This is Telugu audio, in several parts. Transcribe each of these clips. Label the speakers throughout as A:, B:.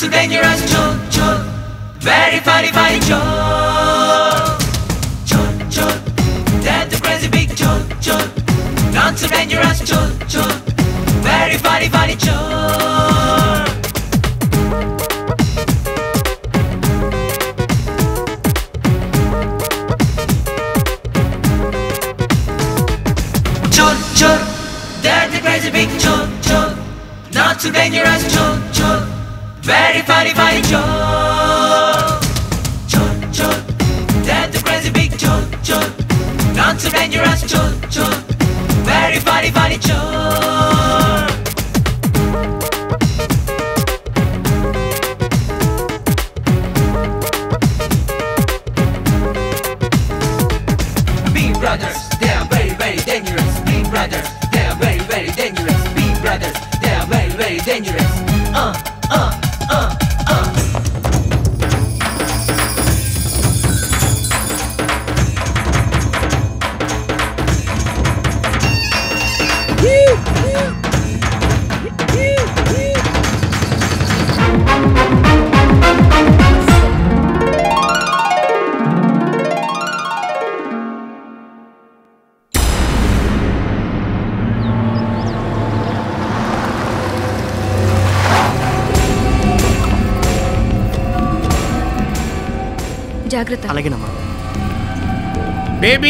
A: so dangerous, Chol, Chol. Very funny, funny, Chol. Chol, Chol. That's a crazy big Chol, Chol. Not so dangerous, Chol, Chol. Very funny, funny, Chol. Chol, Chol. That's a crazy big Chol, Chol. Not so dangerous, Chol, Chol. Very funny, funny, Chol. Chol, Chol. That's a crazy big Chol, Chol. Not so dangerous, Chol, Chol. Very funny, funny, Chol. Big brothers, they are very, very dangerous. Big brothers, they are very, very dangerous. Big brothers, they are very, very dangerous. Uh, uh, uh, uh.
B: జాగ్రత్త
C: అలాగేనమ్మా
D: బేబీ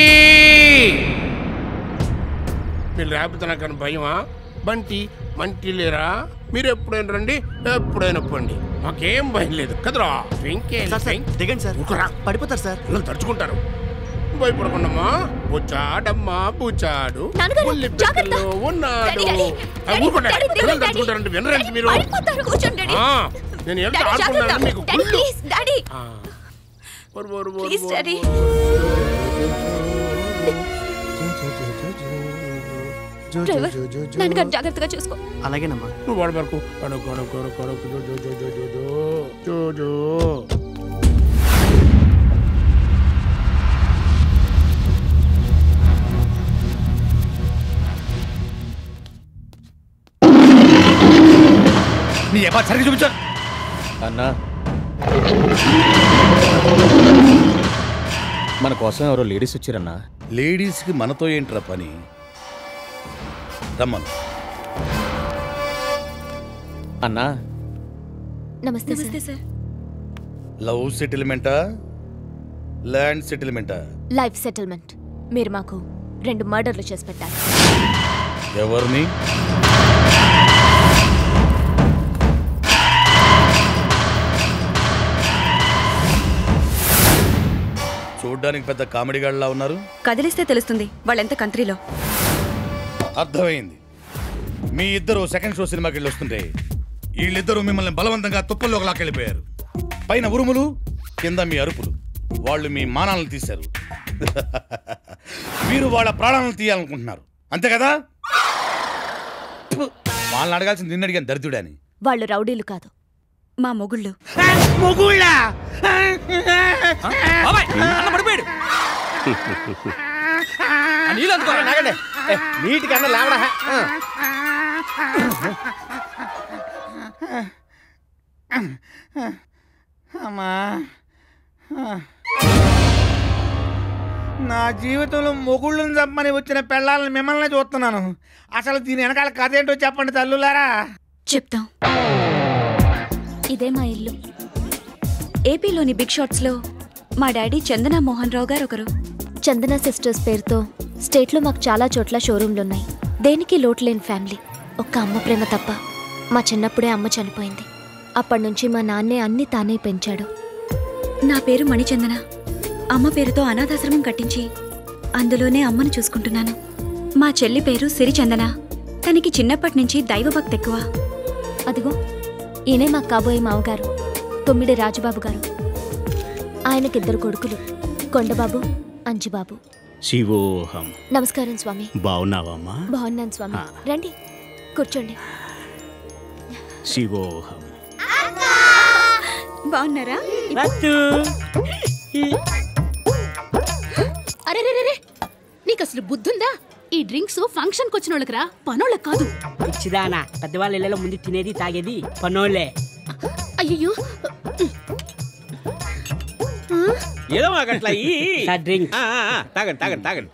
D: మీరు లేకపోతే నాకు భయమా బంటి మంటి లేరా మీరు ఎప్పుడైనా రండి ఎప్పుడైనా పండి మాకేం భయం లేదు కదరా వెంకే
C: సార్ సార్ దిగండి సార్
D: ఊరుకోరా.
C: పడిపోతారు సార్
D: పిల్లలు తడుచుకుంటారు భయపడకుండమ్మా బుచ్చాడమ్మా బుచ్చాడు
E: నాన్నగారు,
D: ఉల్లి
E: జాగ్రత్త.
D: పెట్టెలో ఉన్నాడు
E: డాడీ, డాడీ,
D: ఆ,
E: డాడీ,
D: ఊరుకోండి.
E: డాడీ, డాడీ,
D: పిల్లలు
E: డాడీ.
D: తడుచుకుంటారంటే వినరండి మీరు
E: పడిపోతారు, కూర్చోండి, డాడీ.
D: ఆ, నేను ఎంత
E: డాడీ, జాగ్రత్త.
D: ఆడుకున్నాను మీకు
E: డాడీ,
D: గుళ్ళు.
E: Please, daddy.
D: ఆ. వరు, వరు, వరు,
E: ప్లీజ్,
D: వరు,
E: డాడీ. డ్రైవర్ నాన్నగారు జాగ్రత్తగా చూసుకో
C: అలాగేనమ్మా
D: నువ్వు వాడు వరకు కడకు కడకు కడకు కడకు జో జో జో జో జో జో జో జో
F: నీ ఎప్పుడు సరిగ్గా చూపించాను
G: అన్నా మన కోసం ఎవరో లేడీస్ వచ్చారన్నా
F: లేడీస్కి మనతో ఏంట్రా పని రమ్మను
G: అన్నా
E: నమస్తే నమస్తే సార్
F: లవ్ సెటిల్మెంటా ల్యాండ్ సెటిల్మెంటా
E: లైఫ్ సెటిల్మెంట్ మీరు మాకు రెండు మర్డర్లు చేసి పెట్టారు
F: ఎవరిని చూడ్డానికి పెద్ద కామెడీ గాడిలా ఉన్నారు
B: కదిలిస్తే తెలుస్తుంది వాళ్ళెంత కంట్రీలో
F: అర్థమైంది మీ ఇద్దరు సెకండ్ షో సినిమాకి వెళ్ళి వస్తుంటే వీళ్ళిద్దరూ మిమ్మల్ని బలవంతంగా తుప్పల్లోకి లాక్కెళ్ళిపోయారు పైన ఉరుములు కింద మీ అరుపులు వాళ్ళు మీ మానాలను తీశారు మీరు వాళ్ళ ప్రాణాలను తీయాలనుకుంటున్నారు అంతే కదా ఫు, వాళ్ళని అడగాల్సింది నిన్ను అడిగాను దరిద్రుడని
E: వాళ్ళు రౌడీలు కాదు
B: మా మొగుళ్ళు
C: పడిపోయాడు
G: నీటికి అన్న లేవడా
H: అమ్మా నా జీవితంలో మొగుళ్ళని చంపని వచ్చిన పెళ్ళాలని మిమ్మల్ని చూస్తున్నాను అసలు దీని వెనకాల కథ ఏంటో చెప్పండి తల్లులారా
B: చెప్తాం
E: ఇదే మా ఇల్లు
B: ఏపీలోని బిగ్ షాట్స్లో మా డాడీ చందన మోహన్ రావు గారు ఒకరు
E: చందన సిస్టర్స్ పేరుతో స్టేట్లో మాకు చాలా చోట్ల షోరూమ్లు ఉన్నాయి దేనికి లోటు లేని ఫ్యామిలీ ఒక్క అమ్మ ప్రేమ తప్ప మా చిన్నప్పుడే అమ్మ చనిపోయింది అప్పటి నుంచి మా నాన్నే అన్ని తానే పెంచాడు
B: నా పేరు మణిచందన అమ్మ పేరుతో అనాథాశ్రమం కట్టించి అందులోనే అమ్మను చూసుకుంటున్నాను మా చెల్లి పేరు సిరిచందన తనకి చిన్నప్పటి నుంచి దైవభక్తి ఎక్కువ
E: అదిగో ఈయనే మాకు కాబోయే మామగారు తొమ్మిడి రాజుబాబు గారు ఆయనకిద్దరు కొడుకులు కొండబాబు అంజుబాబు
I: శివోహం
E: నమస్కారం స్వామి
I: బాగున్నావమ్మా
E: బాగున్నాను స్వామి రండి కూర్చోండి
I: శివోహం
B: బాగున్నారా
J: అరే రే రే రే నీకు అసలు బుద్ధుందా ఈ డ్రింక్స్ ఫంక్షన్కి వచ్చిన వాళ్ళకి రా పనోళ్ళకి కాదు
K: పిచ్చిదానా పెద్దవాళ్ళ ఇళ్ళలో ముందు తినేది తాగేది పనోళ్ళే
J: అయ్యో
G: ఏదో మాకు అట్లా ఈ
C: సార్ డ్రింక్
G: ఆ, ఆ, ఆ, తాగండి తాగండి తాగండి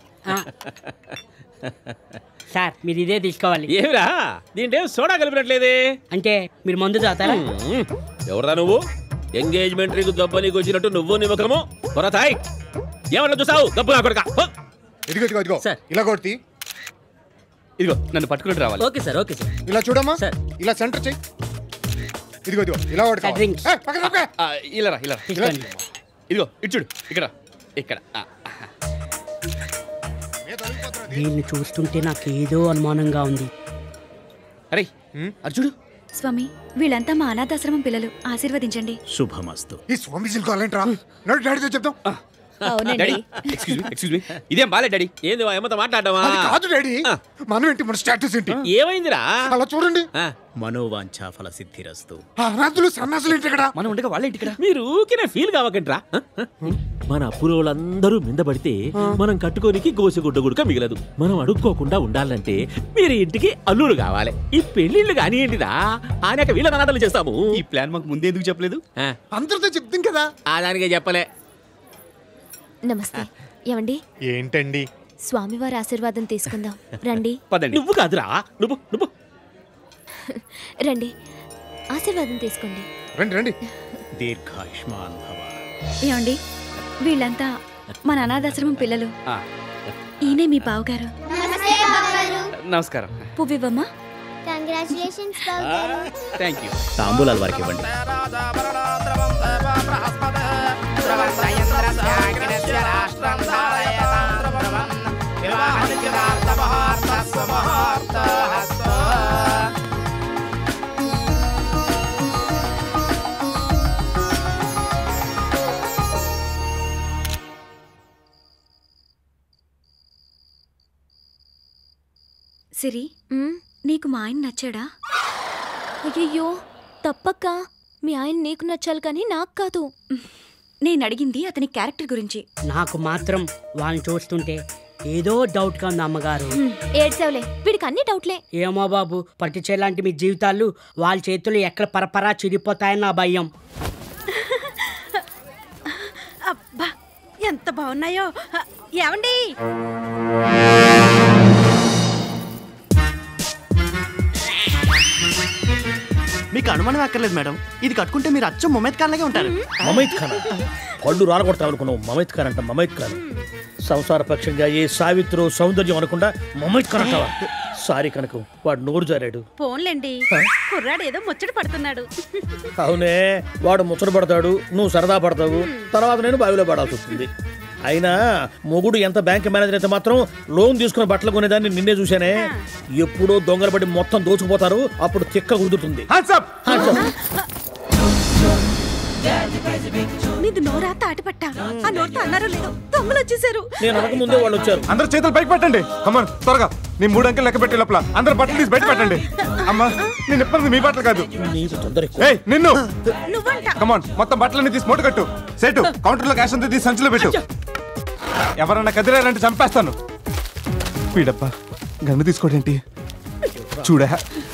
C: సార్ మీరు ఇదే తీసుకోవాలి
G: ఏమిరా దీంట్లో సోడా కలిపినట్లేదే
C: అంటే మీరు మందు తాతారా
G: మ్మ్. ఎవరా నువ్వు ఎంగేజ్మెంట్ రింగ్ దెబ్బ నీకు వచ్చినట్టు నువ్వు నీ ముఖము కొరతాయ్ ఏమన్నా చూసావు దెబ్బ నా కొడక హో!
K: ఇదిగో ఇదిగో ఇదిగో
C: సార్.
K: ఇలా కొడుతీ
G: ఇదిగో నన్ను పట్టుకుని రావాలి
C: ఓకే సార్ ఓకే సార్
K: ఇలా చూడమ్మా
C: సార్.
K: ఇలా సెంటర్ చెయ్యి ఇదిగో ఇదిగో ఇలా ఒకటి
C: సార్,
K: కావాలి.
C: డ్రింక్స్.
K: ఏ, పక్కన పక్కన.
G: ఆ, ఇలా రా, ఇలా రా.
C: తీసుకోండి
G: ఇదిగో ఇటు చూడు ఇక్కడ ఇక్కడ ఆ, ఆ.
C: వీళ్ళని చూస్తుంటే నాకు ఏదో అనుమానంగా ఉంది
G: అరే అది చూడు
B: స్వామి వీళ్ళంతా మా అనాథాశ్రమం పిల్లలు ఆశీర్వదించండి
I: శుభమస్తు
K: ఈ స్వామీజీలు కావాలంటరా నడు డాడీతో చెప్తాం
G: daddy excuse me excuse me ఇదేం బాలే డాడీ ఏంది మా అమ్మతో మాట్లాడమా
K: అది కాదు డాడీ
G: ఆ.
K: మనం ఏంటి మన స్టేటస్ ఏంటి
G: ఏమైందిరా
K: అలా చూడండి
G: ఆ,
I: మనోవాంఛా ఫల సిద్ధిరస్తు
K: ఆ అనాథులు సన్నాసులు ఏంటి ఇక్కడ
G: మనం ఉండగా వాళ్ళ ఇంటికి మీరు ఊకిన ఫీల్ కావకంట్రా మన అప్పురోళ్ళందరూ మిందపడితే మనం కట్టుకోనికి గోసిగుడ్డ గుడక మిగలదు మనం అడుక్కోకుండా ఉండాలంటే మీరు ఇంటికి అల్లుడు కావాలి ఈ పెళ్లిళ్ళు కానియండిరా ఆనాక వీళ్ళ అనాథలు చేస్తాము
I: ఈ ప్లాన్ మాకు ముందే ఎందుకు చెప్పలేదు
G: ఆ,
K: అందరితో చెప్తాం కదా
G: ఆ దానికే చెప్పలే
E: నమస్తే ఏమండి
K: ఏంటండి
E: స్వామివారి ఆశీర్వాదం తీసుకుందాం రండి
G: పదండి నువ్వు కాదురా నువ్వు నువ్వు
E: రండి ఆశీర్వాదం తీసుకోండి
K: రండి రండి
I: దీర్ఘాయుష్మాన్ భవ
B: ఏమండి వీళ్ళంతా మన అనాథాశ్రమం పిల్లలు
G: ఆ,
B: ఈయనే మీ బావగారు
G: నమస్కారం
B: పువ్వివ్వమ్మా
L: కంగ్రాచులేషన్స్
G: థ్యాంక్ యూ
I: తాంబూలాలు వారికి ఇవ్వండి
B: సిరి
E: మ్,
B: నీకు మా ఆయన నచ్చాడా
E: అయ్యయ్యో తప్పక్క మీ ఆయన నీకు నచ్చాలి కానీ నాకు కాదు
B: నేను అడిగింది అతని క్యారెక్టర్ గురించి
C: నాకు మాత్రం వాళ్ళని చూస్తుంటే ఏదో డౌట్గా ఉంది అమ్మగారు
E: ఏడ్సేవలే వీడికి అన్ని డౌట్లే
C: ఏమో బాబు పట్టించే లాంటి మీ జీవితాలు వాళ్ళ చేతులు ఎక్కడ పరపరా చిరిగిపోతాయని నా భయం
M: అబ్బా ఎంత బాగున్నాయో ఏమండి
N: మీకు అనుమానం అక్కర్లేదు మేడం ఇది కట్టుకుంటే మీరు అచ్చం మొమెత్ ఖాన్ లాగే ఉంటారు
O: మమైత్ ఖాన్ పళ్ళు రాలగొడతాం అనుకున్నావు మమైత్ ఖాన్ అంట మమైత్ ఖాన్ సంసార పక్షంగా ఏ సావిత్రో సౌందర్యం అనకుండా మమైత్ ఖాన్ అంటావా సారీ కనుక వాడు నోరు జారాడు
M: ఫోన్లేండి కుర్రాడు ఏదో ముచ్చట పడుతున్నాడు
O: అవునే వాడు ముచ్చట పడతాడు నువ్వు సరదా పడతావు తర్వాత నేను బావిలో పడాల్సి వస్తుంది అయినా మొగుడు ఎంత బ్యాంక్ మేనేజర్ అయితే మాత్రం లోన్ తీసుకుని బట్టలు కొనేదాన్ని నిన్నే చూశానే ఎప్పుడో దొంగలు పడి మొత్తం దోచుకుపోతారు అప్పుడు తిక్క కుదురుతుంది
M: మీది నోరా తాటిపట్ట ఆ నోరుతో అన్నారో లేదో దొంగలు వచ్చేసారు
O: నేను అనక ముందే వాళ్ళు వచ్చారు
K: అందరు చేతులు పైకి పెట్టండి కమన్ త్వరగా నీ మూడు అంకెలు లెక్క పెట్టే లోపల అందరు బట్టలు తీసి బయట పెట్టండి అమ్మా నేను ఇప్పటిది మీ బట్టలు కాదు
O: నీకు తొందర ఎక్కువ.
K: ఏయ్ నిన్ను
M: నువ్వంట
K: కమాన్ మొత్తం బట్టలన్నీ తీసి మూట కట్టు సెటు కౌంటర్ లో క్యాష్ అంతా తీసి సంచిలో పెట్టు ఎవరన్నా కదిరారంటే చంపేస్తాను వీడప్ప గన్ను తీసుకోడేంటి చూడా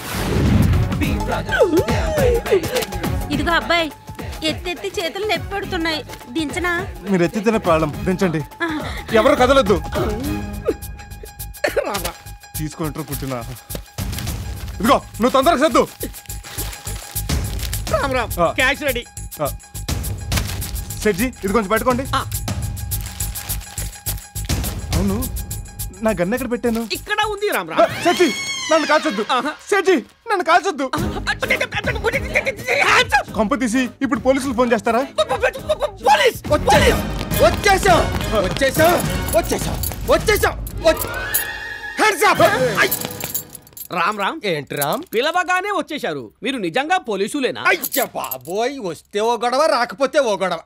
M: ఇదిగో అబ్బాయి ఎత్తెత్తి చేతులు నొప్పి పెడుతున్నాయి దించనా
K: మీరు ఎత్తితేనే ప్రాబ్లం దించండి ఎవరు కదలొద్దు తీసుకుంటారు పుట్టిన ఇదిగో నువ్వు తొందరగా సర్దు
G: రామ్ రామ్
K: ఆ.
G: క్యాష్ రెడీ
K: ఆ. సెట్జీ ఇది కొంచెం పట్టుకోండి అవును నా గన్ను ఎక్కడ పెట్టాను
G: ఇక్కడ ఉంది రామ్
K: ఆ, సెట్జీ నన్ను కాల్చొద్దు సెట్జీ నన్ను కాల్చొద్దు కొంప తీసి ఇప్పుడు పోలీసులు ఫోన్ చేస్తారా
G: పోలీస్
H: వచ్చేసాం వచ్చేసాం వచ్చేసాం వచ్చేసాం
G: రామ్ రామ్
H: ఏంటి రామ్
G: పిలవగానే వచ్చేశారు మీరు నిజంగా పోలీసులేనా
H: అయ్య బాబోయ్ వస్తే ఓ గొడవ రాకపోతే ఓ గొడవ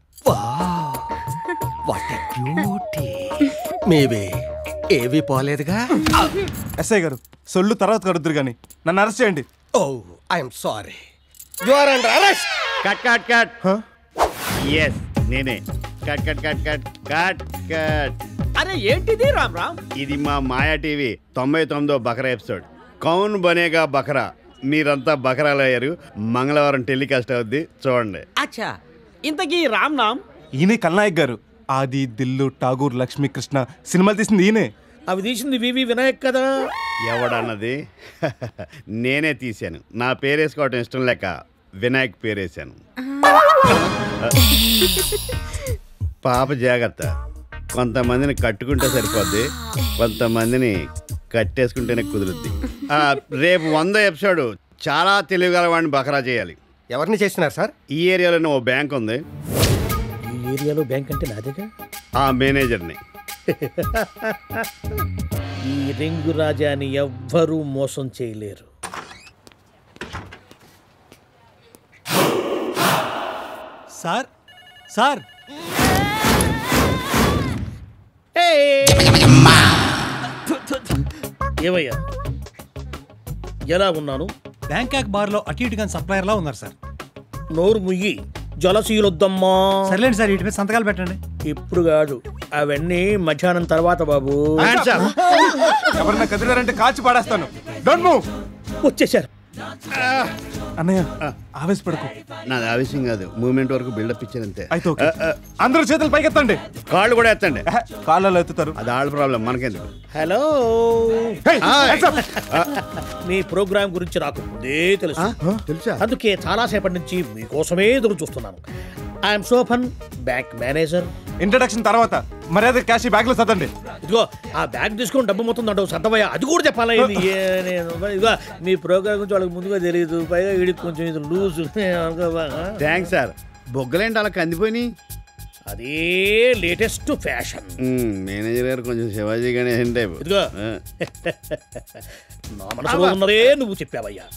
H: వాట్ బ్యూటీ మేబీ ఏవి పోలేదుగా
K: ఎస్ఐ గారు సొల్లు తర్వాత కడుద్దురు కానీ నన్ను అరెస్ట్ చేయండి
H: oh I'm sorry you are under arrest
I: cut cut cut yes నేనే cut cut cut cut cut cut
G: అరే ఏంటిది రామ్ రామ్
I: ఇది మా మాయా టీవీ తొంభై తొమ్మిదో బకరా ఎపిసోడ్ కౌన్ బనేగా బకరా మీరంతా బకరాలయ్యారు మంగళవారం టెలికాస్ట్ అవుద్ది చూడండి
P: అచ్చా ఇంతకీ రామ్ నామ్
K: ఈయనే కల్నాయక్ గారు ఆది దిల్లు ఠాగూర్ లక్ష్మీ కృష్ణ సినిమాలు తీసింది ఈయనే
O: అవి తీసింది వివి వినాయక్ కదా
I: ఎవడన్నది నేనే తీశాను నా పేరేసుకోవటం ఇష్టం లేక వినాయక్ పేరేశాను పాప జాగ్రత్త కొంతమందిని కట్టుకుంటే సరిపోద్ది కొంతమందిని కట్టేసుకుంటేనే కుదురుద్ది ఆ, రేపు వంద ఎపిసోడ్ చాలా తెలివిగల వాడిని బకరా చేయాలి
Q: ఎవరిని చేస్తున్నారు సార్
I: ఈ ఏరియాలోనే ఓ బ్యాంక్ ఉంది
O: ఈ ఏరియాలో బ్యాంక్ అంటే నాదేగా
I: ఆ మేనేజర్ని
O: ఈ రింగు రాజాని ఎవ్వరూ మోసం చేయలేరు
R: సార్ సార్
O: ఏమయ్యా ఎలా ఉన్నాను
R: బ్యాంకాక్ బార్లో అటు ఇటుగా సప్లయర్లా ఉన్నారు సార్
O: నోరు ముయ్యి జలసీలొద్దమ్మా
R: సర్లేండి సార్ వీటి మీద సంతకాలు పెట్టండి
O: ఇప్పుడు కాదు అవన్నీ మధ్యాహ్నం తర్వాత బాబు
K: ఎవరన్నా కదిలారంటే కాల్చి పాడేస్తాను డోంట్ మూవ్
O: వచ్చేసారు
K: అన్నయ్య ఆవేశపడకు
I: నాది ఆవేశం కాదు మూమెంట్ వరకు బిల్డప్ ఇచ్చానంతే
K: అయితే ఓకే అందరూ చేతులు పైకెత్తండి
I: కాళ్ళు కూడా ఎత్తండి
K: కాళ్ళలో ఎత్తుతారు
I: అది ఆళ్ళ ప్రాబ్లం మనకెందుకు
O: hello
K: Hey,
O: hi.
K: hands up.
O: మీ ప్రోగ్రామ్ గురించి నాకు ముందే తెలుసు
I: తెలుసా
O: అందుకే చాలాసేపటి నుంచి మీకోసమే ఎదురు చూస్తున్నాను ఐఎమ్ సోఫన్ బ్యాంక్ మేనేజర్
K: ఇంట్రడక్షన్ తర్వాత మర్యాద క్యాష్ బ్యాగ్ లో సదండి
O: ఇదిగో ఆ బ్యాగ్ తీసుకొని డబ్బు మొత్తం దండవు సర్దవయ్య అది కూడా చెప్పాలా ఇది ఏ- నేను ఇదిగో మీ ప్రోగ్రామ్ గురించి వాళ్ళకి ముందుగా తెలియదు పైగా వీడికి కొంచెం ఇది లూజ్
I: థ్యాంక్స్ సార్ బొగ్గలేంటి అలా కందిపోయినాయి
O: అదే లేటెస్ట్ ఫ్యాషన్
I: మేనేజర్ గారు కొంచెం శివాజీ గణేశన్ టైప్
O: ఇదిగో నా మనసులో ఉన్నదే నువ్వు చెప్పావయ్యా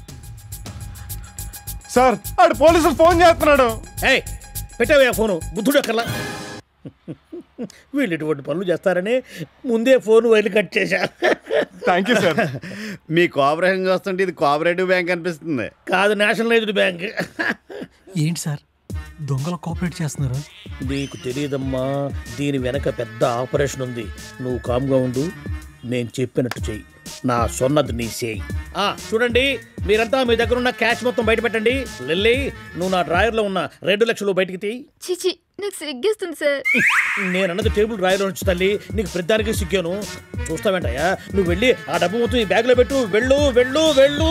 K: సార్ ఆడు పోలీసులు ఫోన్ చేస్తున్నాడు
O: ఏయ్ పెట్టావయ్యా ఫోను బుద్ధుడు అక్కర్లా వీళ్ళు ఇటువంటి పనులు చేస్తారని ముందే ఫోన్ వైర్లు కట్ చేశా
K: థ్యాంక్ యూ సార్
I: మీ కోఆపరేషన్ చూస్తుంటే ఇది కోఆపరేటివ్ బ్యాంక్ అనిపిస్తుంది
O: కాదు నేషనలైజ్డ్ బ్యాంక్
R: ఏంటి సార్ దొంగలు కోఆపరేట్ చేస్తున్నారు
O: నీకు తెలియదమ్మా దీని వెనక పెద్ద ఆపరేషన్ ఉంది నువ్వు కామ్గా ఉండు నేను చెప్పినట్టు చెయ్యి నా సొన్నది నీ చేయి ఆ చూడండి మీరంతా మీ దగ్గర ఉన్న క్యాష్ మొత్తం బయట పెట్టండి లిల్లీ నువ్వు నా డ్రాయర్లో ఉన్న రెండు లక్షలు బయటికి తీయి
E: చిచి నాకు సిగ్గేస్తుంది సార్
O: నేను అన్నది టేబుల్ డ్రాయర్లో నుంచి తల్లి నీకు ప్రతిదానికి సిగ్గాను చూస్తావేంటయ్యా నువ్వు వెళ్ళి ఆ డబ్బు మొత్తం ఈ బ్యాగ్లో పెట్టు వెళ్ళు వెళ్ళు వెళ్ళు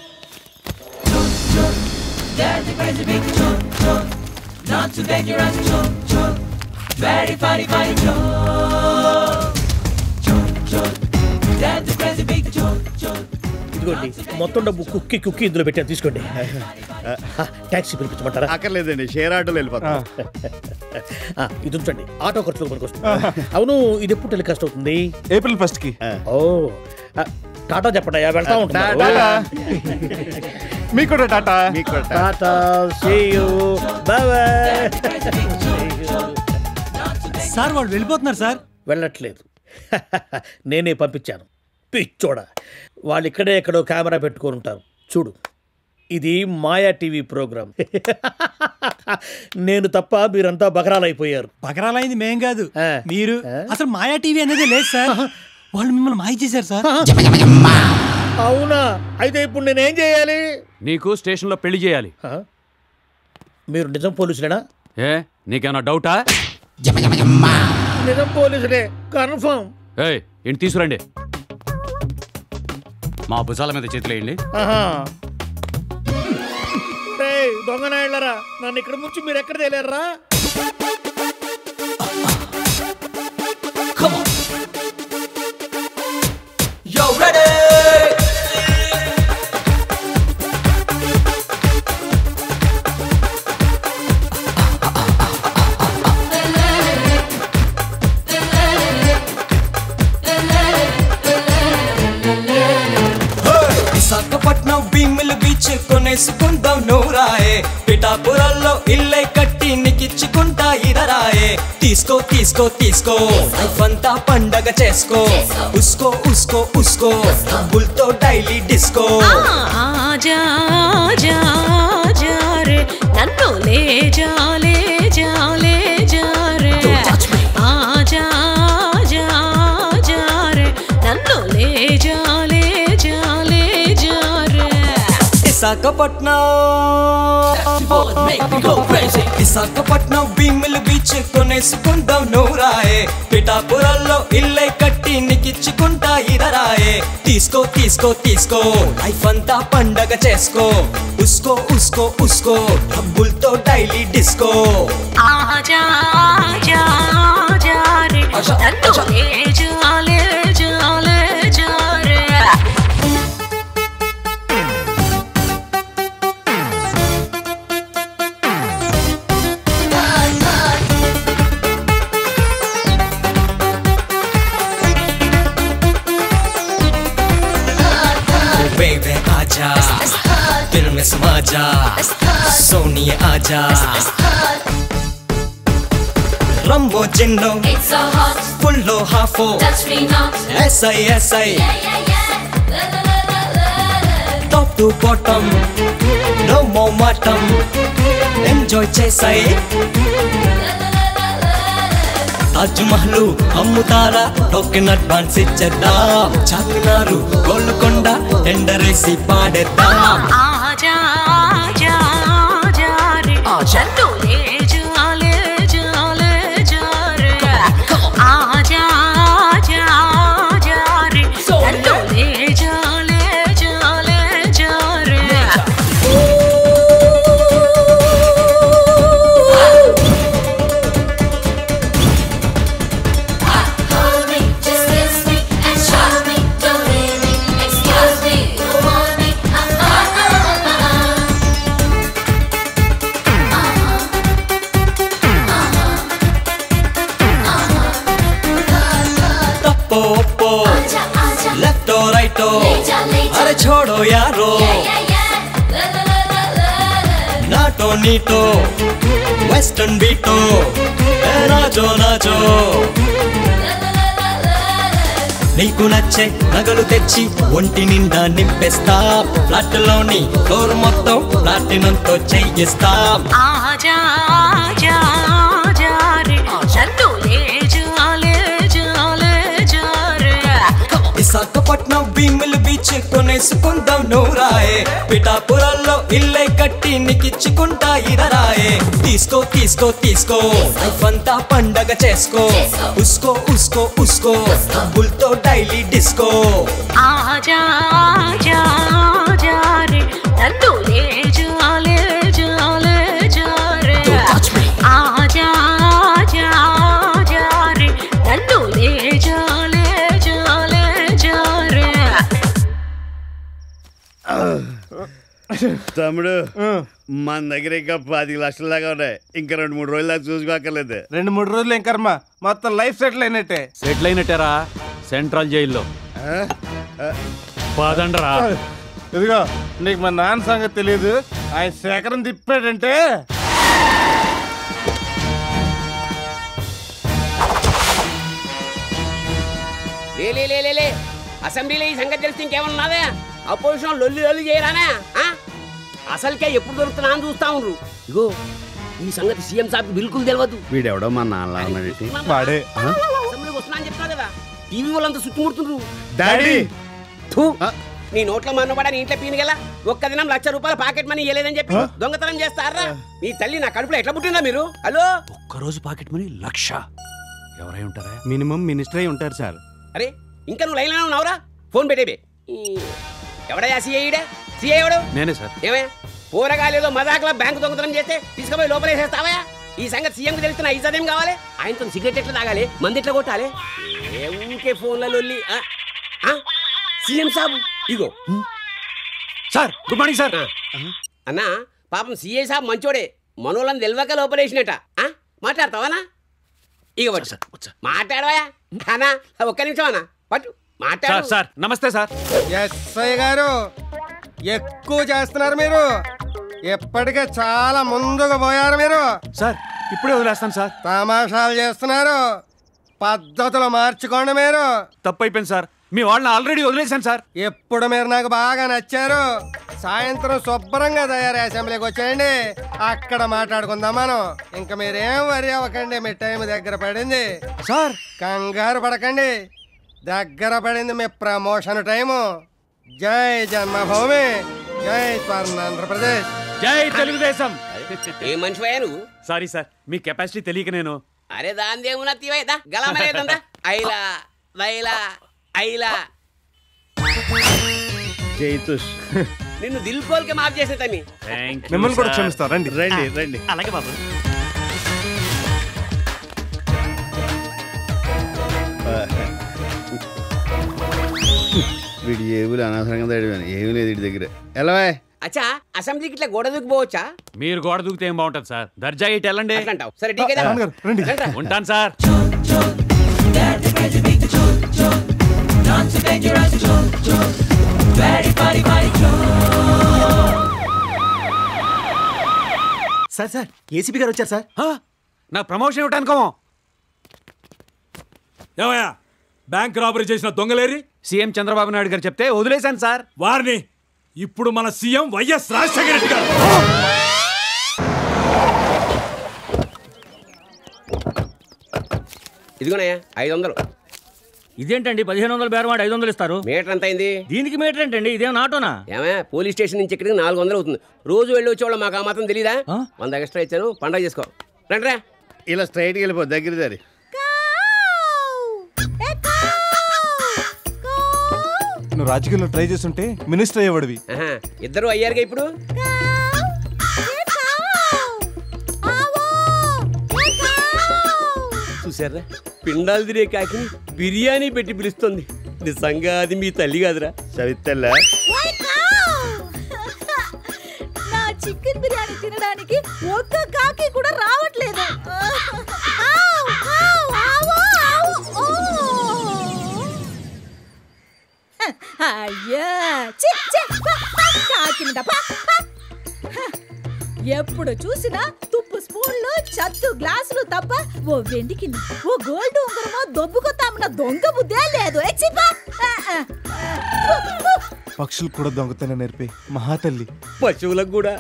A: That's a crazy big joke, joke. Not too dangerous, joke, joke. Very funny, funny joke. Joke, joke. That's a crazy big joke, joke.
O: ఇదిగోండి మొత్తం డబ్బు కుక్కి కుక్కి ఇందులో పెట్టాను తీసుకోండి ఆ, ట్యాక్సీ పిలిపించమంటారా
I: అక్కర్లేదండి షేర్ ఆటోలో వెళ్ళిపోతాం
O: ఆ, ఇది ఉంచండి ఆటో ఖర్చులు మనకు వస్తుంది అవును ఇది ఎప్పుడు టెలికాస్ట్ అవుతుంది
K: ఏప్రిల్ ఫస్ట్ కి
O: ఓ ఆ, టాటా చెప్పండి అయ్యా వెళ్తా ఉంటాను
K: టాటా. మీకు కూడా టాటా
I: మీకు కూడా
O: టాటా సీ యూ బాయ్
R: సార్ వాళ్ళు వెళ్ళిపోతున్నారు సార్
O: వెళ్ళట్లేదు నేనే పంపించాను పిచ్చోడ వాళ్ళు ఇక్కడే ఎక్కడో కెమెరా పెట్టుకొని ఉంటారు చూడు ఇది మాయా టీవీ ప్రోగ్రామ్ నేను తప్ప మీరంతా బకరాలైపోయారు
R: బకరాలైంది మేం కాదు మీరు అసలు మాయా టీవీ అనేది లేదు సార్ వాళ్ళు మిమ్మల్ని మాయ చేశారు సార్
O: అవునా అయితే ఇప్పుడు నేనేం చేయాలి
S: నీకు స్టేషన్లో పెళ్లి చేయాలి
O: మీరు నిజం పోలీసులేనా
S: ఏ నీకేమైనా డౌటా
O: నిజం పోలీసులే కన్ఫర్మ్
S: ఏయ్ ఇంటి తీసుకురండి మా భుజాల మీద చేతులేయండి
O: ఆహా రేయ్, దొంగ నాయళ్ళరా నన్ను ఇక్కడ ముంచి మీరు ఎక్కడ తేలేరా
A: Yo, ready? విశాఖపట్నం భీముల బీచ్ కొనేసుకుందాం నూరాయే పిఠాపురాల్లో ఇల్లే కట్టి నీకిచ్చుకుంటా ఇదరాయే తీసుకో తీసుకో తీసుకో లైఫ్ అంతా పండగ చేసుకో ఉస్కో ఉస్కో ఉస్కో బుల్తో డైలీ డిస్కో
T: ఆజా ఆజా ఆజా రే నన్ను లే జా లే జా లే జా రే ఆజా ఆజా ఆజా రే నన్ను లే జా లే జా లే జా రే
Q: విశాఖపట్నం విశాఖపట్నం భీములు బీచ్ కొనేసుకుందాం నూరాయే పిఠాపురాల్లో ఇల్లే కట్టి నీకిచ్చుకుంటా ఇదరాయే తీసుకో తీసుకో తీసుకో లైఫ్ అంతా పండగ చేసుకో ఉస్కో ఉస్కో ఉస్కో డబ్బులతో డైలీ డిస్కో
T: आजा आजा आजा रे नन्नो ले जा ले जा ले जा रे
Q: बेबे आजा दिल में समा जा सोनिए आजा रंबो जिन्नो फुल्लो हाफो ऐसा ही ऐसा ही top to bottom no more bottom enjoy చేసాయి తాజ్ మహల్ అమ్ముతారా టోకెన్ అడ్వాన్స్ ఇచ్చేద్దాం చాకునారు గోల్కొండ టెండర్ వేసి పాడేద్దాం
T: आजा आजा आजा रे नन्नो ले जा ले जा ले जा रे आजा आजा आजा रे नन्नो ले जा ले जा ले जा रे
A: Hold me, just kiss me and show me. Don't leave me, excuse me. You want me? Uh, uh, uh, uh, uh.
Q: తప్పో ఒప్పో లెఫ్టో రైటో అరే छोड़ो యారో నాటో నీటో వెస్టర్న్ బీటో ఏ నాచో నాచో నీకు నచ్చే నగలు తెచ్చి ఒంటి నిండా నింపేస్తాం ఫ్లాట్లోని ఫ్లోర్ మొత్తం ప్లాటినంతో చెయ్యిస్తాం
T: आजा आजा आजा रे नन्नो ले जा ले जा ले जा रे
Q: విశాఖపట్నం భీములు బీచ్ కొనేసుకుందాం నూరాయే పిఠాపురాల్లో ఇల్లే కట్టి నీకిచ్చుకుంటా ఇదరాయే తీసుకో తీసుకో తీసుకో లైఫ్ అంతా పండగ చేసుకో ఉస్కో ఉస్కో ఉస్కో డబ్బులతో డైలీ డిస్కో
T: आजा आजा आजा रे नन्नो ले जा ले जा ले जा रे आजा आजा आजा रे नन्नो ले जा ले जा ले जा रे
I: తమ్ముడు మన దగ్గర ఇంకా పది లక్షల దాకా ఉన్నాయి ఇంకా రెండు మూడు రోజులు దాకా చూసుకోక్కర్లేదు
K: రెండు మూడు రోజులు ఏం కర్మ మొత్తం లైఫ్ సెటిల్ అయినట్టే
S: సెటిల్ అయినట్టారా సెంట్రల్ జైల్లో పదండ్రా
K: ఇదిగో నీకు మా నాన్న సంగతి తెలియదు ఆయన శేఖరం తిప్పాడంటే
U: లే లే లే లే లే అసెంబ్లీలో ఈ సంగతి తెలిస్తే ఇంకేమన్నాదే అపోజిషన్ లొల్లి లొల్లి చేయరానే ఆ? అసలుకే ఎప్పుడు దొరుకుతున్నా అని చూస్తా ఉండ్రు ఇగో ఈ సంగతి సీఎం సాబ్ బిల్కుల్ తెలియదు
I: వీడెవడో మా నాన్న అన్నాడేంటి?
K: వాడే
U: అసెంబ్లీకి వస్తున్నా అని చెప్తున్నా కదా టీవీ వాళ్ళంతా చుట్టుముడుతుండ్రు
I: డాడీ
U: థూ. నీ నోట్లో మన్నబడా నీ ఇంట్లో పీనుగల ఒక్క దినం లక్ష రూపాయల పాకెట్ మనీ ఇవ్వలేదని చెప్పి దొంగతనం చేస్తారా మీ తల్లి నా కడుపులో ఎట్లా పుట్టిందా మీరు హలో
S: ఒక్కరోజు పాకెట్ మనీ లక్ష ఎవరై ఉంటారా
K: మినిమం మినిస్టర్ అయి ఉంటారు సార్
U: అరే ఇంకా నువ్వు లైన్లో ఉన్నావురా ఫోన్ పెట్టేబే ఎవడయ్యా సిఐడే సిఐ ఎవడు
S: నేనే సార్
U: ఏమయ్యా పోరగాలేదో మజాకుల బ్యాంకు దొంగతనం చేస్తే తీసుకుపోయి లోపలేసేస్తావా ఈ సంగతి సీఎంకి తెలిసిన ఇజ్జతేం కావాలి ఆయనతో సిగరెట్ ఎట్లా తాగాలి మంది ఎట్లా కొట్టాలి ఏ ఊరికే ఫోన్లలో లొల్లి. ఆ? ఆ? సీఎం సాబు ఇగో
S: సార్ గుడ్ మార్నింగ్ సార్
U: అన్నా పాపం సీఏ సాబ్ మంచోడే మనోళ్ళని తెలియక లోపలేసినట్ట ఆ? మాట్లాడతావానా ఇక వచ్చు మాట్లాడవా అన్నా ఒక్క నిమిషం అన్నా పట్టు మాట్లాడు
S: సార్ సార్ నమస్తే సార్
K: ఎస్ఐ గారు ఎక్కువ చేస్తున్నారు మీరు ఎప్పటికే చాలా ముందుకు పోయారు మీరు
S: సార్ ఇప్పుడే వదిలేస్తాను సార్
K: తమాషాలు చేస్తున్నారు పద్ధతులు మార్చుకోండి మీరు
S: తప్పు అయిపోయింది సార్ మీ వాళ్ళని ఆల్రెడీ వదిలేశాను సార్
K: ఎప్పుడు మీరు నాకు బాగా నచ్చారు సాయంత్రం శుభ్రంగా తయారు అసెంబ్లీకి వచ్చేయండి అక్కడ మాట్లాడుకుందాం మనం ఇంకా మీరేం వరి అవ్వకండి మీ టైం దగ్గర పడింది
S: సార్
K: కంగారు పడకండి దగ్గర పడింది మీ ప్రమోషన్ టైము జై జన్మభూమి
D: జై ఆంధ్రప్రదేశ్
U: జై తెలుగుదేశం ఏ మనిషి నువ్వు
S: సారీ సార్ మీ కెపాసిటీ తెలియక నేను
U: అరే దాని దేవున తీవైదా గలమరేదందా ఐలా వైలా ఐలా
I: జైతుష్
U: నిన్ను దిల్ కోల్కి మాఫ్ చేసే తమ్మి
K: మిమ్మల్ని కూడా క్షమిస్తాం రండి
I: రండి రండి
N: అలాగే బాబు
I: వీడి ఏవులు అనవసరంగా తడివాను ఏమీ లేదు వీడి దగ్గర ఎలా
U: అచ్చా అసెంబ్లీకి ఇట్లా గోడ దూకిపోవచ్చా
S: మీరు గోడ దూకితే ఏం బాగుంటుంది సార్ దర్జా ఇటు వెళ్ళండి
U: అంటావు సరే టీకేదా
K: రండి
S: ఉంటాను సార్
N: సార్ సార్ ఏసీపీ గారు వచ్చారు సార్
S: నాకు ప్రమోషన్ ఇవ్వటానికో
V: ఏమయ్యా బ్యాంక్ రాబరీ చేసిన దొంగలేరి
S: సీఎం చంద్రబాబు నాయుడు గారు చెప్తే వదిలేశాను సార్
V: వారిని ఇప్పుడు మన సీఎం వైఎస్ రాజశేఖర రెడ్డి గారు
U: ఇదిగోనయ్యా ఐదు వందలు
P: ఇదేంటండి పదిహేను వందల బేరం వాడు ఐదు వందలు ఇస్తారు
U: మీటర్ ఎంత అయింది
P: దీనికి మీటర్ ఏంటండి ఇదేం ఆటోనా
U: ఏమే పోలీస్ స్టేషన్ నుంచి ఇక్కడికి నాలుగు వందలు అవుతుంది రోజు వెళ్ళి వచ్చేవాళ్ళం మాకు ఆ మాత్రం తెలీదా వంద ఎక్స్ట్రా ఇచ్చాను పండగ చేసుకో రండిరా
I: ఇలా స్ట్రైట్కి వెళ్ళిపో దగ్గర దారి
K: నువ్వు రాజకీయాల్లో ట్రై చేస్తుంటే మినిస్టర్ అయ్యేవాడివి
U: ఆహా, ఇద్దరు అయ్యారుగా ఇప్పుడు చూసారా పిండాలు తినే కాకి బిర్యానీ పెట్టి పిలుస్తుంది నిజంగా అది మీ తల్లి కాదురా
I: సవితల్లా
M: నా చికెన్ బిర్యానీ తినడానికి ఒక్క కాకి కూడా రావట్లేదు ఆవ్, ఆవ్, ఆవు, ఆవు, ఓ. అయ్యా చి, చి, పా, పా, కాకి మీద పా, పా. హ, ఎప్పుడు చూసినా తుప్పు స్పూన్లు చత్తు గ్లాసులు తప్ప ఓ వెండి కింద ఓ గోల్డ్ ఉంగరమో దొబ్బుకొత్తామన్న దొంగ బుద్ధే లేదు ఏ చిప్పా
K: పక్షులు కూడా దొంగతనం నేర్పే మహాతల్లి
U: పశువులకు కూడా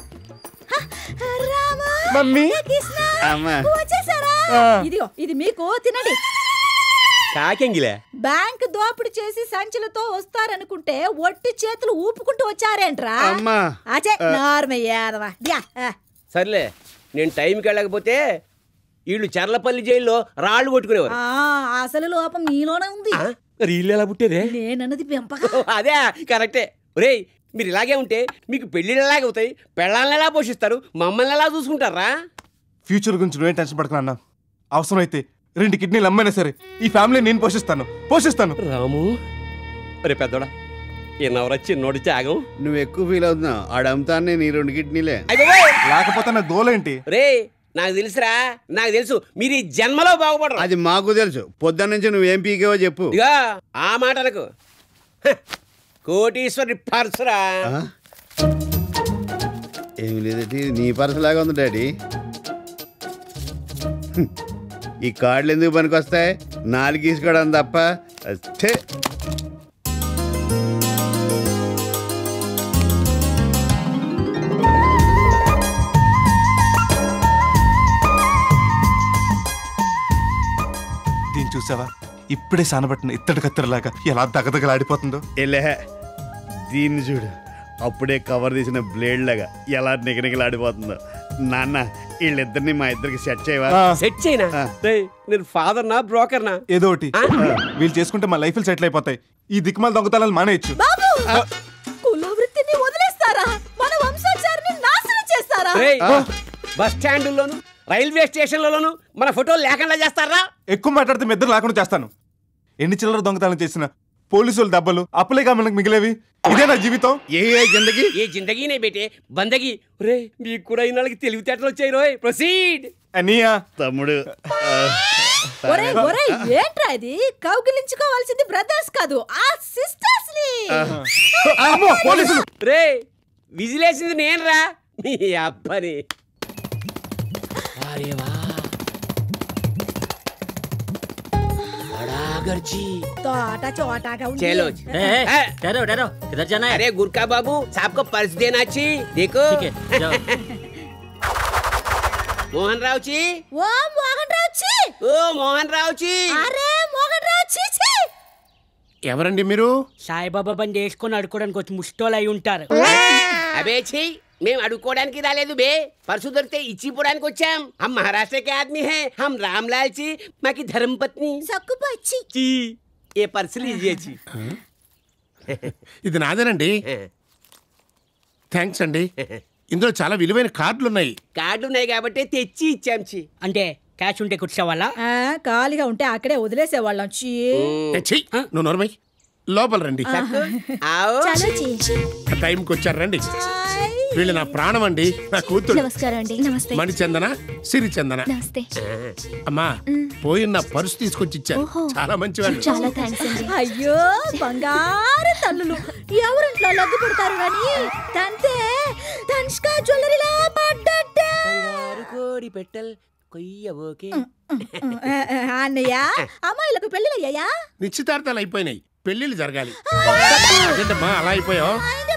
K: మమ్మీ
I: అమ్మా
M: వచ్చేసారా
K: ఆ.
M: ఇదిగో ఇది మీకు తినండి
U: కాకెంగిలే
M: బ్యాంక్ దోపిడీ చేసి సంచులతో వస్తారనుకుంటే ఒట్టి చేతులు ఊపుకుంటూ వచ్చారేంట్రా
U: అమ్మా.
M: అచే
U: ఆ.
M: నార్మల్ యాదవా యా, ఆ.
U: సర్లే నేను టైంకి వెళ్ళకపోతే వీళ్ళు చర్లపల్లి జైల్లో రాళ్ళు కొట్టుకునేవారు
M: ఆ, అసలు లోపం మీలోనే ఉంది
U: రీళ్ళు ఎలా పుట్టేదే
M: నేనన్నది పెంపక
U: ఓ, అదే కరెక్టే ఒరేయ్ మీరు ఇలాగే ఉంటే మీకు పెళ్ళిళ్ళు ఎలాగ అవుతాయి పెళ్ళాలను ఎలా పోషిస్తారు మమ్మల్ని ఎలా చూసుకుంటారా
K: ఫ్యూచర్ గురించి నువ్వేం టెన్షన్ పడకనా అన్న అవసరమైతే రెండు కిడ్నీలు అమ్మైనా సరే ఈ ఫ్యామిలీ నేను పోషిస్తాను పోషిస్తాను
U: రాము రే పెద్దోడా ఎన్నవరా చిన్నోడి త్యాగం
I: నువ్వు ఎక్కువ ఫీల్ అవుతున్నావు ఆడమ్ముతానే నీ రెండు కిడ్నీలే
K: లేకపోతే నా దోలేంటి
U: రే నాకు తెలుసురా నాకు తెలుసు మీరు ఈ జన్మలో బాగుపడరు
I: అది మాకు తెలుసు పొద్దున్న నుంచి నువ్వేం పీకేవో చెప్పు
U: ఇగా ఆ మాటలకు హ, కోటీశ్వరి పర్సురా
I: ఏమి లేదంటే ఇది నీ పర్సు లాగా ఉంది డాడీ హ్మ్. ఈ కార్డులు ఎందుకు పనికొస్తాయి నాలుగు తీసుకోవడం తప్ప ఛే.
K: దీన్ని చూసావా ఇప్పుడే సానబట్టిన ఇత్తడి కత్తెరలాగా ఎలా దగదగలాడిపోతుందో
I: ఎలే దీన్ని చూడు అప్పుడే కవర్ తీసిన బ్లేడ్ లాగా ఎలా నిగనిగలాడిపోతుందో నాన్న వీళ్ళిద్దరిని మా ఇద్దరికి సెట్ చేయవా
U: సెట్ చేయనా రేయ్, నేను ఫాదర్ నా బ్రోకర్ నా
K: ఏదో ఒకటి వీళ్ళు చేసుకుంటే మా లైఫ్ సెటిల్ అయిపోతాయి ఈ దిక్కుమాల దొంగతనాలు మానేయచ్చు
M: బాబు కుల వృత్తిని వదిలేస్తారా మన వంశాచారిని నాశనం చేస్తారా
U: రేయ్, బస్ స్టాండుల్లోను రైల్వే స్టేషన్లలోను మన ఫోటోలు లేకుండా చేస్తారా
K: ఎక్కువ మాట్లాడితే మీ ఇద్దరు లేకుండా చేస్తాను ఎన్ని చిల్లర దొంగతనాలు చేసిన పోలీసులు దెబ్బలు అప్పులేగా మనకు మిగిలేవి ఇదే నా జీవితం
I: ఏ జిందగీ
U: ఏ జిందగీనే బేటే బందగి రే మీకు కూడా ఈ నాళ్ళకి తెలివితేటలు వచ్చాయి రోయ్ ప్రొసీడ్
K: అనియా
I: తమ్ముడు
M: ఒరే ఒరే ఏంట్రా ఇది కౌగిలించుకోవాల్సింది బ్రదర్స్ కాదు ఆ సిస్టర్స్ ని
U: రే విజిలేసింది నేను రా మీ అబ్బని అరే వా बड़ा गर्जी
M: తోట చోటాగా ఉంది
U: चलो
P: ए, ए, ठहरो ठहरो किधर जाना है
U: अरे गुरका बाबू साहब को पर्स देना ची देखो
P: ठीक है जाओ
U: मोहन राव जी
M: ఓ మోహన్ రావు ఛీ!
U: ओ मोहन राव जी
M: అరే మోహన్ రావు ఛీ, ఛీ!
F: ఎవరండి మీరు
C: సాయిబాబా పని చేసుకొని అడుకోవడానికి వచ్చి ముష్టోలు అయి ఉంటారు
U: అబే ఛీ మేము అడుక్కోవడానికి రాలేదు బే పర్సు దొరికితే ఇచ్చిపోవడానికి వచ్చాం హమ్ మహారాష్ట్ర के आदमी हैं हम रामलाल जी माँ की धर्मपत्नी
M: సక్కుపచ్చి
U: जी ये पर्स लीजिए जी
F: ఇది నాదేనండి థ్యాంక్స్ అండి ఇందులో చాలా విలువైన కార్డులు ఉన్నాయి
U: కార్డు ఉన్నాయి కాబట్టి తెచ్చి ఇచ్చాం చి
C: అంటే క్యాష్ ఉంటే కూర్చోవాలా
M: ఆ, ఖాళీగా ఉంటే అక్కడే వదిలేసేవాళ్ళం చీ
F: ఏ, ఛీ, నువ్వు నోర్మై లోపల రండి
M: చలో చీ
F: టైంకి వచ్చారు రండి వీళ్ళు నా ప్రాణం అండి నా కూతురు
E: నమస్కారం అండి నమస్తే
F: మణిచందన సిరిచందన
E: నమస్తే
F: అమ్మా పోయిన నా పర్సు తీసుకొచ్చి ఇచ్చారు
E: ఓహో.
F: చాలా మంచివాళ్ళు
E: చాలా థ్యాంక్స్ అండి
M: అయ్యో బంగారు తల్లులు ఎవరింట్లో లగ్గు పెడతారు గాని తంతే తనిష్క జ్యువెలరీలా పడ్డట్టే
U: బంగారు కోడి పెట్టల్ కొయ్యబోకే
M: ఆ, ఆ, అన్నయ్య అమ్మాయిలకు పెళ్ళిళ్ళయ్యా
F: నిశ్చితార్థాలు అయిపోయినాయి పెళ్లిళ్ళు జరగాలి ఏంటమ్మా అలా అయిపోయావు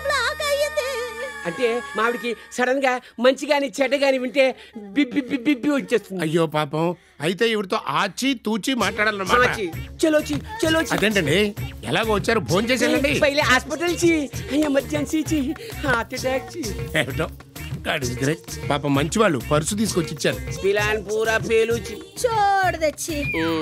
U: అంటే మావిడికి సడన్ గా మంచి గాని చెడ్డ గాని వింటే బిబ్బి బిబ్బి బిబ్బి వచ్చేస్తుంది
F: అయ్యో పాపం అయితే ఇవిడితో ఆచి తూచి మాట్లాడాలన్నమాట
U: ఆచి, చలో చి చలో చి
F: అదేంటండి ఎలాగో వచ్చారు ఫోన్ చేసి వెళ్ళండి
U: పहिले హాస్పిటల్ చి ఎమర్జెన్సీ చి హార్ట్ అటాక్ చి
F: ఏమిటో God is great. పాపం మంచి వాళ్ళు పర్సు తీసుకొచ్చి ఇచ్చారు
U: పిలాన్ పూరా పేలు చి
M: చూడు తెచ్చి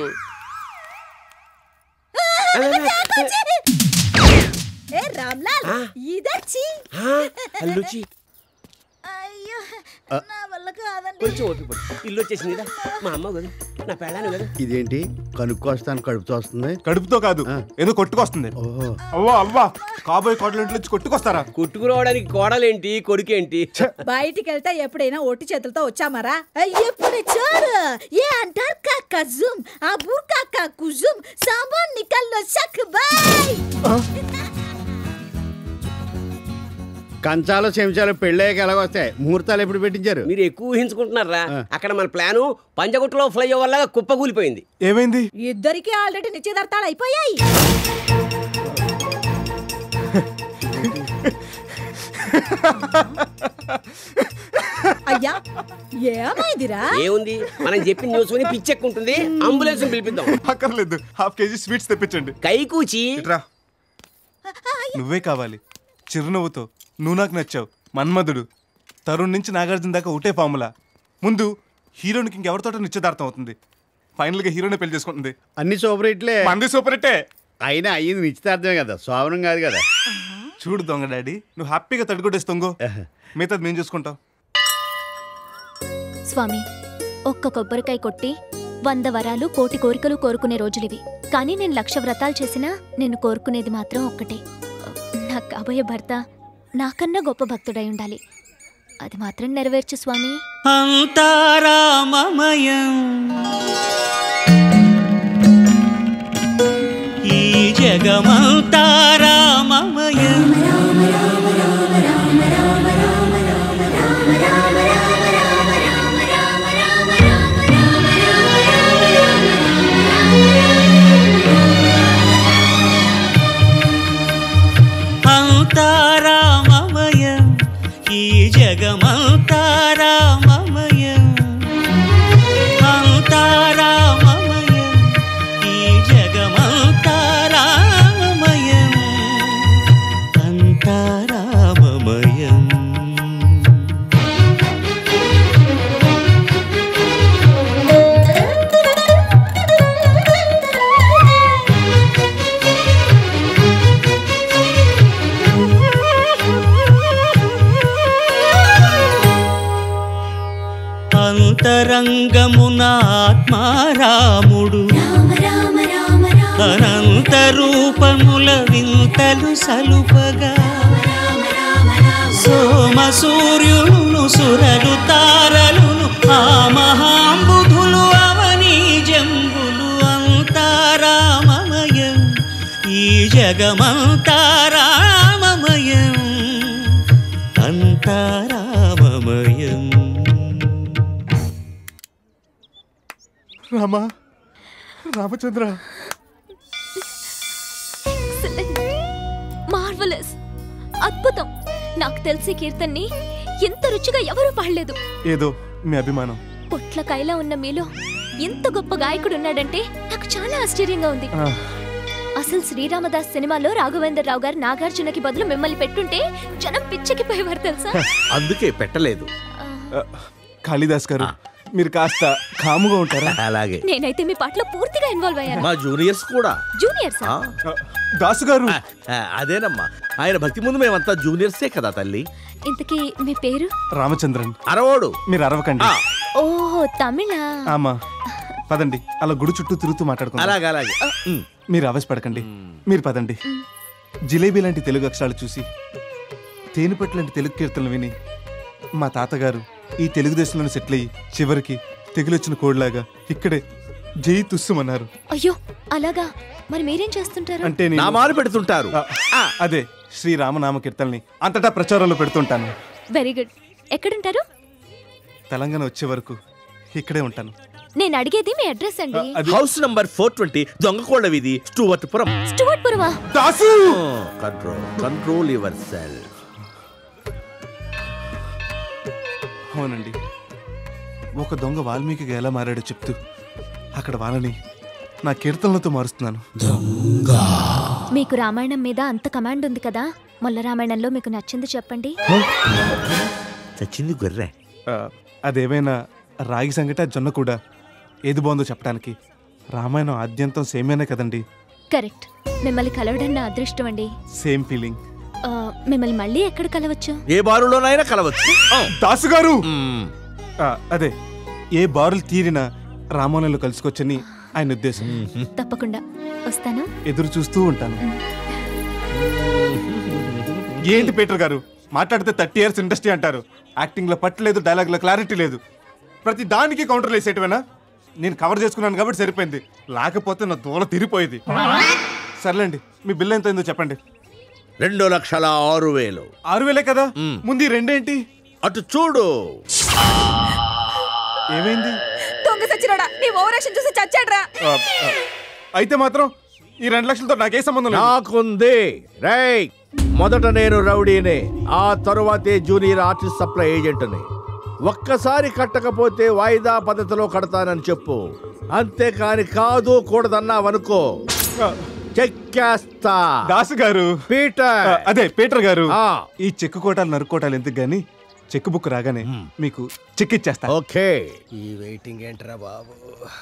M: ఏ రామ్లాల్ ఇదచ్చి
U: అల్లు చి
M: అయ్యో
I: ఆ.
M: నా వల్ల కాదండి
U: కొంచెం ఓపిక పట్టు. ఇల్లు వచ్చేసింది కదా మా అమ్మ కదా నా పెళ్ళాను కదా
I: ఇదేంటి కనుక్కొస్తాను కడుపుతో వస్తుంది
K: కడుపుతో కాదు ఏదో కొట్టుకొస్తుంది అవ్వా అవ్వా కాబోయే కోడల ఇంట్లో నుంచి కొట్టుకొస్తారా
U: కొట్టుకురావడానికి కోడలేంటి కొడుకేంటి
M: బయటికి వెళ్తే ఎప్పుడైనా ఒట్టి చేతులతో వచ్చామారా ఎప్పుడు చూడు ఏ అంటారు కాకా జుమ్ ఆ బుర్కా కుజుమ్ సాంబార్ నికల్లో సక్ బాయ్
I: కంచాలు చెంచాలు పెళ్ళయ్యాక ఎలాగొస్తాయి ముహూర్తాలు ఎప్పుడు పెట్టించారు
U: మీరు ఎక్కువ ఊహించుకుంటున్నారా అక్కడ మన ప్లాను పంజగుట్టలో ఫ్లైఓవర్ లాగా కుప్పకూలిపోయింది
K: ఏమైంది
M: ఇద్దరికి ఆల్రెడీ నిశ్చితార్థాలు అయిపోయాయి అయ్యా ఏమైందిరా
U: ఏముంది మనం చెప్పిన న్యూస్ విని పిచ్చెక్కుంటుంది అంబులెన్స్ పిలిపిద్దాం
K: అక్కర్లేదు హాఫ్ కేజీ స్వీట్స్ తెప్పించండి
U: కైకూచి
K: ఇట్రా నువ్వే కావాలి చిరునవ్వుతో నువ్వు నాకు నచ్చావు మన్మధుడు తరుణ్ నుంచి నాగార్జున దాకా ఒకటే ఫార్ములా ముందు హీరోనికి ఇంకెవరితోటో నిశ్చితార్థం అవుతుంది ఫైనల్గా హీరోనే పెళ్లి చేసుకుంటుంది
I: అన్ని సూపర్ హిట్లే
K: మంది సూపర్ హిట్టే
I: అయినా అయ్యింది నిశ్చితార్థమే కదా శోభనం కాదు కదా
K: చూడు దొంగ డాడీ నువ్వు హ్యాపీగా తడుగుడేసి తొంగు మిగతాది మేము చూసుకుంటాం
E: స్వామి ఒక్క కొబ్బరికాయ కొట్టి వంద వరాలు కోటి కోరికలు కోరుకునే రోజులివి కానీ నేను లక్ష వ్రతాలు చేసినా నేను కోరుకునేది మాత్రం ఒక్కటే నా కాబోయే భర్త నాకన్నా గొప్ప భక్తుడై ఉండాలి అది మాత్రం నెరవేర్చు స్వామి
A: అంతారామమయం ఈ జగమంతారామమయం అంతారామమయం ఈ జగమంతారామమయం అంతారామమయం ఈ జగమంతారామమయం అంతారామమయం అంతరంగమున ఆత్మారాముడు అనంత రూపముల వింతలు సలుపగా సోమ సూర్యులను సురలు తారలును ఆ మహాంబుధులు అవనీ జంబులు అంతారామమయం ఈ జగమంతారామమయం అంతారామమయం
K: రామా రామచంద్ర
E: మార్వలస్ అద్భుతం నాకు తెలిసి కీర్తన్ని ఇంత రుచిగా ఎవరూ పాడలేదు
K: ఏదో మీ అభిమానం
E: పొట్లకాయలా ఉన్న మీలో ఇంత గొప్ప గాయకుడు ఉన్నాడంటే నాకు చాలా ఆశ్చర్యంగా ఉంది
K: ఆ,
E: అసలు శ్రీరామదాస్ సినిమాలో రాఘవేంద్ర రావు గారు నాగార్జునకి బదులు మిమ్మల్ని పెట్టుంటే జనం పిచ్చెక్కిపోయేవారు తెలుసా
G: అందుకే పెట్టలేదు
K: ఆ, కాళిదాస్ గారు మీరు కాస్త కాముగా ఉంటారా
G: అలాగే
E: నేనైతే మీ పాటలో పూర్తిగా ఇన్వాల్వ్ అయ్యాను
G: మా జూనియర్స్ కూడా
E: జూనియర్స్
G: ఆ,
K: దాసు గారు
G: ఆ, అదేనమ్మా ఆయన భక్తి ముందు మేమంతా జూనియర్సే కదా తల్లి
E: ఇంతకీ మీ పేరు
K: రామచంద్రన్
G: అరవోడు
K: మీరు అరవకండి
E: ఓహో తమిళ
K: ఆమా పదండి అలా గుడి చుట్టూ తిరుగుతూ మాట్లాడుకుందాం
G: అలాగే అలాగే ఉమ్.
K: మీరు అవసపడకండి మీరు పదండి జిలేబీ లాంటి తెలుగు అక్షరాలు చూసి తేనెపట్టు లాంటి తెలుగు కీర్తనలు విని మా తాతగారు ఈ తెలుగుదేశంలోనే సెటిల్ అయ్యి చివరికి తెగులొచ్చిన కోడిలాగా ఇక్కడే జై తుస్సుమన్నారు
E: అయ్యో అలాగా మరి మీరేం చేస్తుంటారు
K: అంటే నేను-
G: నామాలు పెడుతుంటారు
K: ఆ, అదే శ్రీ రామనామ కీర్తనని అంతటా ప్రచారంలో పెడుతుంటాను
E: వెరీ గుడ్ ఎక్కడుంటారు
K: తెలంగాణ వచ్చే వరకు ఇక్కడే ఉంటాను
E: నేను అడిగేది మీ అడ్రస్ అండి
G: హౌస్ నంబర్ ఫోర్ ట్వంటీ దొంగకోళ్ళ వీధి స్టూవర్ట్పురం
E: స్టువర్ట్పురమా
K: Dasu
G: control control your cell
K: అవునండి ఒక దొంగ వాల్మీకిగా ఎలా మారాడో చెప్తూ అక్కడ వాళ్ళని నా కీర్తనలతో మారుస్తున్నాను
E: మీకు రామాయణం మీద అంత కమాండ్ ఉంది కదా మొల్ల రామాయణంలో మీకు నచ్చింది చెప్పండి
G: చచ్చింది గొర్రె
K: ఆ, అదేమైనా రాగి సంగట జొన్న కూడా ఏది బాగుందో చెప్పడానికి రామాయణం ఆద్యంతం సేమేనే కదండి
E: కరెక్ట్ మిమ్మల్ని కలవడం నా అదృష్టం అండి
K: సేమ్ ఫీలింగ్
E: ఆ, మిమ్మల్ని మళ్ళీ ఎక్కడ కలవచ్చు
G: ఏ బారులోనైనా కలవచ్చు
K: దాసు గారు ఆ, అదే ఏ బారులు తీరినా రామాయణంలో కలుసుకోవచ్చని ఆయన ఉద్దేశం
E: తప్పకుండా వస్తాను
K: ఎదురు చూస్తూ ఉంటాను ఏంటి పీటర్ గారు మాట్లాడితే థర్టీ ఇయర్స్ ఇండస్ట్రీ అంటారు యాక్టింగ్ లో పట్టలేదు డైలాగ్ లో క్లారిటీ లేదు ప్రతి దానికి కౌంటర్లు వేసేటివేనా నేను కవర్ చేసుకున్నాను కాబట్టి సరిపోయింది లేకపోతే నా దూల తిరిగిపోయేది సర్లేండి మీ బిల్ ఎంత అయిందో చెప్పండి
G: రెండు లక్షల ఆరు వేలు
K: ఆరు వేలే కదా ముందు ఈ రెండేంటి
G: అటు చూడు
K: ఏమైంది
M: దొంగ సచ్చినోడా నీ ఓవరాక్షన్ చూసి చచ్చాడ్రా
K: ఆ, ఆ, అయితే మాత్రం ఈ రెండు లక్షలతో నాకే సంబంధం లేదు
G: నాకుంది రై మొదట నేను రౌడీనే ఆ తరువాతే జూనియర్ ఆర్టిస్ట్ సప్లై ఏజెంట్ని ఒక్కసారి కట్టకపోతే వాయిదా పద్ధతిలో కడతానని చెప్పు అంతేకాని కాదు కూడదన్నావనుకో చెక్కేస్తా
K: దాసు గారు
G: పీటర్
K: ఆ, అదే పీటర్ గారు ఈ చెక్కు కోటాలు నరుక్కోటాలు ఎందుకు గాని చెక్ బుక్ రాగానే మీకు చెక్ ఇచ్చేస్తా
G: ఓకే
D: ఈ వెయిటింగ్ ఏంట్రా బాబు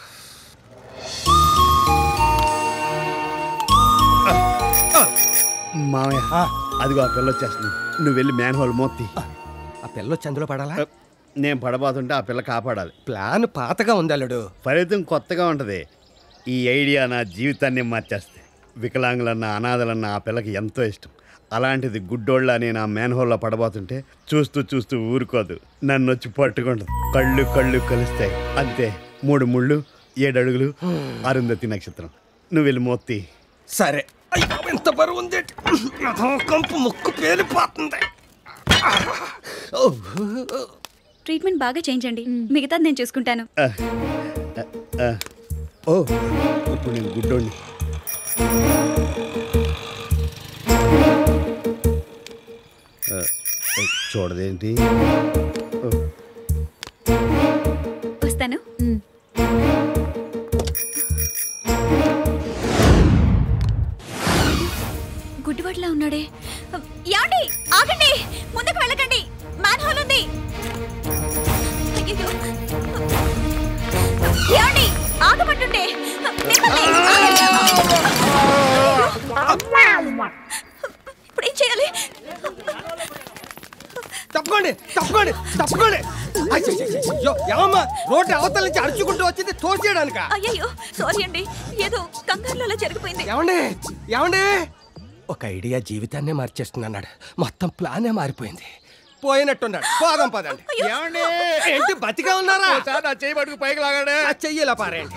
I: మామయ్య అదిగో ఆ పిల్ల వచ్చేస్తుంది నువ్వు వెళ్ళి మ్యాన్ హోల్ మోత్తి
D: ఆ పిల్ల వచ్చి అందులో పడాలా
I: నేను పడబోతుంటే ఆ పిల్ల కాపాడాలి
D: ప్లాన్ పాతగా ఉంది అల్లుడు
I: ఫలితం కొత్తగా ఉంటది ఈ ఐడియా నా జీవితాన్ని మార్చేస్తే వికలాంగులన్న అనాథలన్న ఆ పిల్లకి ఎంతో ఇష్టం అలాంటిది గుడ్డోళ్ళ నేను ఆ మ్యాన్ హోల్లో పడబోతుంటే చూస్తూ చూస్తూ ఊరుకోదు నన్ను వచ్చి పట్టుకుంటుంది కళ్ళు కళ్ళు కలుస్తాయి అంతే మూడు ముళ్ళు ఏడు అడుగులు అరుంధతి నక్షత్రం నువ్వు వెళ్ళి మోత్తి
D: సరే అయ్యో ఎంత బరువు ఉంది కంపు ముక్కు పేలిపోతుంది
B: ట్రీట్మెంట్ బాగా చేయించండి మిగతాది నేను చూసుకుంటాను
I: ఆ, ఆ, ఆ. ఓ ఇప్పుడు నేను గుడ్డోడిని ఆ, ఆ, చూడదేంటి ఓ,
B: వస్తాను గుడ్డివాడిలా ఉన్నాడే యాండి ఆగండి ముందుకు వెళ్ళకండి మ్యాన్ హోల్ ఉంది అయ్యయ్యో. యాండి ఆగమంటుంటే మిమ్మల్ని ఇప్పుడు ఏం చేయాలి
D: తప్పుకోండి తప్పుకోండి తప్పుకోండి అయ్యో ఏమమ్మా రోడ్డు అవతల నుంచి అరుచుకుంటూ వచ్చింది తోసేయడానిక
B: అయ్యయ్యో సారీ అండి ఏదో కంగారులో అలా జరిగిపోయింది
D: ఏమండి ఏమండి ఒక ఐడియా జీవితాన్నే మార్చేస్తున్నాడు మొత్తం ప్లానే మారిపోయింది పోయినట్టున్నాడు పోదాం పదండి ఏమండి ఏంటి బతిగా ఉన్నారా
I: నా చేయి పట్టుకు పైకి లాగాడే
D: ఆ చెయ్యిలా పారేయండి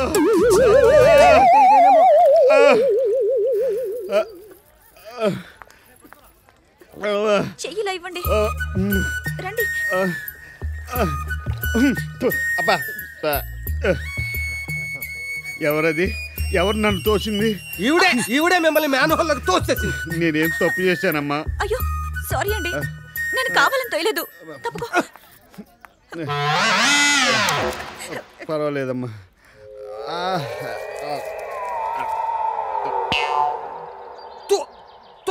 B: చెయ్యిలా ఇవ్వండి రండి
I: అబ్బా ఆ, ఆ. ఎవరది ఎవరు నన్ను తోసింది
D: ఈవిడే ఈవిడే మిమ్మల్ని మ్యాన్ హోల్లోకి తోసేసింది
I: నేనేం తప్పు చేశానమ్మా
B: అయ్యో సారీ అండి నేను కావాలని తోయలేదు తప్పుకో
I: పర్వాలేదమ్మా ఆ, ఆ.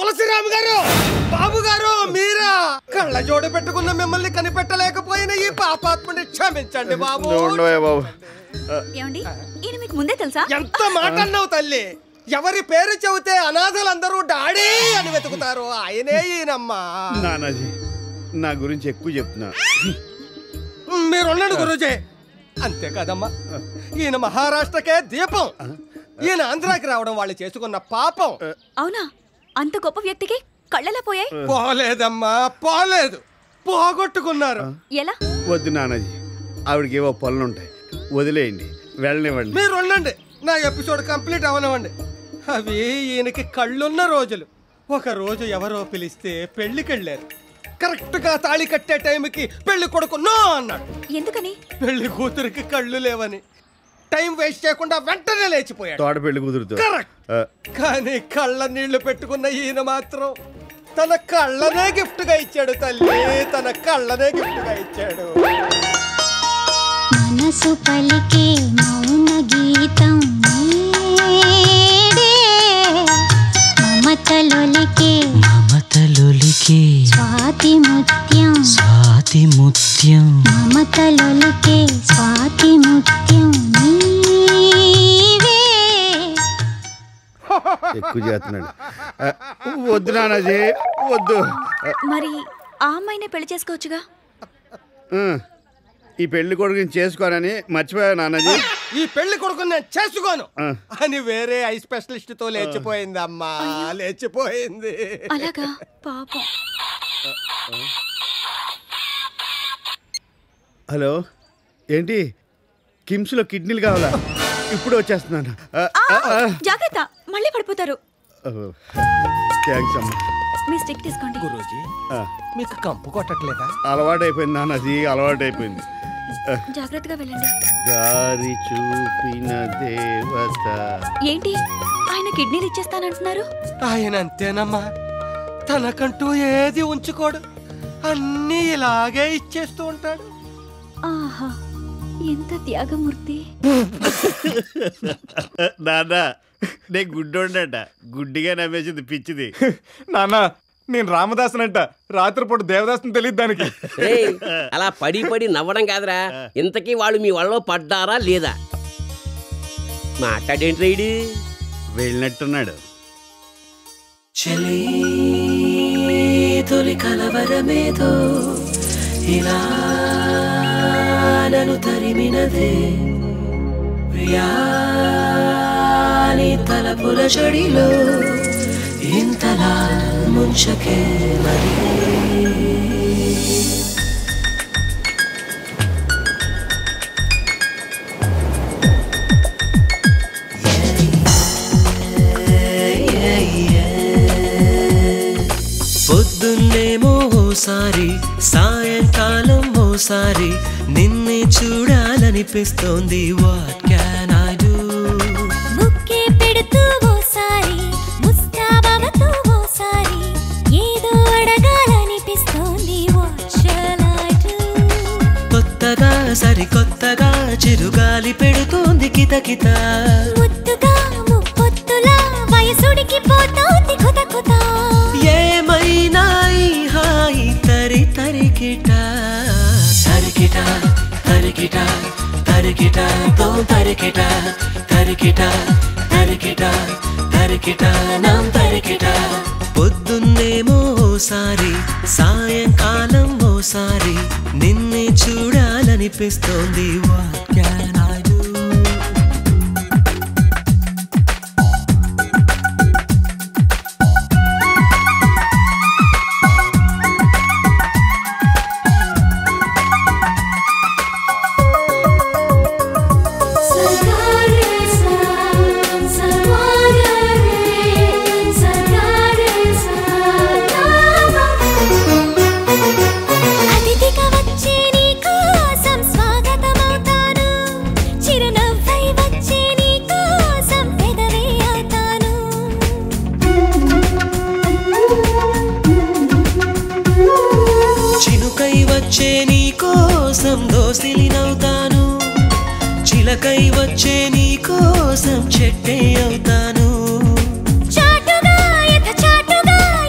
D: తులసిరామ్ గారు బాబు గారు మీరా కళ్ళ జోడ పెట్టుకున్న మిమ్మల్ని కనిపెట్టలేకపోయిన ఈ పాపాత్ముని క్షమించండి బాబు
I: నువ్వు ఉండవే బాబు
B: ఏమండి ఈయన మీకు ముందే తెలుసా
D: ఎంత మాట అన్నావు తల్లి ఎవరి పేరు చెబితే అనాథలందరూ డాడీ అని వెతుకుతారు ఆయనే ఈయనమ్మా
I: నానాజీ నా గురించి ఎక్కువ చెప్తున్నా
D: మీరు ఉండండి గురుజీ అంతే కదమ్మా ఈయన మహారాష్ట్రకే దీపం ఈయన ఆంధ్రాకి రావడం వాళ్ళు చేసుకున్న పాపం
B: అవునా అంత గొప్ప వ్యక్తికి కళ్ళెలా పోయాయి
D: పోలేదమ్మా పోలేదు పోగొట్టుకున్నారు
B: ఎలా
I: వద్దు నానాజీ ఆవిడకి ఏవో పనులుంటాయి వదిలేయండి వెళ్ళనివ్వండి
D: మీరు ఉండండి నా ఎపిసోడ్ కంప్లీట్ అవనివ్వండి అవి ఈయనకి కళ్ళున్న రోజులు ఒక రోజు ఎవరో పిలిస్తే పెళ్లికి వెళ్ళారు కరెక్ట్ గా తాళి కట్టే టైంకి పెళ్లి కొడుకు నో అన్నాడు
B: ఎందుకని
D: పెళ్లి కూతురికి కళ్ళు లేవని టైం వేస్ట్ చేయకుండా వెంటనే లేచిపోయాడు
I: తోట పెళ్లి కుదురుతూ
D: Correct. కానీ కళ్ళ నీళ్లు పెట్టుకున్న ఈయన మాత్రం తన కళ్ళనే గిఫ్ట్ గా ఇచ్చాడు తల్లి తన కళ్ళనే గిఫ్ట్ గా ఇచ్చాడు
J: మనసు పలికే మౌన గీతం నీడే మమతలొలికే
A: మమతలొలికే
J: స్వాతి ముత్యం
A: స్వాతి ముత్యం
J: మమతలొలికే స్వాతి ముత్యం నీవే
I: ఎక్కువ చేస్తున్నాడు ఆ, వద్దు నానాజీ వద్దు ఆ,
B: మరి ఆ అమ్మాయినే పెళ్లి చేసుకోవచ్చుగా
I: ఆ, ఈ పెళ్లి కొడుకుని చేసుకోనని మర్చిపోయా నానాజీ
D: ఈ పెళ్లి కొడుకు నేను చేసుకోను
I: ఆ.
D: అని వేరే ఐ స్పెషలిస్ట్ తో లేచిపోయింది అమ్మా లేచిపోయింది
B: అలాగా పాపం
I: హలో ఏంటి కిమ్స్లో కిడ్నీలు కావాలా ఇప్పుడు వచ్చేస్తున్నాను ఆ,
B: ఆ,
I: ఆ, ఆ.
B: జాగ్రత్త మళ్ళీ పడిపోతారు
I: ఓ, థ్యాంక్స్ అమ్మా
B: మీ స్టిక్ తీసుకోండి
D: గురూజీ
I: ఆ,
D: మీకు కంపు కొట్టట్లేదా
I: అలవాటైపోయింది నాన్నది అలవాటైపోయింది ఆ,
B: జాగ్రత్తగా వెళ్ళండి
I: దారి చూపిన దేవత
B: ఏంటి ఆయన కిడ్నీలు ఇచ్చేస్తానంటున్నారు
D: ఆయన అంతేనమ్మా తనకంటూ ఏది ఉంచుకోడు అన్నీ ఇలాగే ఇచ్చేస్తూ ఉంటాడు
B: ఆహా ఎంత త్యాగమూర్తి
I: నాన్న నేను గుడ్డోండట గుడ్డిగా నమ్మేసింది పిచ్చిది
K: నాన్న నేను రామదాసునంట రాత్రిపూట దేవదాసుని తెలియదు దానికి
U: ఏయ్, అలా పడి పడి నవ్వడం కాదురా ఇంతకీ వాళ్ళు మీ వాళ్ళలో పడ్డారా లేదా మాట్లాడేంటి రైడు
I: వెళ్ళినట్టున్నాడు
A: చలి తొలి కలవరమేదో ఇలా నన్ను తరిమినదే ప్రియాని తలపుల చడిలో ఇంతలా ముంచకే మరి పొద్దున్నేమో ఓసారి సాయంకాలం ఓసారి నిన్నే చూడాలనిపిస్తోంది వాట్ క్యాన్ ఐ డూ
J: ముక్కే పెడుతూ ఓసారి ముస్తాబాబతో ఓసారి ఏదో అడగాలనిపిస్తోంది what shall I do?
A: కొత్తగా సరికొత్తగా చిరుగాలి పెడుతోంది కితకిత
J: ముద్దుగా ముప్పొత్తులా వయసుడికి పోతోంది కుత కుత
A: ఏమైనా ఈ హాయి తరి తరికిట తరికిట తరికిట తరికిట తో తరికిట తరికిట తరికిట తరికిట నాం తరికిట పొద్దున్నేమో ఓసారి సాయంకాలం ఓసారి నిన్నే చూడాలనిపిస్తోంది వాట్ క్యాన్ ఐ డూ
J: అతిథిగా వచ్చే నీ కోసం స్వాగతమవుతాను చిరునవ్వై వచ్చే నీ కోసం పెదవే అవుతాను
A: చినుకై వచ్చే నీ కోసం దోసిలినవుతాను చిలకై వచ్చే నీ కోసం చెట్టే అవుతాను
J: చాటుగా యథ చాటుగా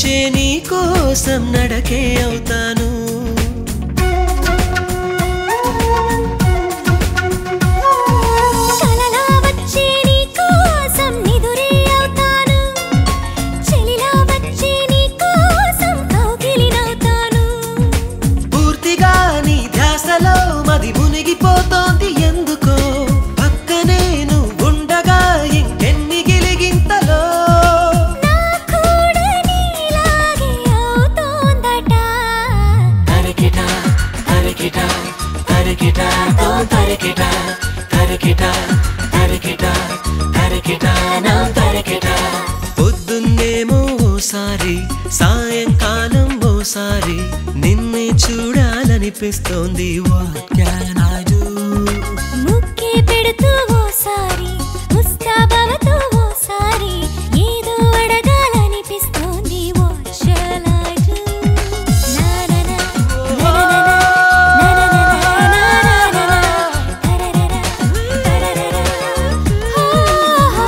A: వచ్చే నీ కోసం నడకే అవుతాను
J: కలలా వచ్చే నీ కోసం నిదురే అవుతాను చెలిలా వచ్చే నీ కోసం కౌగిలినవుతాను
A: పూర్తిగా నీ ధ్యాసలో మది మునిగిపోతోంది ఎందుకో పక్కనే నువ్వుండగా ఇంకెన్ని గిలిగింతలో
J: నా కూడా నీలాగే అవుతోందట
A: తరికిట తరికిట తరికిట తో తరికిట తరికిట తరికిట తరికిట నా తరికిట పొద్దున్నేమో ఓసారి సాయంకాలం ఓసారి నిన్నే చూడాలనిపిస్తోంది వాట్ క్యాన్ ఐ డూ
J: ముక్కే పెడుతూ ఓసారి ముస్తాబవతో ఓసారి ఏదో అడగాలనిపిస్తోంది what shall I do? నా నా నా, నా నా నా, నా నా నా నా, నా నా నా, తరరర, తరరర, హో, హో.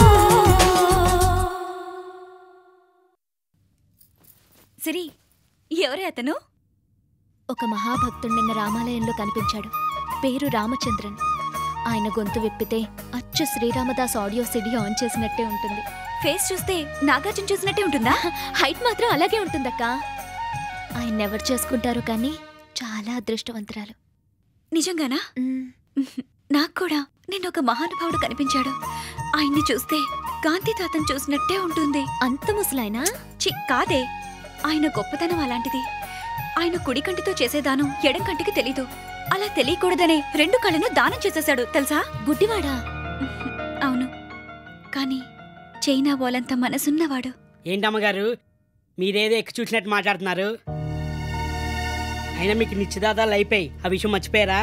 B: సిరి ఎవరే అతను
E: ఒక మహాభక్తుడు నిన్న రామాలయంలో కనిపించాడు పేరు రామచంద్రన్ ఆయన గొంతు విప్పితే అచ్చు శ్రీరామదాస్ ఆడియో సిడి ఆన్ చేసినట్టే ఉంటుంది
B: ఫేస్ చూస్తే నాగార్జున చూసినట్టే ఉంటుందా
E: హైట్ మాత్రం అలాగే ఉంటుందక్క ఆయన ఎవరు చేసుకుంటారు కానీ చాలా అదృష్టవంతురాలు
B: నిజంగానా నాకు కూడా నేను ఒక మహానుభావుడు కనిపించాడు ఆయన్ని చూస్తే గాంధీ తాతను చూసినట్టే ఉంటుంది
E: అంత ముసలాయనా
B: చి కాదే ఆయన గొప్పతనం అలాంటిది ఆయన కుడి కంటితో చేసే దానం ఎడం కంటికి తెలీదు అలా తెలియకూడదనే రెండు కళ్ళను దానం చేసేశాడు తెలుసా
E: గుడ్డివాడా
B: అవును కానీ చైనా వాళ్ళంత మనసున్నవాడు
C: ఏంటమ్మగారు మీరేదో ఎక్కి చూసినట్టు మాట్లాడుతున్నారు అయినా మీకు నిశ్చితార్థాలు అయిపోయి ఆ విషయం మర్చిపోయారా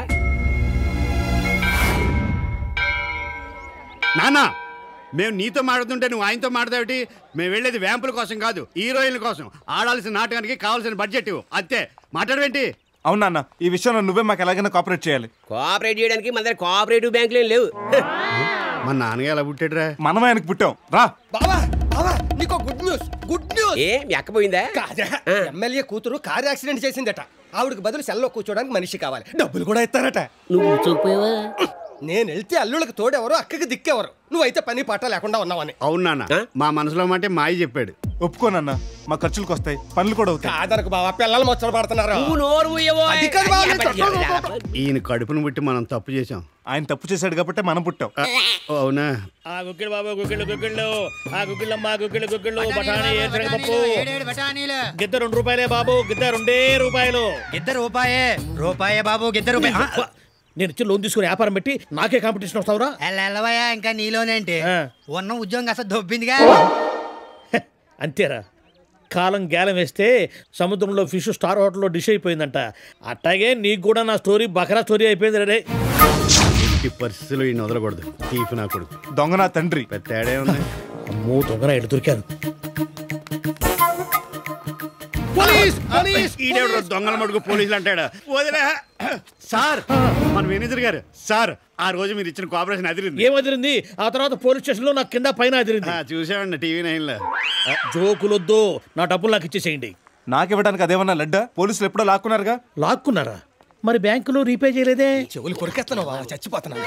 I: నానా మేము నీతో మాట్లాడుతుంటే నువ్వు ఆయనతో మాట్లాడేటి మేము వెళ్ళేది వ్యాంపుల కోసం కాదు హీరోయిన్ల కోసం ఆడాల్సిన నాటకానికి కావాల్సిన బడ్జెట్ ఇవ్వు అంతే మాట్లాడవేంటి
K: అవునా అన్న ఈ విషయంలో నువ్వే మాకు ఎలాగైనా కాపరేట్ చేయాలి
U: కోఆపరేట్ చేయడానికి మన దగ్గర కోఆపరేటివ్ బ్యాంకులు ఏం లేవు
I: మా నాన్నగా ఎలా పుట్టాడురా
K: మనమే ఆయనకు పుట్టాం రా
D: బావా బావా నీకు గుడ్ న్యూస్ గుడ్ న్యూస్
U: ఏ మీ అక్క పోయిందా
D: కాదా ఎమ్మెల్యే కూతురు కారు యాక్సిడెంట్ చేసిందట ఆవిడకి బదులు సెల్లో కూర్చోడానికి మనిషి కావాలి డబ్బులు కూడా ఇస్తారట
U: నువ్వు చూపోయావా
D: నేను వెళ్తే అల్లుళ్ళకి తోడెవరు అక్కకి దిక్కెవరు నువ్వైతే పని పాట లేకుండా ఉన్నావని
I: అవును నాన్న మా మనసులో మాట మాయ చెప్పాడు
K: ఒప్పుకోనన్నా మా ఖర్చులకు వస్తాయి పనులు కూడా అవుతాయి
D: కాదనకు బావా పిల్లలు ముచ్చట పడుతున్నారు
U: నువ్వు నోరు మూయవో.
D: అది కాదు బావ, నేను చెప్పను.
I: ఈయన కడుపును పుట్టి మనం తప్పు చేశాం
K: ఆయన తప్పు చేశాడు కాబట్టి మనం పుట్టాం
I: అవునా
O: ఆ గుగ్గిళ్ళు బాబు గుగ్గిళ్ళు గుగ్గిళ్ళు ఆ గుగ్గిళ్ళమ్మ గుగ్గిళ్ళు గుగ్గిళ్ళు బఠానీ ఏసరగ పప్పు గిద్ద రెండు రూపాయలే బాబు గిద్ద రెండే రూపాయలు
H: గిద్ద రూపాయే రూపాయే బాబు గిద్ద రూపాయి
O: అబ్బా, నేను ఇచ్చి లోన్ తీసుకుని వ్యాపారం పెట్టి నాకే కాంపిటీషన్ వస్తావురా
H: ఎల్లవయ్యా ఇంకా నీలోనేంటి ఉన్న ఉద్యోగం కాస్త దొబ్బిందిగా
O: అంతేరా కాలం గేలం వేస్తే సముద్రంలో ఫిష్ స్టార్ హోటల్లో డిష్ అయిపోయిందంట అట్టాగే నీకు కూడా నా స్టోరీ బకరా స్టోరీ అయిపోయింది రే
I: ఎట్టి పరిస్థితుల్లో ఈయన వదలకూడదు తీపి నా కొడుకు
K: దొంగ నా తండ్రి
I: పెద్ద తేడా ఉంది
O: అమ్మో దొంగన ఎటు దొరికారు
I: పోలీస్ పోలీస్ ఈడెవడో దొంగల మడుగు పోలీసులు అంటాడు వదిలే సార్ మన మేనేజర్ గారు సార్ ఆ రోజు మీరు ఇచ్చిన కోఆపరేషన్ అదిరింది
O: ఏం అదిరింది ఆ తర్వాత పోలీస్ స్టేషన్ లో నాకు కింద పైన అదిరింది
I: చూసామండి టీవీ నైన్ లో
O: జోకులొద్దు నా డబ్బులు నాకు ఇచ్చేసేయండి
K: నాకివ్వడానికి అదేమన్నా లడ్డా పోలీసులు ఎప్పుడో లాక్కున్నారుగా
O: లాక్కున్నారా మరి బ్యాంకులో రీపే చేయలేదే
D: చెవులు కొరికెత్తను బావా చచ్చిపోతున్నాను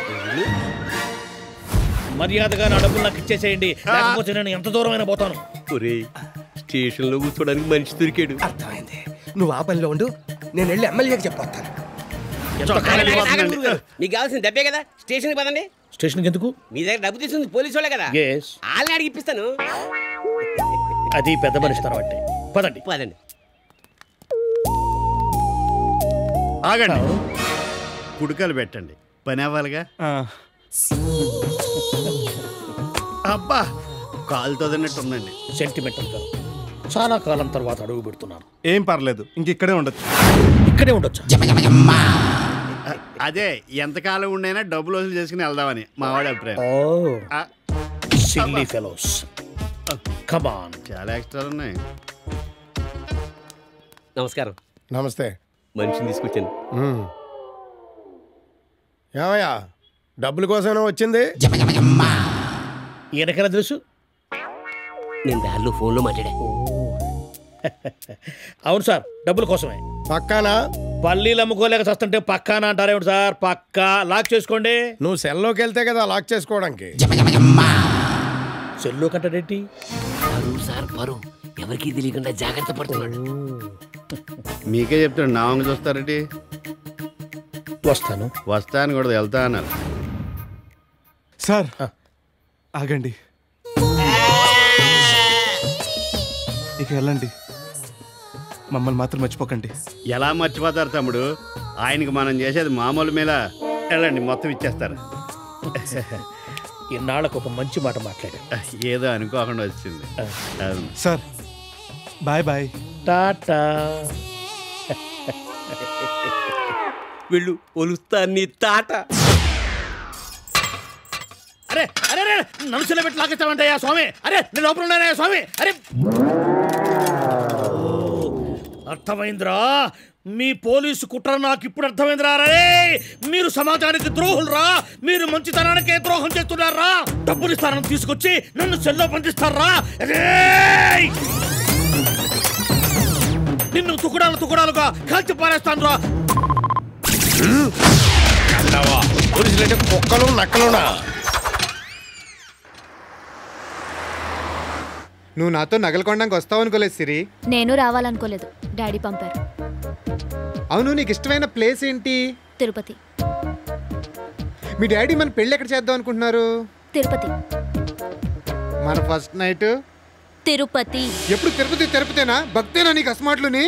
O: మర్యాదగా నా డబ్బులు నాకు ఇచ్చేసేయండి లేకపోతే నేను ఎంత దూరమైనా పోతాను
U: స్టేషన్ లో కూర్చోడానికి మనిషి దొరికాడు
D: అర్థమైంది నువ్వు ఆ పనిలో ఉండు నేను వెళ్ళి ఎమ్మెల్యేకి చెప్పొస్తాను
U: మీకు కావాల్సిన డబ్బే కదా స్టేషన్కి పదండి
O: స్టేషన్కి ఎందుకు
U: మీ దగ్గర డబ్బు తీసుకుంది పోలీసు వాళ్ళే కదా
O: Yes.
U: వాళ్ళని అడిగి ఇప్పిస్తాను
O: అది పెద్ద మనిషి తర్వాత పదండి
U: పదండి
I: ఆగండి కుడుకలు పెట్టండి పని అవ్వాలిగా అబ్బా కాలుతో తిన్నట్టుందండి
O: సెంటిమెంటల్ గా చాలా కాలం తర్వాత అడుగు పెడుతున్నాను
K: ఏం పర్లేదు ఇంక ఇక్కడే ఉండొచ్చు
O: ఇక్కడే ఉండొచ్చు
I: అ- అదే ఎంతకాలం ఉండైనా డబ్బులు వసూలు చేసుకుని వెళ్దామని మా వాడి అభిప్రాయం
O: ఓ
I: ఆ,
O: సిల్లీ ఫెలోస్ కమాన్
I: చాలా ఎక్స్ట్రాలు ఉన్నాయి
U: నమస్కారం
L: నమస్తే
U: మనిషిని తీసుకొచ్చాను
L: మ్మ్. ఏమయ్యా డబ్బుల కోసమైనా వచ్చింది
O: ఈయనకైనా తెలుసు
U: నేను దారిలో ఫోన్లో మాట్లాడా
O: అవును సార్ డబ్బుల కోసమే
L: పక్కానా
O: పల్లీలు అమ్ముకోలేక చస్తుంటే పక్కానా అంటారేమిటి సార్ పక్కా లాక్ చేసుకోండి
L: నువ్వు సెల్లోకి వెళ్తే కదా లాక్ చేసుకోవడానికి
O: సెల్లో కంటాడేంటి
U: పరువు సార్ పరువు ఎవరికి తెలియకుండా జాగ్రత్త పడుతున్నాడు
I: మీకే చెప్తాడు నా వంగ చూస్తారేంటి
O: వస్తాను
I: వస్తా అని కూడా వెళ్తా అన్నారు
K: సార్ ఆగండి ఇక వెళ్ళండి మమ్మల్ని మాత్రం మర్చిపోకండి
I: ఎలా మర్చిపోతారు తమ్ముడు ఆయనకి మనం చేసేది మామూలు మీద వెళ్ళండి మొత్తం ఇచ్చేస్తారు
O: ఇన్నాళ్ళకు ఒక మంచి మాట మాట్లాడా
I: ఏదో అనుకోకుండా వచ్చింది అవును.
K: సార్ బాయ్ బాయ్
O: టాటా
U: వెళ్ళు ఒలుస్తా నీ తాట
O: అరే అరే అరే నన్ను సెల్ల పెట్టి లాగేస్తామంటయ్యా స్వామి అరే నేను లోపల ఉన్నానయ్యా స్వామి అరే అర్థమైందిరా మీ పోలీసు కుట్ర నాకు ఇప్పుడు అర్థమైందిరా రే మీరు సమాజానికి ద్రోహులరా మీరు మంచితనానికే ద్రోహం చేస్తున్నారా డబ్బులు ఇస్తారని తీసుకొచ్చి నన్ను సెల్లో బంధిస్తారా రేయ్! నిన్ను తుకుడాలు తుకుడాలుగా కాల్చి పారేస్తాను రా
L: పోలీసులంటే కుక్కలు నక్కలునా
Q: నువ్వు నాతో నగలు కొనడానికి వస్తావు అనుకోలేదు సిరి
E: నేను రావాలనుకోలేదు డాడీ పంపారు
Q: అవును నీకు ఇష్టమైన ప్లేస్ ఏంటి
E: తిరుపతి
Q: మీ డాడీ మన పెళ్ళి ఎక్కడ చేద్దాం అనుకుంటున్నారు
E: తిరుపతి
Q: మన ఫస్ట్ నైట్
E: తిరుపతి
Q: ఎప్పుడు తిరుపతి తిరుపతేనా భక్తేనా నీకు అస్మాట్లుని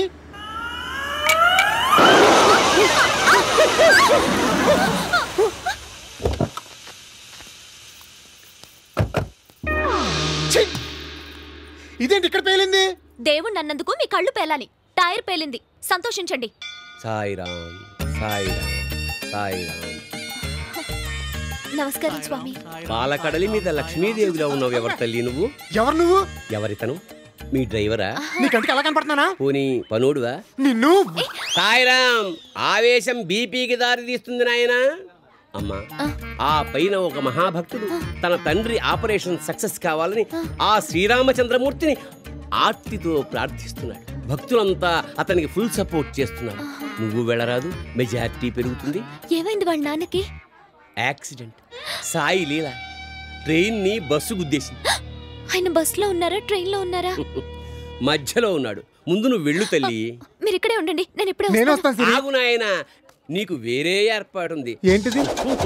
Q: ఛీ! ఇదేంటి ఇక్కడ పేలింది
E: దేవుడు నన్నందుకు మీ కళ్ళు పేలాలి టైర్ పేలింది సంతోషించండి
U: సాయిరామ్ సాయిరామ్ సాయిరామ్
E: నమస్కారం స్వామి
U: పాలకడలి మీద లక్ష్మీదేవిలో ఉన్నావు ఎవరి తల్లి నువ్వు
Q: ఎవరు నువ్వు
U: ఎవరితను మీ డ్రైవరా
Q: నీ కంటికి ఎలా కనపడుతున్నానా
U: పోనీ పనోడువా
Q: నిన్ను
U: సాయిరామ్ ఆవేశం బీపీకి దారి తీస్తుంది నాయనా అమ్మా ఆ పైన ఒక మహాభక్తుడు తన తండ్రి ఆపరేషన్ సక్సెస్ కావాలని ఆ శ్రీరామచంద్రమూర్తిని ఆర్తితో ప్రార్థిస్తున్నాడు భక్తులంతా అతనికి ఫుల్ సపోర్ట్ చేస్తున్నారు నువ్వు వెళ్ళరాదు మెజారిటీ పెరుగుతుంది
E: ఏమైంది వాళ్ళ నాన్నకి
U: యాక్సిడెంట్ సాయి లీల ట్రైన్ ని బస్సు గుద్దేసింది
E: ఆయన బస్సులో ఉన్నారా ట్రైన్లో ఉన్నారా
U: మధ్యలో ఉన్నాడు ముందు నువ్వు వెళ్ళు తల్లి
E: మీరు ఇక్కడే ఉండండి నేను ఇప్పుడే
Q: నేను
E: వస్తాను.
Q: వస్తాను సిరి
U: ఆగు నాయనా నీకు వేరే ఏర్పాటుంది
Q: ఏంటిది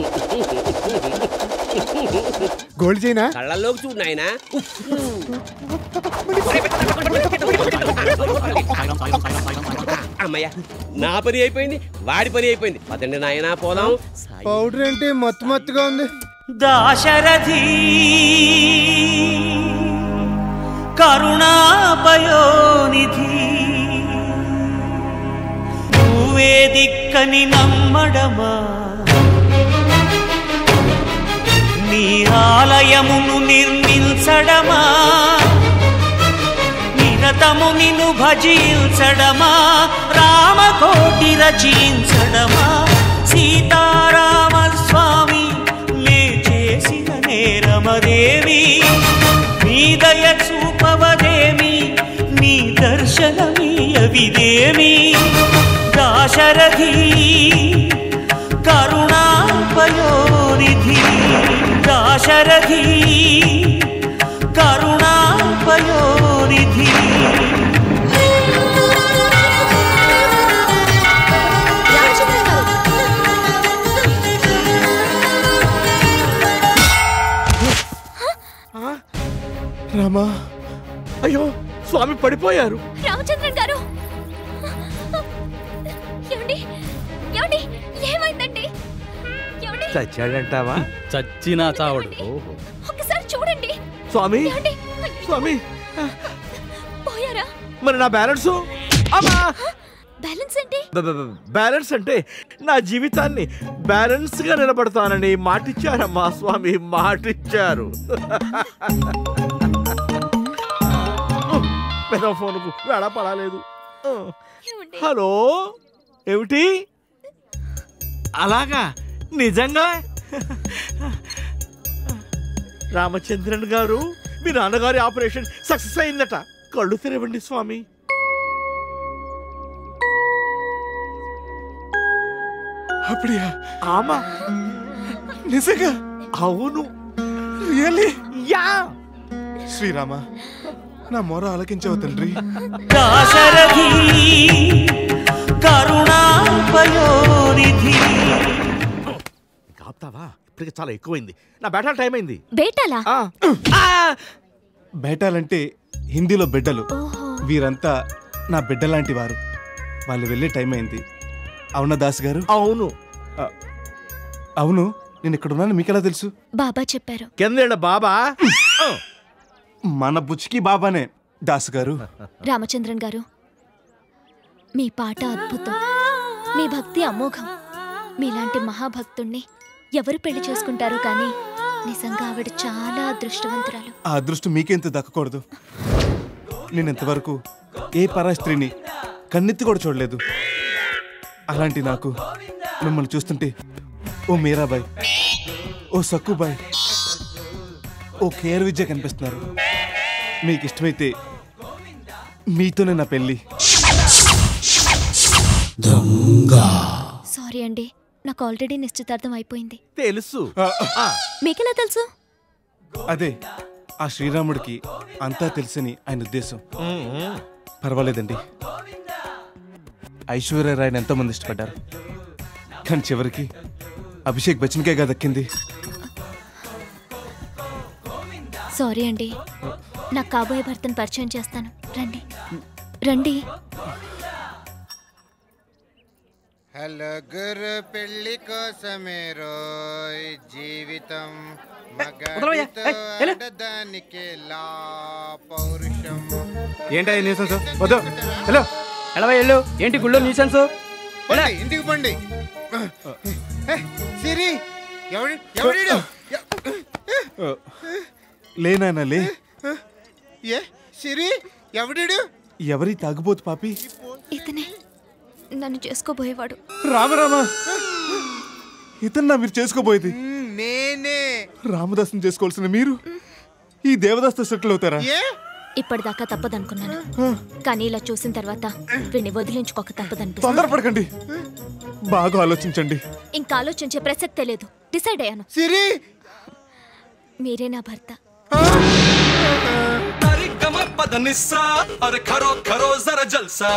Q: గోల్డ్ చైనా
U: కళ్ళల్లోకి చూడు నాయనా అమ్మయ్య నా పని అయిపోయింది వాడి పని అయిపోయింది పదండి నాయనా పోదాం
Q: పౌడర్ ఏంటి మత్తు మత్తుగా ఉంది
A: దాశరథి కరుణాపయోనిధి నువ్వే దిక్కని నమ్మడమా నీ ఆలయమును నిర్మించడమా నిరతము నిన్ను భజించడమా రామకోటి రచించడమా సీతారామ స్వామి లే చేసిన నేరమదేవి నీ దయ చూపవదేమి నీ దర్శనమీయవిదేమి దాశరథి కరుణాపయోనిధి దాశరథి కరుణాపయోనిధి
K: రామా
G: అయ్యో స్వామి పడిపోయారు
E: రామచంద్రన్ గారు ఏమండి ఏమండి ఏమైందండి ఏమండి
S: చచ్చాడంటావా
R: చచ్చినా చావడు
E: ఒక్కసారి చూడండి
G: స్వామి
E: ఏమండి
G: స్వామి
E: పోయారా
G: మరి నా బ్యాలెన్స్ అమ్మా
E: బ్యాలెన్స్ ఏంటి
G: బ- బ- బ- బ్యాలెన్స్ అంటే నా జీవితాన్ని బ్యాలెన్స్ గా నిలబడతానని మాటిచ్చారమ్మా స్వామి మాటిచ్చారు పెద్ద ఫోన్కు వేళ పడలేదు హలో ఏమిటి అలాగా నిజంగా రామచంద్రన్ గారు మీ నాన్నగారి ఆపరేషన్ సక్సెస్ అయిందట కళ్ళు తెరవండి స్వామి
K: అప్పుడియా
G: ఆమా
K: నిజంగా
G: అవును
K: రియల్లీ
G: యా
K: శ్రీరామ నా మొర ఆలకించవు తండ్రి
A: దాశరథి కరుణాపయోనిధి
G: కాపుతావా ఇప్పటికి చాలా ఎక్కువైంది నా బేటాల టైం అయింది
E: బేటాలా
K: బేటాలంటే హిందీలో బిడ్డలు వీరంతా నా బిడ్డ లాంటి వారు వాళ్ళు వెళ్ళే టైం అయింది అవునా దాస్ గారు
G: అవును
K: అవును నేను ఇక్కడ ఉన్నాను మీకెలా తెలుసు
E: బాబా చెప్పారు
G: కిందేళ్ళ బాబా
K: మన బుచ్చికి బాబానే దాస్ గారు
E: రామచంద్రన్ గారు మీ పాట అద్భుతం మీ భక్తి అమోఘం మీలాంటి మహాభక్తుణ్ణి ఎవరు పెళ్లి చేసుకుంటారో కానీ నిజంగా ఆవిడ చాలా అదృష్టవంతురాలు
K: ఆ అదృష్టం మీకెంత దక్కకూడదు నేను ఇంతవరకు ఏ పరా స్త్రీని కన్నెత్తి కూడా చూడలేదు అలాంటి నాకు మిమ్మల్ని చూస్తుంటే ఓ మీరాబాయ్ ఓ సక్కుబాయ్ ఓ కేర్ విద్య కనిపిస్తున్నారు మీకు ఇష్టమైతే మీతోనే నా పెళ్ళి
E: సారీ అండి నాకు ఆల్రెడీ నిశ్చితార్థం అయిపోయింది
G: తెలుసు
E: మీకెలా తెలుసు
K: అదే ఆ శ్రీరాముడికి అంతా తెలుసని ఆయన ఉద్దేశం పర్వాలేదండి ఐశ్వర్యరాయని ఎంతోమంది ఇష్టపడ్డారు కానీ చివరికి అభిషేక్ బచ్చన్కేగా దక్కింది
E: సారీ అండి నాకు కాబోయే భర్తను పరిచయం చేస్తాను రండి రండి
Q: హలగురు పెళ్లి కోసమే రోయ్ జీవితం
R: వదలవయ్యా. ఏయ్, వెళ్ళు.
Q: మగదానికి లా పౌరుషం
R: ఏంటయ్య న్యూసెన్స్ వద్దు హలో ఎలా వెళ్ళు ఏంటి గుళ్ళో న్యూసెన్స్
Q: పండి ఇంటికి పండి ఏ, సిరి ఎవడి ఎవడీడు
K: లేనాయన లే
Q: ఏ సిరి ఎవడీడు
K: ఎవరి తాగుబోతు పాపి
E: ఇతనే నన్ను చేసుకోబోయేవాడు
K: రామరామా ఇతన్నా మీరు చేసుకోబోయేది
Q: నేనే
K: రామదాసం చేసుకోవాల్సిన మీరు ఈ దేవదాస్తో సెటిల్ అవుతారా
E: ఇప్పటిదాకా తప్పదనుకున్నాను కానీ ఇలా చూసిన తర్వాత వీడిని వదిలించుకోక తప్పదనిపిస్తుంది
K: తొందరపడకండి బాగా ఆలోచించండి
E: ఇంకా ఆలోచించే ప్రసక్తే లేదు డిసైడ్ అయ్యాను
Q: సిరి
E: మీరే నా భర్త
A: పద నిస్సా అరే ఖరో ఖరో జర జల్సా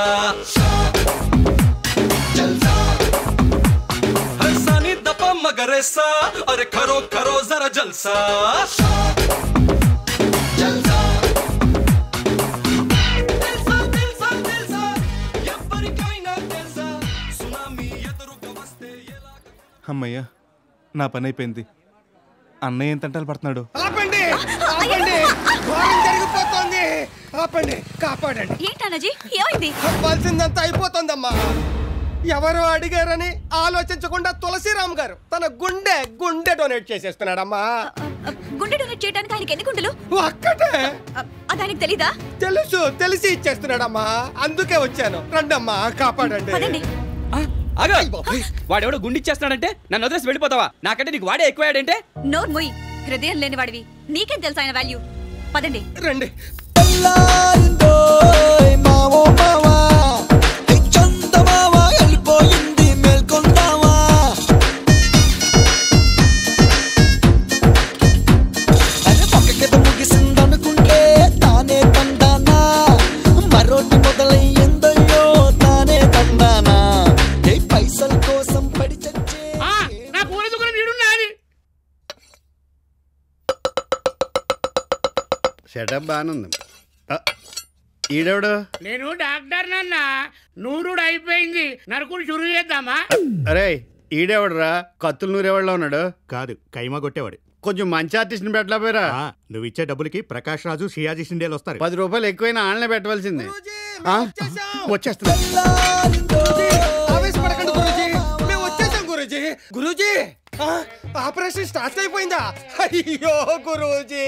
A: హసాని దప మగరేసా అరే ఖరో ఖరో జర జల్సా తెలుసా, తెలుసా, తెలుసా, ఎవరికైనా తెలుసా, సునామీ ఎదురుగా వస్తే
K: అమ్మయ్యా నా పని అయిపోయింది అన్నయ్య ఎంత అంటాలు పడుతున్నాడు
D: ఆపండి ఆపండి ఘోరం జరిగిపోతోంది ఆపండి కాపాడండి
B: ఏంటన్నజీ ఏమైంది
D: అవ్వాల్సిందంతా అయిపోతుందమ్మా ఎవరు అడిగారని ఆలోచించకుండా తులసిరామ్ గారు తన గుండె గుండె డొనేట్ చేసేస్తున్నాడమ్మా
B: గుండె డొనేట్ చేయడానికి ఆయనకి ఎన్ని గుండెలు
D: ఒక్కటే
B: అది ఆయనకి తెలీదా
D: తెలుసు తెలిసి ఇచ్చేస్తున్నాడమ్మా అందుకే వచ్చాను రండమ్మా కాపాడండి
R: అగా వాడెవడో గుండిచ్చేస్తున్నాడంటే నన్ను వదిలేసి వెళ్ళిపోతావా నాకంటే నీకు వాడే ఎక్కువయ్యాడంటే
B: నోర్ మొయ్ హృదయం లేని వాడివి నీకేం తెలుసు ఆయన వాల్యూ పదండి
D: రండి
A: మావో మావా చందమావా వెళ్ళిపోయింది మేల్కొందావా అరే పక్కకి ముగిసిందనుకుంటే తానే తందానా మరోటి మొదలయ్యిందయ్యో తానే తందానా ఏ పైసల కోసం పడి చచ్చే
F: నా పూల దుకాణం వీడున్నది
I: సెటప్ బాగానుంది ఆ, ఈడెవడు
F: నేను డాక్టర్ నాన్న నూరుడు అయిపోయింది నరుకుడు చురు చేద్దామా
I: అరే ఈడెవడరా కత్తులు నూరేవాడులో ఉన్నాడు కాదు కైమా కొట్టేవాడు కొంచెం మంచి ఆర్టిస్ట్ని పెట్టలేపోయారా
T: నువ్వు ఇచ్చే డబ్బులకి ప్రకాష్ రాజు షియాజీ షిండేలు వస్తారు
I: పది రూపాయలు ఎక్కువైనా ఆన్లైన్ పెట్టవలసిందే ఆ, వచ్చేస్తున్నా
D: ఆవేశపడకండి గురూజీ మేము వచ్చేసాం గురూజీ గురూజీ ఆ, ఆపరేషన్ స్టార్ట్ అయిపోయిందా అయ్యో గురూజీ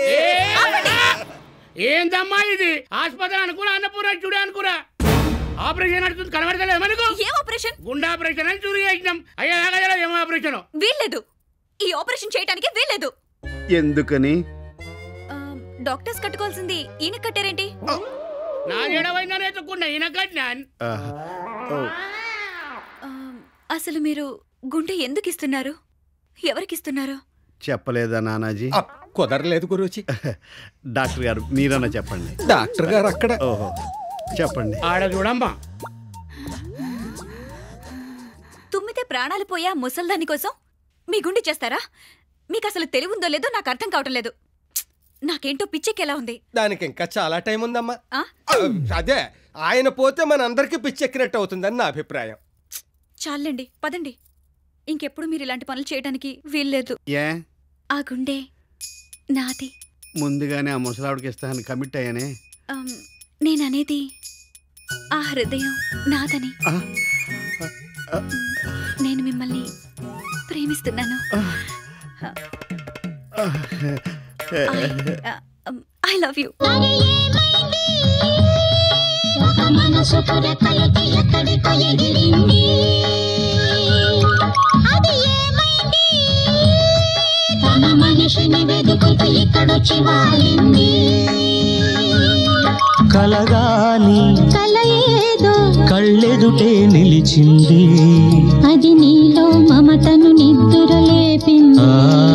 F: ఏందమ్మా ఇది ఆసుపత్రి అనుకురా అన్నపూర్ణ చూడే అనుకురా ఆపరేషన్ నడుస్తుంది కనబడతలేదు మనకు
B: ఏం ఆపరేషన్
F: గుండె ఆపరేషన్ అని చూరు చేసినాం అయ్యా ఆగజరా ఏమో ఆపరేషన్
B: వీల్లేదు ఈ ఆపరేషన్ చేయడానికి వీల్లేదు
I: ఎందుకని
B: డాక్టర్స్ కట్టుకోవాల్సింది ఈయన కట్టారేంటి
F: నా జడవైందని ఎత్తుకున్నా ఈయన కట్టినాన్
I: ఆహా. ఓ,
B: అసలు మీరు గుండె ఎందుకు ఇస్తున్నారు ఎవరికిస్తున్నారు
I: చెప్పలేదా నానాజీ
D: కుదరలేదు గురూజీ
I: డాక్టర్ గారు మీరన్నా చెప్పండి
D: డాక్టర్ గారు అక్కడ
I: ఓహో చెప్పండి
F: ఆడ చూడమ్మా
B: తుమ్మితే ప్రాణాలు పోయా ముసల్దాని కోసం మీ గుండె చేస్తారా మీకు అసలు తెలివి ఉందో లేదో నాకు అర్థం కావటం లేదు ప్చ్! నాకేంటో పిచ్చెక్కేలా ఉంది
D: దానికి ఇంకా చాలా టైం ఉందమ్మా
B: ఆ?
D: ఆ, అదే ఆయన పోతే మన అందరికీ పిచ్చెక్కినట్టు అవుతుందని నా అభిప్రాయం
B: చాలండి పదండి ఇంకెప్పుడు మీరు ఇలాంటి పనులు చేయడానికి వీల్లేదు
I: ఏ
B: ఆ గుండె నాది
I: ముందుగానే ఆ ముసలావిడికి ఇస్తానని కమిట్ అయ్యానే
B: అమ్, నేననేది ఆ హృదయం నాదని నేను మిమ్మల్ని ప్రేమిస్తున్నాను ఐ లవ్ యూ
J: ఒక మనసు పురకలకి ఎక్కడికో ఎగిరింది అది ఏమైంది తన మనిషిని వెతుకుతూ ఇక్కడొచ్చి వాలింది
A: కలగాని
J: కల ఏదో
A: కళ్ళెదుటే నిలిచింది
J: అది నీలో మమతను నిద్దుర లేపింది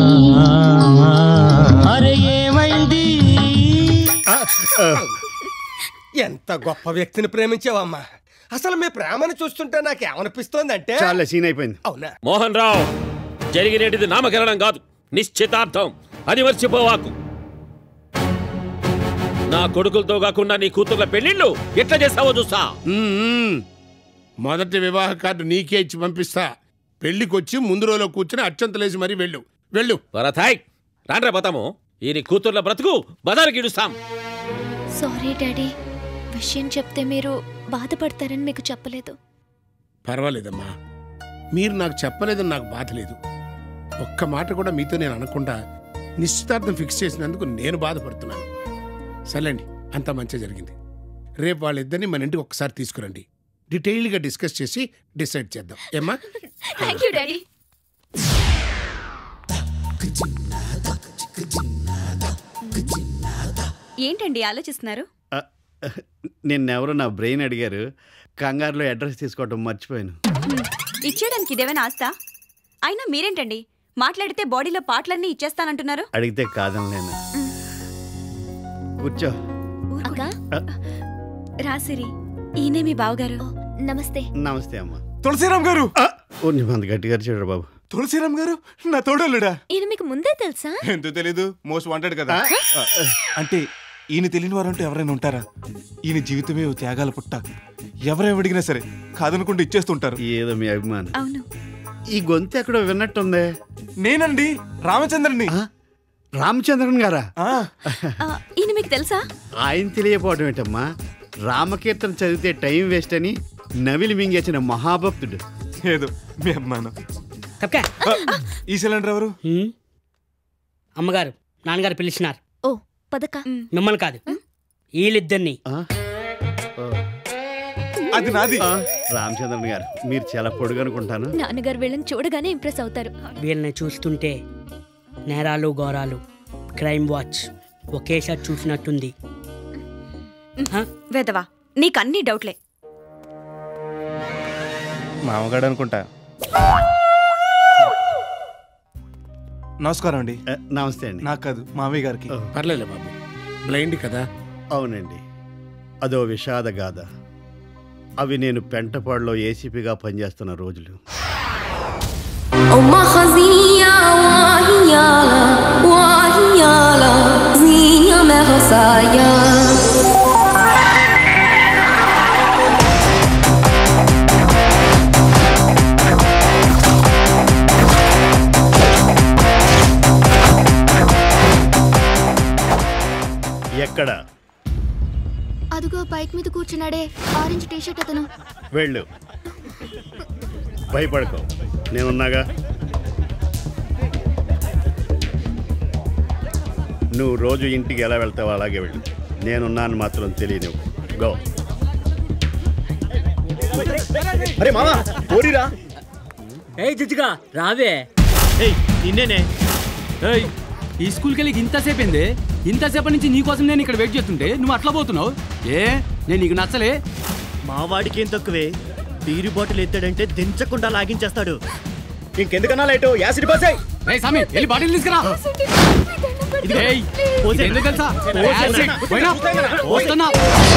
A: అరే ఏమైంది
D: ఎంత గొప్ప వ్యక్తిని ప్రేమించావమ్మా అసలు మీ ప్రేమను చూస్తుంటే నాకు ఏమనిపిస్తోందంటే
I: చాలా సీన్ అయిపోయింది
D: అవునా
G: మోహన్ రావు జరిగినది నామకరణం కాదు నిశ్చితార్థం అది మర్చిపోవాకు నా కొడుకులతో కాకుండా నీ కూతుర్ల పెళ్లిళ్ళు ఎట్లా చేస్తావో చూస్తా
L: మొదటి వివాహ కార్డు నీకే ఇచ్చి పంపిస్తా పెళ్లికొచ్చి ముందు రోజులో కూర్చుని అత్యంతలేసి మరీ వెళ్ళు వెళ్ళు
G: వరథాయ్ రాండ్రా పోతాము ఈ నీ కూతుర్ల బ్రతుకు బదారికి ఇడుస్తాం
E: సారీ డాడీ విషయం చెప్తే మీరు బాధపడతారని మీకు చెప్పలేదు
L: పర్వాలేదమ్మా మీరు నాకు చెప్పలేదని నాకు బాధ లేదు ఒక్క మాట కూడా మీతో నేను అనకుండా నిశ్చితార్థం ఫిక్స్ చేసినందుకు నేను బాధపడుతున్నాను సర్లేండి అంతా మంచిగా జరిగింది రేపు వాళ్ళిద్దరిని మన ఇంటికి ఒకసారి తీసుకురండి డీటెయిల్గా డిస్కస్ చేసి డిసైడ్ చేద్దాం ఏమ్మా
B: థ్యాంక్ యూ డాడీ ఏంటండి ఆలోచిస్తున్నారు
I: ఆ, నిన్నెవరో నా బ్రెయిన్ అడిగారు కంగారులో అడ్రస్ తీసుకోవటం మర్చిపోయాను
B: హ్మ్. ఇచ్చేయడానికి ఇదేమైనా ఆస్తా అయినా మీరేంటండి మాట్లాడితే బాడీలో పాటలన్నీ ఇచ్చేస్తానంటున్నారు
I: అడిగితే కాదనలేను కూర్చో
E: అక్క
I: ఆ,
B: రాసిరి ఈయనే మీ బావగారు
E: నమస్తే
I: నమస్తే అమ్మా
K: తులసిరామ్ గారు
I: ఓ మంది గట్టిగా చూడరు బాబు
K: తులసిరామ్ గారు నా తోడలుడా
E: ఈయన మీకు ముందే తెలుసా
K: ఎందుకు తెలీదు మోస్ట్ వాంటెడ్ కదా ఆ, అంటే ఈయన తెలియని వారంటూ ఎవరైనా ఉంటారా ఈయన జీవితమే ఓ త్యాగాల పుట్ట ఎవరెవరు అడిగినా సరే కాదనుకుంటూ ఇచ్చేస్తుంటారు
I: ఏదో మీ అభిమానం
B: అవును
I: ఈ గొంతు ఎక్కడో విన్నట్టుందే
K: నేనండి రామచంద్రని
I: రామచంద్రన్ గారా
B: ఆ, ఈయన మీకు తెలుసా
I: ఆయన తెలియపోవడం ఏంటమ్మా రామకీర్తన చదివితే టైం వేస్ట్ అని నవిలి మింగేసిన మహాభక్తుడు
K: ఏదో మీ అభిమానం
C: తప్పకా
K: ఈ సిలిండర్ ఎవరు
C: అమ్మగారు నాన్నగారు పిలిచినారు
E: ఓ పదక
C: మిమ్మల్ని కాదు వీళ్ళిద్దరిని
K: అది నాది
I: రామచంద్రన్ గారు మీరు చాలా పొడుగు అనుకుంటాను
E: నాన్నగారు వీళ్ళని చూడగానే ఇంప్రెస్ అవుతారు
C: వీళ్ళని చూస్తుంటే నేరాలు ఘోరాలు క్రైమ్ వాచ్ ఒకేసారి చూసినట్టుంది
B: వెదవా నీకన్నీ డౌట్లే
K: మామగాడు అనుకుంటా నమస్కారం అండి
I: నమస్తే అండి
K: నాకు కాదు మామయ్య గారికి
L: పర్లేదు బాబు బ్లైండ్ కదా
I: అవునండి అదో విషాద గాథ అవి నేను పెంటపాడులో ఏసీపీగా పనిచేస్తున్న రోజులు
J: أما خزية وهيالا وهيالا زينة مغصايا
I: ఎక్కడ
E: అదిగో బైక్ మీద కూర్చున్నాడే ఆరెంజ్ టీ షర్ట్ అతను
I: వెళ్ళు భయపడకో నేనున్నాగా నువ్వు రోజు ఇంటికి ఎలా వెళ్తావో అలాగే వెళ్ళు నేనున్నాను మాత్రం తెలియను గో
P: అరే మామా పోరిరా ఏయ్ జిజ్జిగా రావే ఏయ్ నిన్నేనే
R: ఏయ్ ఈ స్కూల్కి వెళ్ళి ఇంతసేపు ఏంది ఇంతసేపటి నుంచి నీకోసం నేను ఇక్కడ వెయిట్ చేస్తుంటే నువ్వు అట్లా పోతున్నావు ఏ నేను నీకు నచ్చలే
P: మా వాడికి ఏం తక్కువే బీరు బాటిల్ ఎత్తాడంటే దించకుండా లాగించేస్తాడు
T: ఇంకెందుకన్నా లైట్ యాసిడ్ పోసాయి
R: రేయ్ సామి వెళ్ళి బాటిల్ తీసుకురా ఏయ్, ఇది ఎందుకు తెలుసా యాసిడ్. పోయినా? వస్తున్నా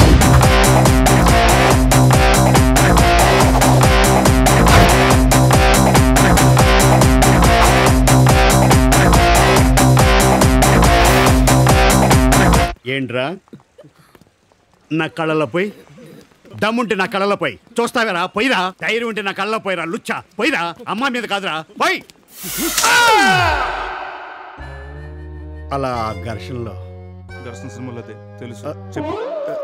I: ఏంట్రా నా కళ్ళలో పోయి దమ్ముంటే నా కళ్ళలో పోయి చూస్తావరా పోయిరా ధైర్యం ఉంటే నా కళ్ళలో పోయిరా లుచ్చా పోయిరా అమ్మ మీద కాదురా పోయి అలా ఆ ఘర్షణలో
K: ఘర్షణ సినిమాలో అదే తెలుసు చెప్పు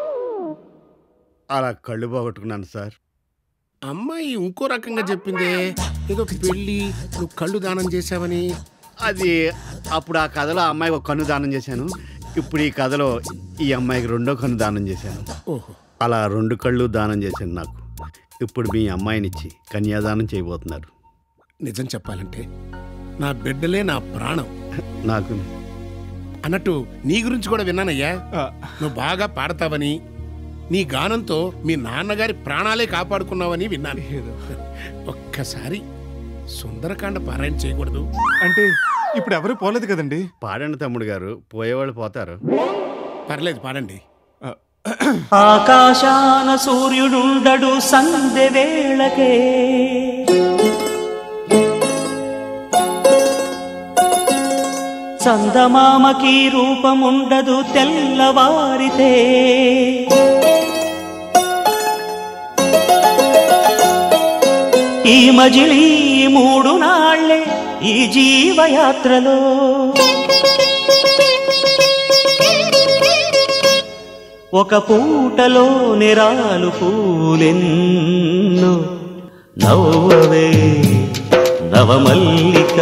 I: అలా కళ్ళు పోగొట్టుకున్నాను సార్
L: అమ్మాయి ఇంకో రకంగా చెప్పిందే ఏదో పెళ్ళి నువ్వు కళ్ళు దానం చేసావని
I: అది అప్పుడు ఆ కథలో ఆ అమ్మాయికి ఒక కన్ను దానం చేశాను ఇప్పుడు ఈ కథలో ఈ అమ్మాయికి రెండో కన్ను దానం చేశాను
L: ఓహో
I: అలా రెండు కళ్ళు దానం చేశాను నాకు ఇప్పుడు మీ అమ్మాయినిచ్చి కన్యాదానం చేయబోతున్నారు
L: నిజం చెప్పాలంటే నా బిడ్డలే నా ప్రాణం
I: నాకు
L: అన్నట్టు నీ గురించి కూడా విన్నానయ్యా నువ్వు బాగా పాడతావని నీ గానంతో మీ నాన్నగారి ప్రాణాలే కాపాడుకున్నావని విన్నాను ఒక్కసారి సుందరకాండ పారాయణ చేయకూడదు
K: అంటే ఇప్పుడు ఎవరు పోలేదు కదండి
I: పాడండి తమ్ముడు గారు పోయేవాళ్ళు పోతారు
L: పర్లేదు పాడండి
A: ఆకాశాన సూర్యుడుండడు సందె వేళకే చందమామకి రూపముండదు తెల్లవారితే ఈ మజిలీ మూడు నాళ్ళే ఈ జీవయాత్రలో ఒక పూటలో నిరాలు పూలెన్ను నవ్వవే నవమల్లిక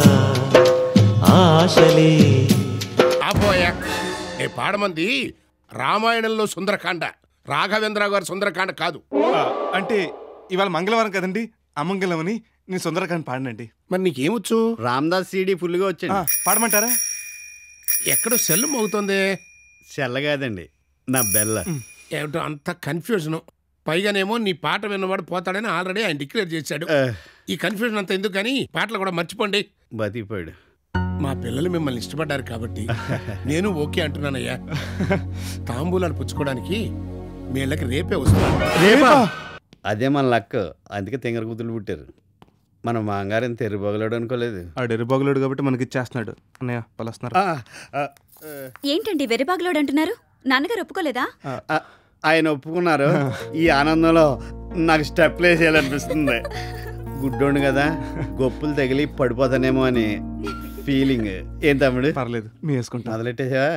A: ఆశలే
L: ఆపోయా ఏ పాడమంది రామాయణంలో సుందరకాండ రాఘవేంద్ర గారి సుందరకాండ కాదు
K: ఆ, అంటే ఇవాళ మంగళవారం కదండి అమంగళం అని నేను సుందరకాండ్ పాడనండి
L: మరి నీకేమొచ్చు
I: రామ్దాస్ సీడీ ఫుల్గా వచ్చింది
K: పాడమంటారా
L: ఎక్కడో సెల్ మోగుతోంది
I: సెల్ల కాదండి నా బెల్ల
L: ఏమిటో అంత కన్ఫ్యూజన్ పైగానేమో నీ పాట విన్నవాడు పోతాడని ఆల్రెడీ ఆయన డిక్లేర్ చేశాడు ఈ కన్ఫ్యూజన్ అంతా ఎందుకు కానీ పాటలు కూడా మర్చిపోండి
I: బతికిపోయాడు
L: మా పిల్లలు మిమ్మల్ని ఇష్టపడ్డారు కాబట్టి నేను ఓకే అంటున్నానయ్యా తాంబూలాలు పుచ్చుకోవడానికి మీ ఇళ్ళకి రేపే వస్తున్నాను
I: రేపా అదే మన లక్ అందుకే తెంగర కూతురు పుట్టారు మన మాంగారం తెర్రిబొగలాడు అనుకోలేదు
K: ఆడు ఎరుబొగలుడు కాబట్టి మనకి ఇచ్చేస్తున్నాడు అన్నయ్య వాళ్ళు వస్తున్నారు
B: ఏంటండి వెర్రిబాగులోడు అంటున్నారు నాన్నగారు ఒప్పుకోలేదా
I: ఆ, ఆయన ఒప్పుకున్నారు ఈ ఆనందంలో నాకు స్టెప్ వేసేయాలనిపిస్తుంది గుడ్డోండు కదా గొప్పులు తగిలి పడిపోతానేమో అని ఫీలింగ్ ఏం తమ్ముడు
K: పర్లేదు మీ వేసుకుంటా
I: మొదలెట్టేసావా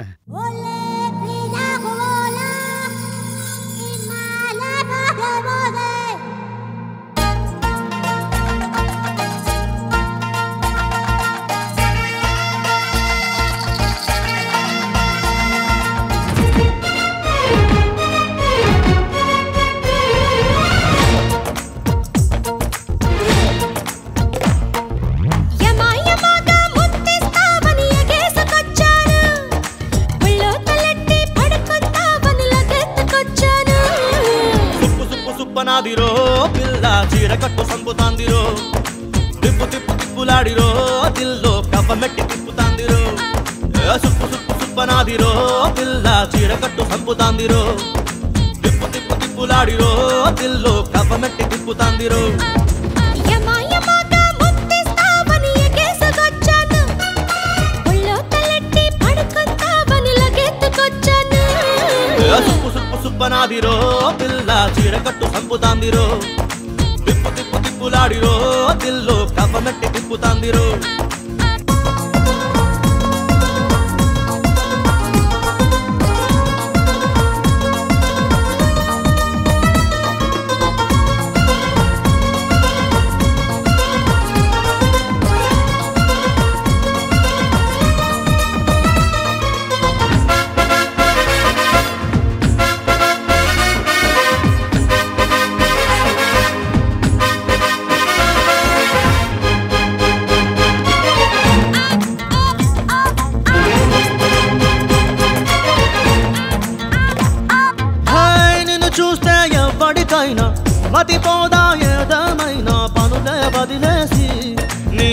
J: యమాయమాగా ముద్దిస్తావని ఎగేసుకొచ్చాను. ఒళ్ళో తలెట్టి పడుకుందావని లగెత్తుకొచ్చాను.
A: సుప్పు సుప్పు సుప్పనాదిరో పిల్ల చీర కట్టు సంపుతాందిరో తిప్పు తిప్పు తిప్పులాడిరో దిల్లో కవ్వమెట్టి తిప్పుతాందిరో ఏ సుప్పు సుప్పు సుప్పనాదిరో పిల్ల చీర కట్టు సంపుతాందిరో తిప్పు తిప్పు తిప్పులాడిరో దిల్లో కవ్వమెట్టి తిప్పుతాందిరో
J: యమాయమాగా ముద్దిస్తావని ఎగేసుకొచ్చాను. ఒళ్ళో తలెట్టి పడుకుందావని లగెత్తుకొచ్చాను.
A: ఏ సుప్పు సుప్పు సుప్పనాదిరో పిల్ల చీర కట్టు సంపుతాందిరో తిప్పు తిప్పు తిప్పులాడిరో దిల్లో కవ్వమెట్టి తిప్పుతాందిరో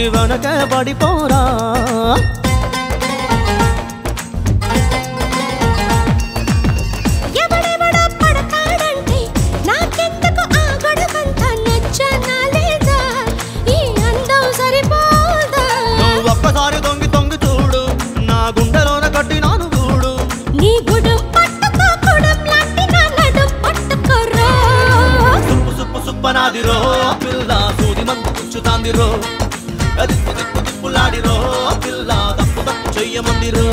N: వెనకే పడిపోరా
J: ఎవడెవడో పడతాడంటే నాకెందుకు ఆ గొడవంతా నచ్చనా లేదా ఈ అందం సరిపోదా
N: నువ్వు ఒక్కసారి తొంగి తొంగి చూడు నా గుండెలోన కట్టినాను చూడు
J: నీ గుడం పట్టుకో కుడం లాంటి నా నడుం పట్టుకోరా
N: సుప్పు సుప్పు సుప్పనాదిరో పిల్ల సూది మందు కూర్చుతాందిరో దిప్పు దిప్పు దిప్పులాడిరో పిల్ల తప్పు తప్పు చెయ్యమందిరో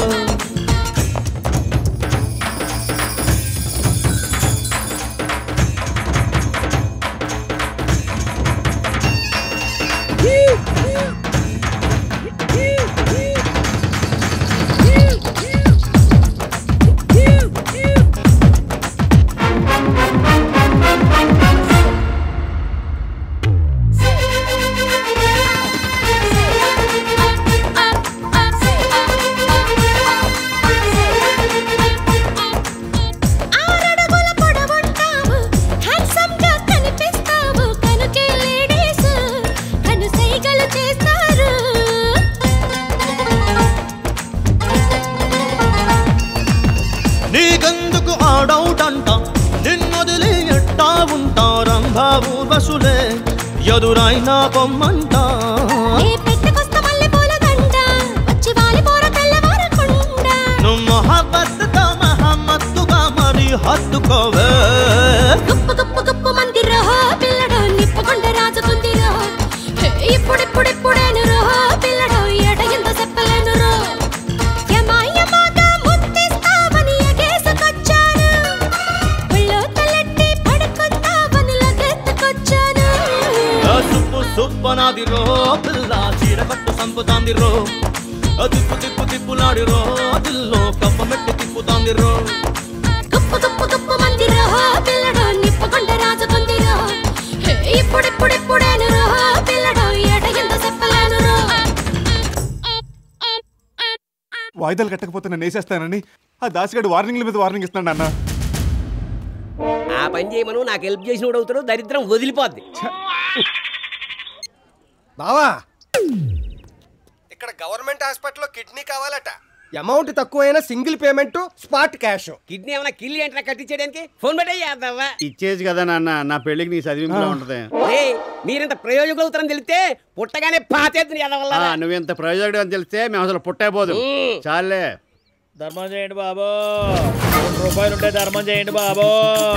J: ఆరడుగుల పొడవుంటావు హ్యాండ్సమ్ గా కనిపిస్తావు కనుకే లేడీస్ కను సైగలు చేస్తారు
N: నీకెందుకు ఆ డౌట్ అంట నిన్నొదిలి ఎట్టా ఉంటారంభా ఊర్వశులే ఎదురైనా పొమ్మంట
J: ఏ పెట్టకొస్తా మల్లె పూల దండ వచ్చి వాలి పోర తెల్లవారకుండా
N: నువ్వు మొహబ్బత్తుతో మహమ్మత్తుగా మరి హత్తుకోవే
J: గుప్పు గుప్పు గుప్పు మంది రహో పిల్లడు నిప్పుకొండ రాజుకుంది రో ఇప్పుడిప్పుడిప్పుడేను రో పిల్లడు ఎట ఎంత చెప్పలేను రో యమా యమాగా ముద్దిస్తావని ఎగేసుకొచ్చాను ఒళ్ళో తలెట్టి పడుకుందావని లగెత్తుకొచ్చాను
N: ఆ సుప్పు సుప్పనాదిరో పిల్ల చీరకట్టు సంపుతాందిరో ఆ తిప్పు తిప్పు తిప్పులాడిరో దిల్లో కప్ప మెట్టి తిప్పుతాందిరో
J: గుప్పు గుప్పు గుప్పు మంది రహో పిల్లడు నిప్పుకొండ రాజుకుంది రో ఇప్పుడిప్పుడిప్పుడేను రో పిల్లడు ఎట ఎంత చెప్పలేను రో
K: వాయిదాలు కట్టకపోతే నన్ను వేసేస్తానని ఆ దాసిగాడు వార్నింగ్ల మీద వార్నింగ్ ఇస్తున్నాడు అన్న
U: ఆ పని చేయమను నాకు హెల్ప్ చేసినోడు అవుతాడు దరిద్రం వదిలిపోద్ది
D: బావా ఇక్కడ గవర్నమెంట్ హాస్పిటల్లో కిడ్నీ కావాలట అమౌంట్ తక్కువైనా single payment spot cash
U: kidney ఏమైనా కిల్లి అంటే కట్టించేయడానికి ఫోన్ పెట్టే చేద్దావా
I: ఇచ్చేది కదా నాన్న నా పెళ్ళికి నీ చదివింపులో ఉంటది
U: ఏయ్, మీరింత ప్రయోజకులు అవుతారని తెలిస్తే పుట్టగానే పాతేద్దుని
I: ఆ,
U: ఎదవల్ల
I: నువ్వెంత ప్రయోజకుడు అని తెలిస్తే మేము అసలు పుట్టేపోదు చాలే
O: ధర్మం చేయండి బాబు రెండు రూపాయలు ఉంటే ధర్మం చేయండి బాబు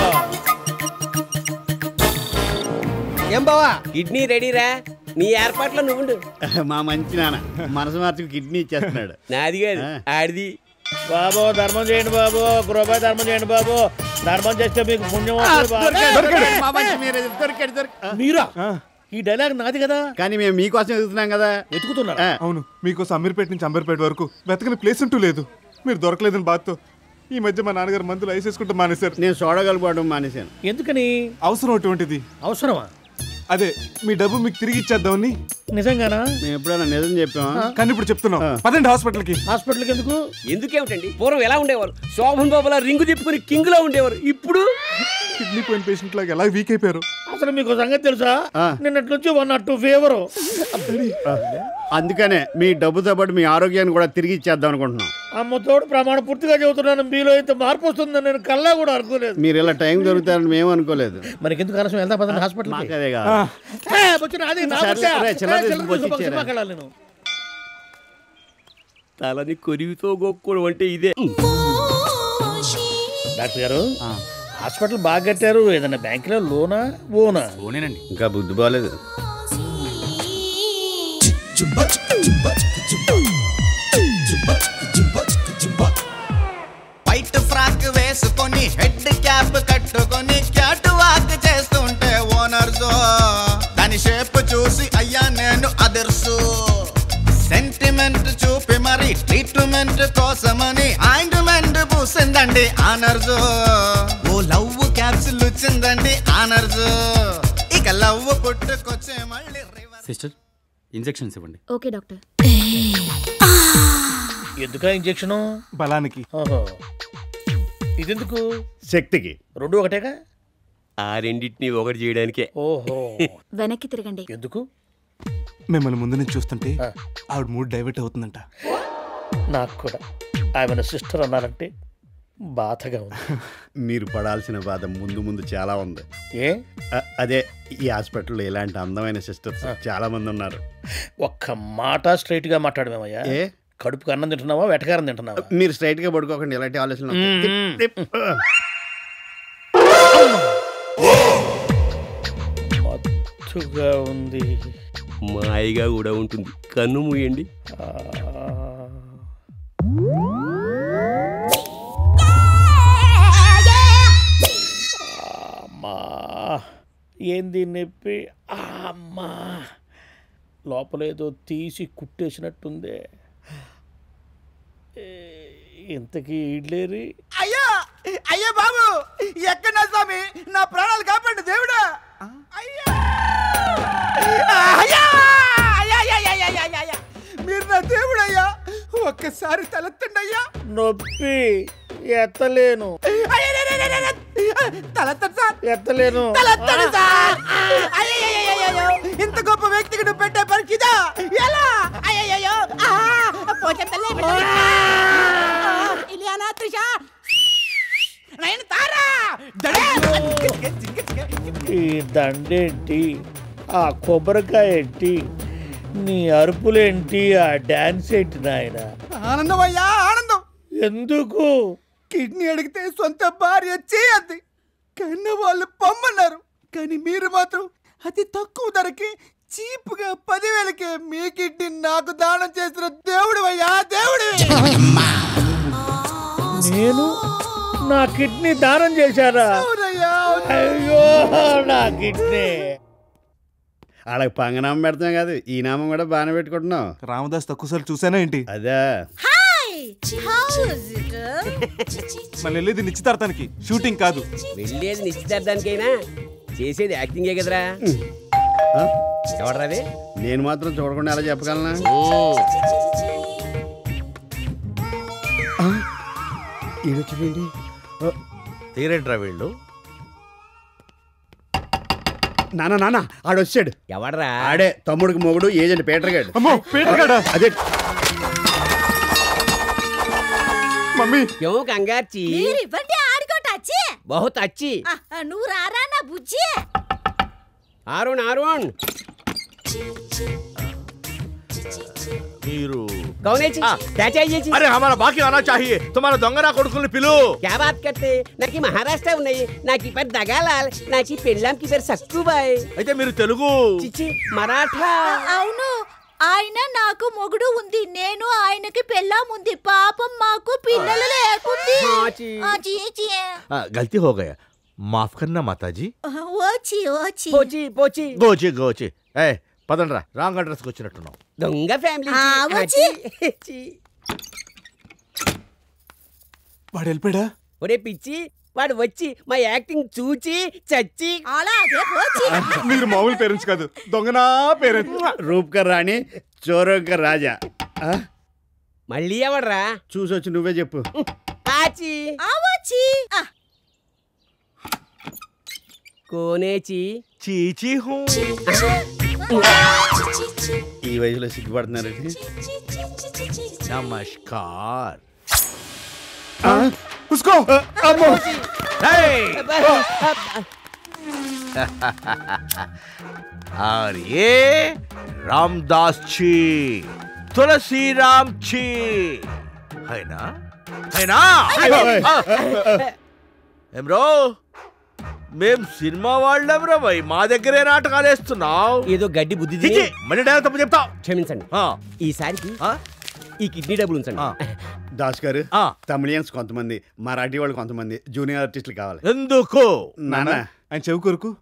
U: ఏం బావా కిడ్నీ రెడీరా నీ ఏర్పాట్లో నువ్వు ఉండు
I: మా మంచి నాన్న మనసు మార్చుకు కిడ్నీ ఇచ్చేస్తున్నాడు
U: నాది కాదు ఆడిది
O: బాబు ధర్మం చేయండి బాబు ఒక రూపాయి ధర్మం చేయండి బాబు ధర్మం చేస్తే మీకు పుణ్యం వస్తుంది బాబు.
I: మా మంచి మీరే దొరికాడు దొరికి
O: మీరా ఈ డైలాగ్ నాది కదా
I: కానీ మేము మీకోసం ఎదుగుతున్నాం కదా
O: ఎత్తుకుతున్నా
K: అవును మీకోసం అమీర్పేట నుంచి అంబర్పేట వరకు వెతకని ప్లేస్ అంటూ లేదు మీరు దొరకలేదని బాధతో ఈ మధ్య మా నాన్నగారు మందులు ఐసేసుకుంటూ మానేశారు
I: నేను చూడగలుగుతాడు మానేశాను
O: ఎందుకని
K: అవసరం అటువంటిది
O: అవసరమా
K: అదే మీ డబ్బు మీకు తిరిగి ఇచ్చేద్దామని
O: నిజంగానా
I: మేము ఎప్పుడైనా నిజం చెప్పామా
K: కానీ ఇప్పుడు చెప్తున్నాం పదండి హాస్పిటల్కి
O: హాస్పిటల్కి ఎందుకు
U: ఎందుకేమిటండి పూర్వం ఎలా ఉండేవారు శోభన్ బాబులా రింగు తిప్పుకుని కింగ్ లో ఉండేవారు ఇప్పుడు
K: కిడ్నీ పోయిన పేషెంట్ లాగా ఎలా వీక్ అయిపోయారు
O: అసలు మీకు సంగతి తెలుసా నిన్నటి నుంచి వన్ నాట్ టూ ఫీవర్
I: అందుకనే మీ డబ్బుతో పాటు మీ ఆరోగ్యాన్ని కూడా తిరిగి ఇచ్చేద్దాం అనుకుంటున్నాం
O: అమ్మ తోడు ప్రమాణ పూర్తిగా చెబుతున్నాను మీలో ఇంత మార్పు వస్తుందని నేను కల్లా కూడా అనుకోలేదు
I: మీరు ఇలా టైం దొరుకుతారని మేము అనుకోలేదు
O: మనకి ఎందుకు ఆలస్యం వెళ్దాం పదండి హాస్పిటల్
I: మాకు అదే కాదు
O: అది నా
I: సరే,
O: బుచ్చా.
I: సరే, చిల్లర
O: ఏ,
I: తీసుకొని
O: చిల్లర
I: వచ్చి
O: తీసుకొని
I: ఇచ్చేరా.
O: సినిమాకి వెళ్ళాలి నేను
U: తలని కొరివితో గొక్కుడు అంటే ఇదే
O: డాక్టర్ గారు హాస్పిటల్ బాగా కట్టారు ఏదైనా బ్యాంకులో లోనా ఓనా
S: ఓనేనండి
I: ఇంకా బుద్ధి బాగాలేదు
V: వైట్ ఫ్రాక్ వేసుకొని హెడ్ క్యాప్ కట్టుకొని క్యాట్ వాక్ చేస్తుంటే ఓనర్స్ దాని షేప్ చూసి అయ్యా నేను అదర్సు సెంటిమెంట్ చూపి మరి ట్రీట్మెంట్ కోసమని ఆయింట్మెంట్ పూసిందండి ఆనర్స్ ఓ లవ్ క్యాప్సుల్ వచ్చిందండి ఆనర్స్ ఇక లవ్ పుట్టుకొచ్చే మళ్ళీ
S: సిస్టర్ ఇంజెక్షన్స్ ఇవ్వండి
E: ఓకే డాక్టర్
O: ఎందుకా ఇంజెక్షను
K: బలానికి
O: ఓహో ఇదెందుకు
I: శక్తికి
O: రెండు ఒకటేగా
U: ఆ రెండింటిని ఒకటి చేయడానికే
O: ఓహో
B: వెనక్కి తిరగండి
O: ఎందుకు
K: మిమ్మల్ని ముందు నుంచి చూస్తుంటే ఆవిడ మూడ్ డైవర్ట్ అవుతుందంట
O: నాకు కూడా ఆమెను సిస్టర్ అన్నారంటే బాధగా ఉంది
I: మీరు పడాల్సిన బాధ ముందు ముందు చాలా ఉంది
O: ఏ
I: అ- అదే ఈ హాస్పిటల్లో ఇలాంటి అందమైన సిస్టర్స్ చాలా మంది ఉన్నారు
O: ఒక్క మాట స్ట్రైట్ గా మాట్లాడమేమయ్యా
I: ఏ?
O: కడుపుకి అన్నం తింటున్నావా వెటకారం తింటున్నావా
I: మీరు స్ట్రైట్ గా పడుకోకండి ఇలాంటి ఆలోచనలు వస్తాయి.
O: మ్మ్.
I: టిప్, టిప్.
O: మత్తుగా ఉంది
U: మాయగా కూడా ఉంటుంది కన్ను మూయండి
O: అమ్మా ఏంది నొప్పి ఆ, అమ్మా లోపలేదో తీసి కుట్టేసినట్టుంది ఏ, ఇంతకీ ఇడ్లేరి
H: అయ్యా అయ్యా బాబు ఎక్కడ నా స్వామి నా ప్రాణాలు కాపాడు దేవుడా అయ్యా అయ్యా అయ్యా, అయ్యా, అయ్యా, అయ్యా, అయ్యా, అయ్యా. మీరు నా దేవుడు అయ్యా ఒక్కసారి తలెత్తండి అయ్యా
O: నొప్పి ఎత్తలేను
H: తలెత్తండి సార్
O: ఎత్తలేను
H: తలెత్తండి సార్ అయ్యయ్యయ్యయ్యయ్యో, ఇంత గొప్ప వ్యక్తికి నువ్వు పెట్టే పనికి ఇదా ఎలా అయ్యయ్యో పోచెత్తలే ఇలియానా త్రిష నయన తారా దడే
O: ఈ దండేంటి ఆ కొబ్బరికాయ ఏంటి నీ అరుపులేంటి ఆ డాన్స్ ఏంటి నాయన
H: ఆనందం అయ్యా ఆనందం
O: ఎందుకు
H: కిడ్నీ అడిగితే సొంత భార్య చేయద్ది కన్న వాళ్ళు పొమ్మన్నారు కానీ మీరు మాత్రం అతి తక్కువ ధరకి చీప్గా పదివేలకే మీ కిడ్నీ నాకు దానం చేసిన దేవుడు అయ్యా దేవుడు
O: నేను నా కిడ్నీ దానం చేశారా అయ్యో నా కిడ్నీ
I: వాళ్ళకి పంగనామం పెడతాం కాదు ఈ నామం కూడా బాగానే పెట్టుకుంటున్నాం
K: రామదాస్ తక్కువసార్లు చూసానా ఏంటి
I: అదే
K: మళ్ళీ వెళ్ళేది నిశ్చితార్థానికి షూటింగ్ కాదు
U: వెళ్ళేది నిశ్చితార్థానికైనా చేసేది యాక్టింగే కదరా ఎవడరాది
I: నేను మాత్రం చూడకుండా ఎలా చెప్పగలనా ఈడొచ్చిందండి
M: తీరేంట్రా వీళ్ళు
I: నాన్న నాన్న ఆడొచ్చాడు
U: ఎవడరా
I: ఆడే తమ్ముడికి మొగుడు ఏజెంట్ పీటర్ గాడు
K: అమ్మో పీటర్ గాడా
I: అదే
K: మమ్మీ
U: క్यों కంగార్చి
J: మీరు ఇవ్వండి ఆడుకోటచ్చి
U: బహుత్ అచ్చి
J: నువ్వు రారా నా బుజ్జి
U: ఆరుణ్ ఆరుణ్
M: మీరు
U: कौन है जी क्या चाहिए जी
M: అరే హమారా బాకీ ఆనా చాహియే తుమారా దొంగనా కొడుకుల్ని పిలు
U: क्या बात करते నాకు ఈ మహారాష్ట్ర ఉన్నాయి నాకు ఈ పేరు దగాలాల్ నాకు ఈ పెళ్ళాంకి పేరు సక్కుబాయ్
M: అయితే మీరు తెలుగు
U: చిచ్చి మరాఠా
J: అవును ఆయన నాకు మొగుడు ఉంది నేను ఆయనకి పెళ్ళాం ఉంది పాపం మాకు పిల్లలు లేకుంది ఆ, చీ, చీ.
M: ఆ, గల్తీ హో గయా మాఫ్ కన్నా మాతాజీ
J: ఓచి ఓచి
U: పోచి పోచి
M: గోచి గోచి ఏ పదండ్రా రాంగ్ అడ్రస్కి వచ్చినట్టున్నావు
U: దొంగ ఫ్యామిలీ
J: ఆ, వచ్చి.
K: వాడు వెళ్ళిపోయాడా
U: ఒరే పిచ్చి వాడు వచ్చి మా యాక్టింగ్ చూచి చచ్చి
J: అలాగే పోచి
K: మీరు మామూలు పేరెంట్స్ కాదు దొంగనా పేరెంట్స్
I: రూప్కర్ రాణి చోరోకర్ రాజా ఆ?
U: మళ్ళీ ఎవడ్రా
I: చూసొచ్చి నువ్వే చెప్పు
U: ఆచి
J: ఆ, వచ్చి ఆ,
U: కోనేచి
M: చీచీ హూ
I: ఈ వయసులో సిగ్గుపడుతున్నారంటే
M: నమస్కార్
K: ఉస్కో
M: और ये रामदास जी तुलसी राम जी है ना है ना ఏం బ్రో మేం సినిమా వాళ్ళంరా భయ్ మా దగ్గరే నాటకాలు వేస్తున్నావు
U: ఏదో గడ్డి బుద్ధి
M: చిచి, మళ్ళీ డైరెక్ట్ తప్పు చెప్తావు
U: క్షమించండి ఈసారికి ఈ కిడ్నీ డబ్బులు ఉంచండి
I: దాస్ గారు తమిళియన్స్ కొంతమంది మరాఠీ వాళ్ళు కొంతమంది జూనియర్ ఆర్టిస్టులు కావాలి
M: ఎందుకు
I: నాన్న
K: ఆయన చెవి కొరకు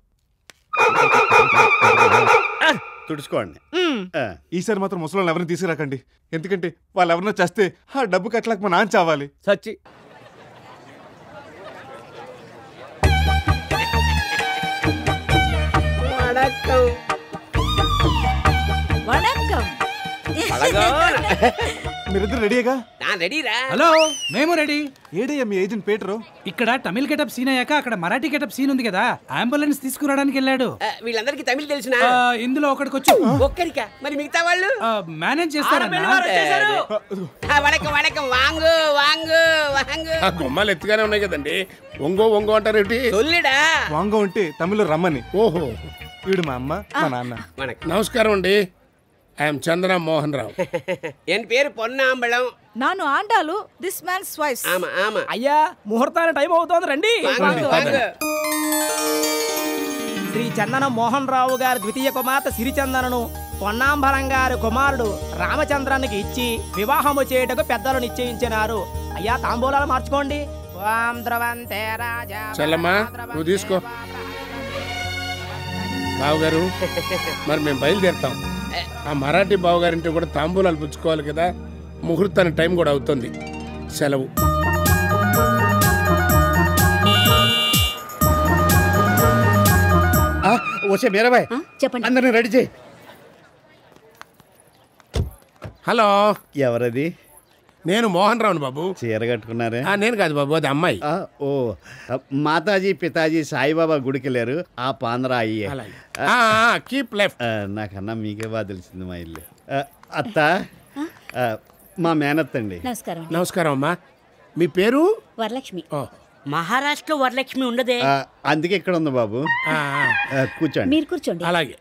I: తుడుచుకోండి ఆ.
K: ఈసారి మాత్రం ముసలి ఎవరిని తీసుకురాకండి ఎందుకంటే వాళ్ళు ఎవరన్నా చేస్తే ఆ డబ్బు కట్టలేక మా నాన్న చావాలి
U: సచ్చి వణక్కం
J: వణక్కం
U: అడగా
K: మీరిద్దరు రెడీగా
U: ఆ రెడీరా
R: హలో మేము రెడీ
K: ఏడయ్యా మీ ఏజెంట్ పేటరు
R: ఇక్కడ తమిళ్ గెటప్ సీన్ అయ్యాక అక్కడ మరాఠీ గెటప్ సీన్ ఉంది కదా అంబులెన్స్ తీసుకురావడానికి వెళ్ళాడు
U: ఆ, వీళ్ళందరికీ తమిళ తెలిసిన
R: ఆ, ఇందులో ఒకడికి వచ్చి
U: ఒక్కరికా మరి మిగతా వాళ్ళు
R: మేనేజ్
U: ఆడపిల్ల వారు వచ్చేసారు. ఆ, వణకం వణకం వాంగు వాంగు వాంగు
L: ఆ గుమ్మాలు ఎత్తుగానే ఉన్నాయి కదండి ఒంగో ఒంగో అంటారేంటి
U: తొల్లిడా
K: వాంగో అంటే తమిళ్లో రమ్మని
L: ఓహో
K: వీడు మా అమ్మ మా నాన్న
L: నమస్కారం అండి ఐఎమ్ చంద్ర మోహన్ రావు
U: ఎన్ పేరు పొన్నాంబళం
J: నాను ఆండాలు దిస్ మ్యాన్స్ వాయిస్
U: ఆమా ఆమా
F: అయ్యా ముహూర్తాల టైం అవుతోంది రండి
U: వాంగు వాంగు
F: శ్రీ చందన మోహన్ రావు గారి ద్వితీయ కుమార్తె సిరిచందనను పొన్నాంబరం గారి కుమారుడు రామచంద్రానికి ఇచ్చి వివాహము చేయుటకు పెద్దలు నిశ్చయించినారు అయ్యా తాంబూలాలు మార్చుకోండి ఓం ధ్రువంతే రాజా
L: చల్లమ్మా నువ్వు తీసుకో బావగారు మరి మేము బయలుదేరుతాం ఆ మరాఠీ బావగారింటి కూడా తాంబూలాలు పుచ్చుకోవాలి కదా ముహూర్తానికి టైం కూడా అవుతుంది సెలవు
I: వచ్చే మీరాబాయ్
B: చెప్పండి
I: అందరిని రెడీ చేయి
L: హలో
I: ఎవరది
L: నేను మోహన్ రావును బాబు
I: చీర కట్టుకున్నారే
L: ఆ, నేను కాదు బాబు అది అమ్మాయి
I: ఆ, ఓ ఆ, మాతాజీ పితాజీ సాయిబాబా గుడికి వెళ్ళారు ఆ పాంద్రా అయ్యే
L: కీప్ లెఫ్ట్
I: నాకన్నా మీకే బాగా తెలిసింది మా ఇల్లు ఆ, అత్త ఆ, మా మేనత్ అండి
B: నమస్కారం
L: నమస్కారం అమ్మా మీ పేరు
B: వరలక్ష్మి
C: మహారాష్ట్రలో వరలక్ష్మి ఉండదే
I: ఆ, అందుకే ఇక్కడ ఉంది బాబు ఆ, కూర్చోండి
B: మీరు కూర్చోండి
L: అలాగే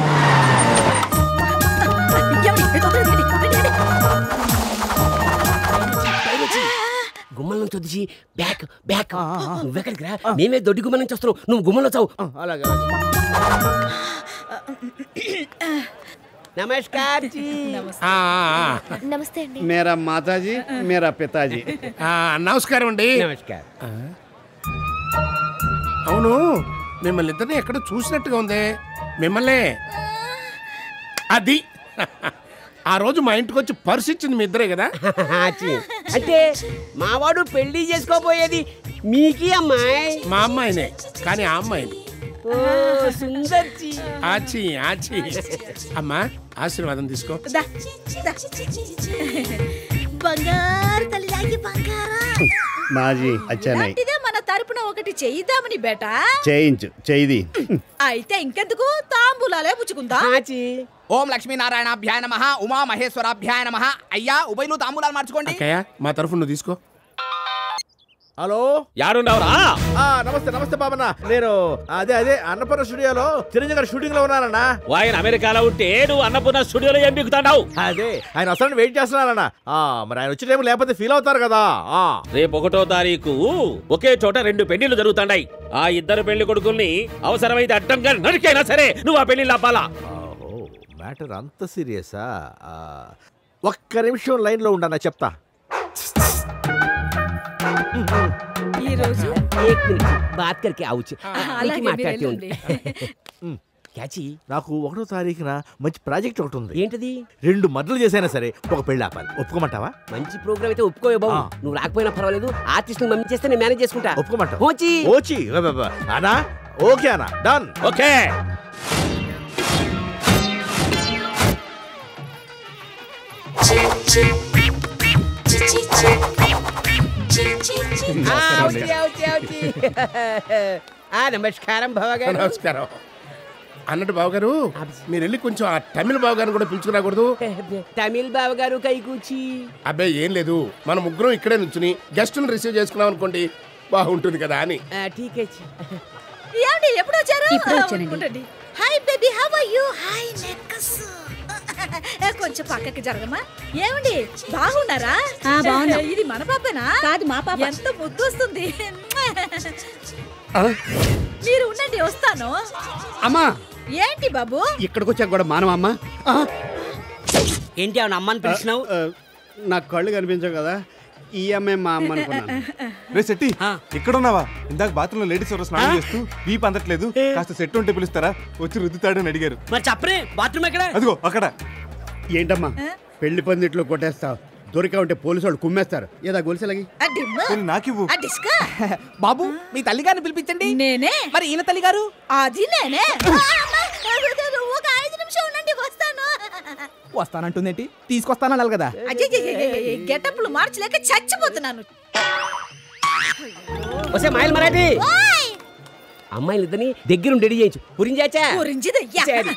U: గుమ్మల నుంచి వచ్చి బ్యాక్ బ్యాక్ నువ్వెక్కడికి రా మేమే దొడ్డి గుమ్మల నుంచి వస్తున్నావు నువ్వు గుమ్మలో చావు
F: అలాగే
U: నమస్కార్ జీ
E: నమస్తే అండి
I: మేరా మాతాజీ మేరా పితాజీ
L: నమస్కారం అండి
U: నమస్కారం
L: అవును మిమ్మల్ని ఇద్దరిని ఎక్కడ చూసినట్టుగా ఉంది మిమ్మల్ని అది ఆ రోజు మా ఇంటికి వచ్చి పర్స్ ఇచ్చింది మీ ఇద్దరే కదా
U: ఆచి. అంటే మావాడు పెళ్లి చేసుకోబోయేది మీకి అమ్మాయి
L: మా అమ్మాయినే కానీ ఆ అమ్మాయిని
U: ఓ సుందర్జీ
L: ఆచి ఆచి అమ్మా ఆశీర్వాదం తీసుకో
J: దా, దా. బంగారు తల్లిలాగి బంగారా
I: మాజీ అచ్చానయ్
J: ఇలాంటిదే మన తరపున ఒకటి చేయిద్దామని బేటా
I: చేయించు చేయిది
J: అయితే ఇంకెందుకు తాంబూలాలే పుచ్చుకుందా
H: ఓం లక్ష్మీనారాయణాభ్యాయ నమ ఉమా మహేశ్వరాభ్యాయ నమ అయ్యా ఉభయలు తాంబూలాలు మార్చుకోండి
L: అక్కయ్య మా తరఫు నువ్వు తీసుకో
M: హలో
G: యాడున్నావురా
M: ఆ, నమస్తే నమస్తే బాబన్న నేను అదే అదే అన్నపూర్ణ స్టూడియోలో చిరంజీవి గారి షూటింగ్ లో ఉన్నానన్నా
G: ఆయన అమెరికాలో ఉంటే నువ్వు అన్నపూర్ణ స్టూడియోలో ఏం బిగుతాడావు
M: అదే ఆయన అసలు వెయిట్ చేస్తున్నానన్నా ఆ, మరి ఆయన వచ్చే టైం లేకపోతే ఫీల్ అవుతారు కదా ఆ.
G: రేపు ఒకటో తారీఖు ఒకే చోట రెండు పెళ్లిళ్ళు జరుగుతాయి ఆ ఇద్దరు పెళ్లి కొడుకుల్ని అవసరమైతే అడ్డంగా నరికైనా సరే నువ్వు ఆ పెళ్లి లాపాలా
M: ఓహో మ్యాటర్ అంత సీరియసా ఆ, ఒక్క నిమిషం లైన్ లో ఉండన్నా చెప్తా
J: ఈ రోజు
U: एक मिनट बात करके आओ
J: అలాగే మీరు
U: మాట్లాడుతూ
J: వెళ్ళండి.
M: క్యాచి నాకు ఒకటో తారీఖున మంచి ప్రాజెక్ట్ ఒకటి ఉంది
U: ఏంటిది
M: రెండు మద్దలు చేసైనా సరే ఒక పెళ్లి ఆపాలి ఒప్పుకోమంటావా
U: మంచి ప్రోగ్రామ్ అయితే ఒప్పుకోవే బాబు
M: ఆ.
U: నువ్వు రాకపోయినా పర్వాలేదు ఆర్టిస్ట్ మమ్మీ చేస్తే నేను మేనేజ్ చేసుకుంటా
M: ఒప్పుకోమంటావా
U: హోచి
M: ఓచి అనా ఓకే అనా డన్
G: ఓకే
U: ఆ, అవుచి, అవుచి, అవుచి. ఆ, నమస్కారం బావగారు
L: నమస్కారం అన్నట్టు బావగారు మీరు వెళ్ళి కొంచెం ఆ తమిళ బావగారిని కూడా పిలుచుకురాకూడదు
U: తమిళ్ బావగారు కై కూర్చి
L: అబ్బాయి ఏం లేదు మన ముగ్గురం ఇక్కడే నుంచుని గెస్టులు రిసీవ్ చేసుకున్నాం అనుకోండి బాగుంటుంది కదా అని
U: ఠీకే
J: ఏమండి ఎప్పుడు వచ్చారు
B: ఇప్పుడే వచ్చానండి.
J: ఉండండి. Hi baby how are you hi నెక్కస్ కొంచెం పక్కకి జరగమా ఏమండి బాగున్నారా
B: ఆ, బాగున్నాం.
J: ఇది మన పాపనా
B: కాదు మా పాప
J: ఎంత ముద్దు వస్తుంది మీరు ఉండండి వస్తాను
I: అమ్మా
J: ఏంటి బాబు
I: ఇక్కడికి వచ్చాక కూడా మానవ అమ్మా
C: ఏంటి అవును అమ్మని పిలిచినావు
I: నాకు కళ్ళు కనిపించవు కదా ఈ అమ్మాయి మా అమ్మ అనుకున్నాను
K: రే సెట్టి ఇక్కడ ఉన్నావా ఇందాక బాత్రూమ్ లో లేడీస్ ఎవరో స్నానం చేస్తూ వీప్ అందట్లేదు కాస్త సెట్ ఉంటే పిలుస్తారా వచ్చి రుద్దుతాడు అని అడిగారు
C: మరి చెప్పరే బాత్రూమ్ ఎక్కడ
K: అదిగో అక్కడ
I: ఏంటమ్మా పెళ్లి పందిట్లో కొట్టేస్తావు దొరికా ఉంటే పోలీసు వాళ్ళు కుమ్మేస్తారు ఏదా గొలుసులగి
K: నాకివ్వు
H: బాబు మీ తల్లి గారిని పిలిపించండి
J: నేనే
H: మరి ఈయన తల్లి గారు
J: అది నేనే ఆ, అమ్మ, ఒక ఐదు నిమిషం ఉండండి వస్తాను
F: వస్తానంటుందేంటి తీసుకొస్తానన్నారు కదా
J: గెటప్లు మార్చలేక చచ్చిపోతున్నాను
U: వస్తే మాయల్ మరాఠీ అమ్మాయిలు ఇద్దరిని దగ్గరుండి రెడీ చేయించు పురించాచా
J: పురించిదయ్యా.
U: సరే.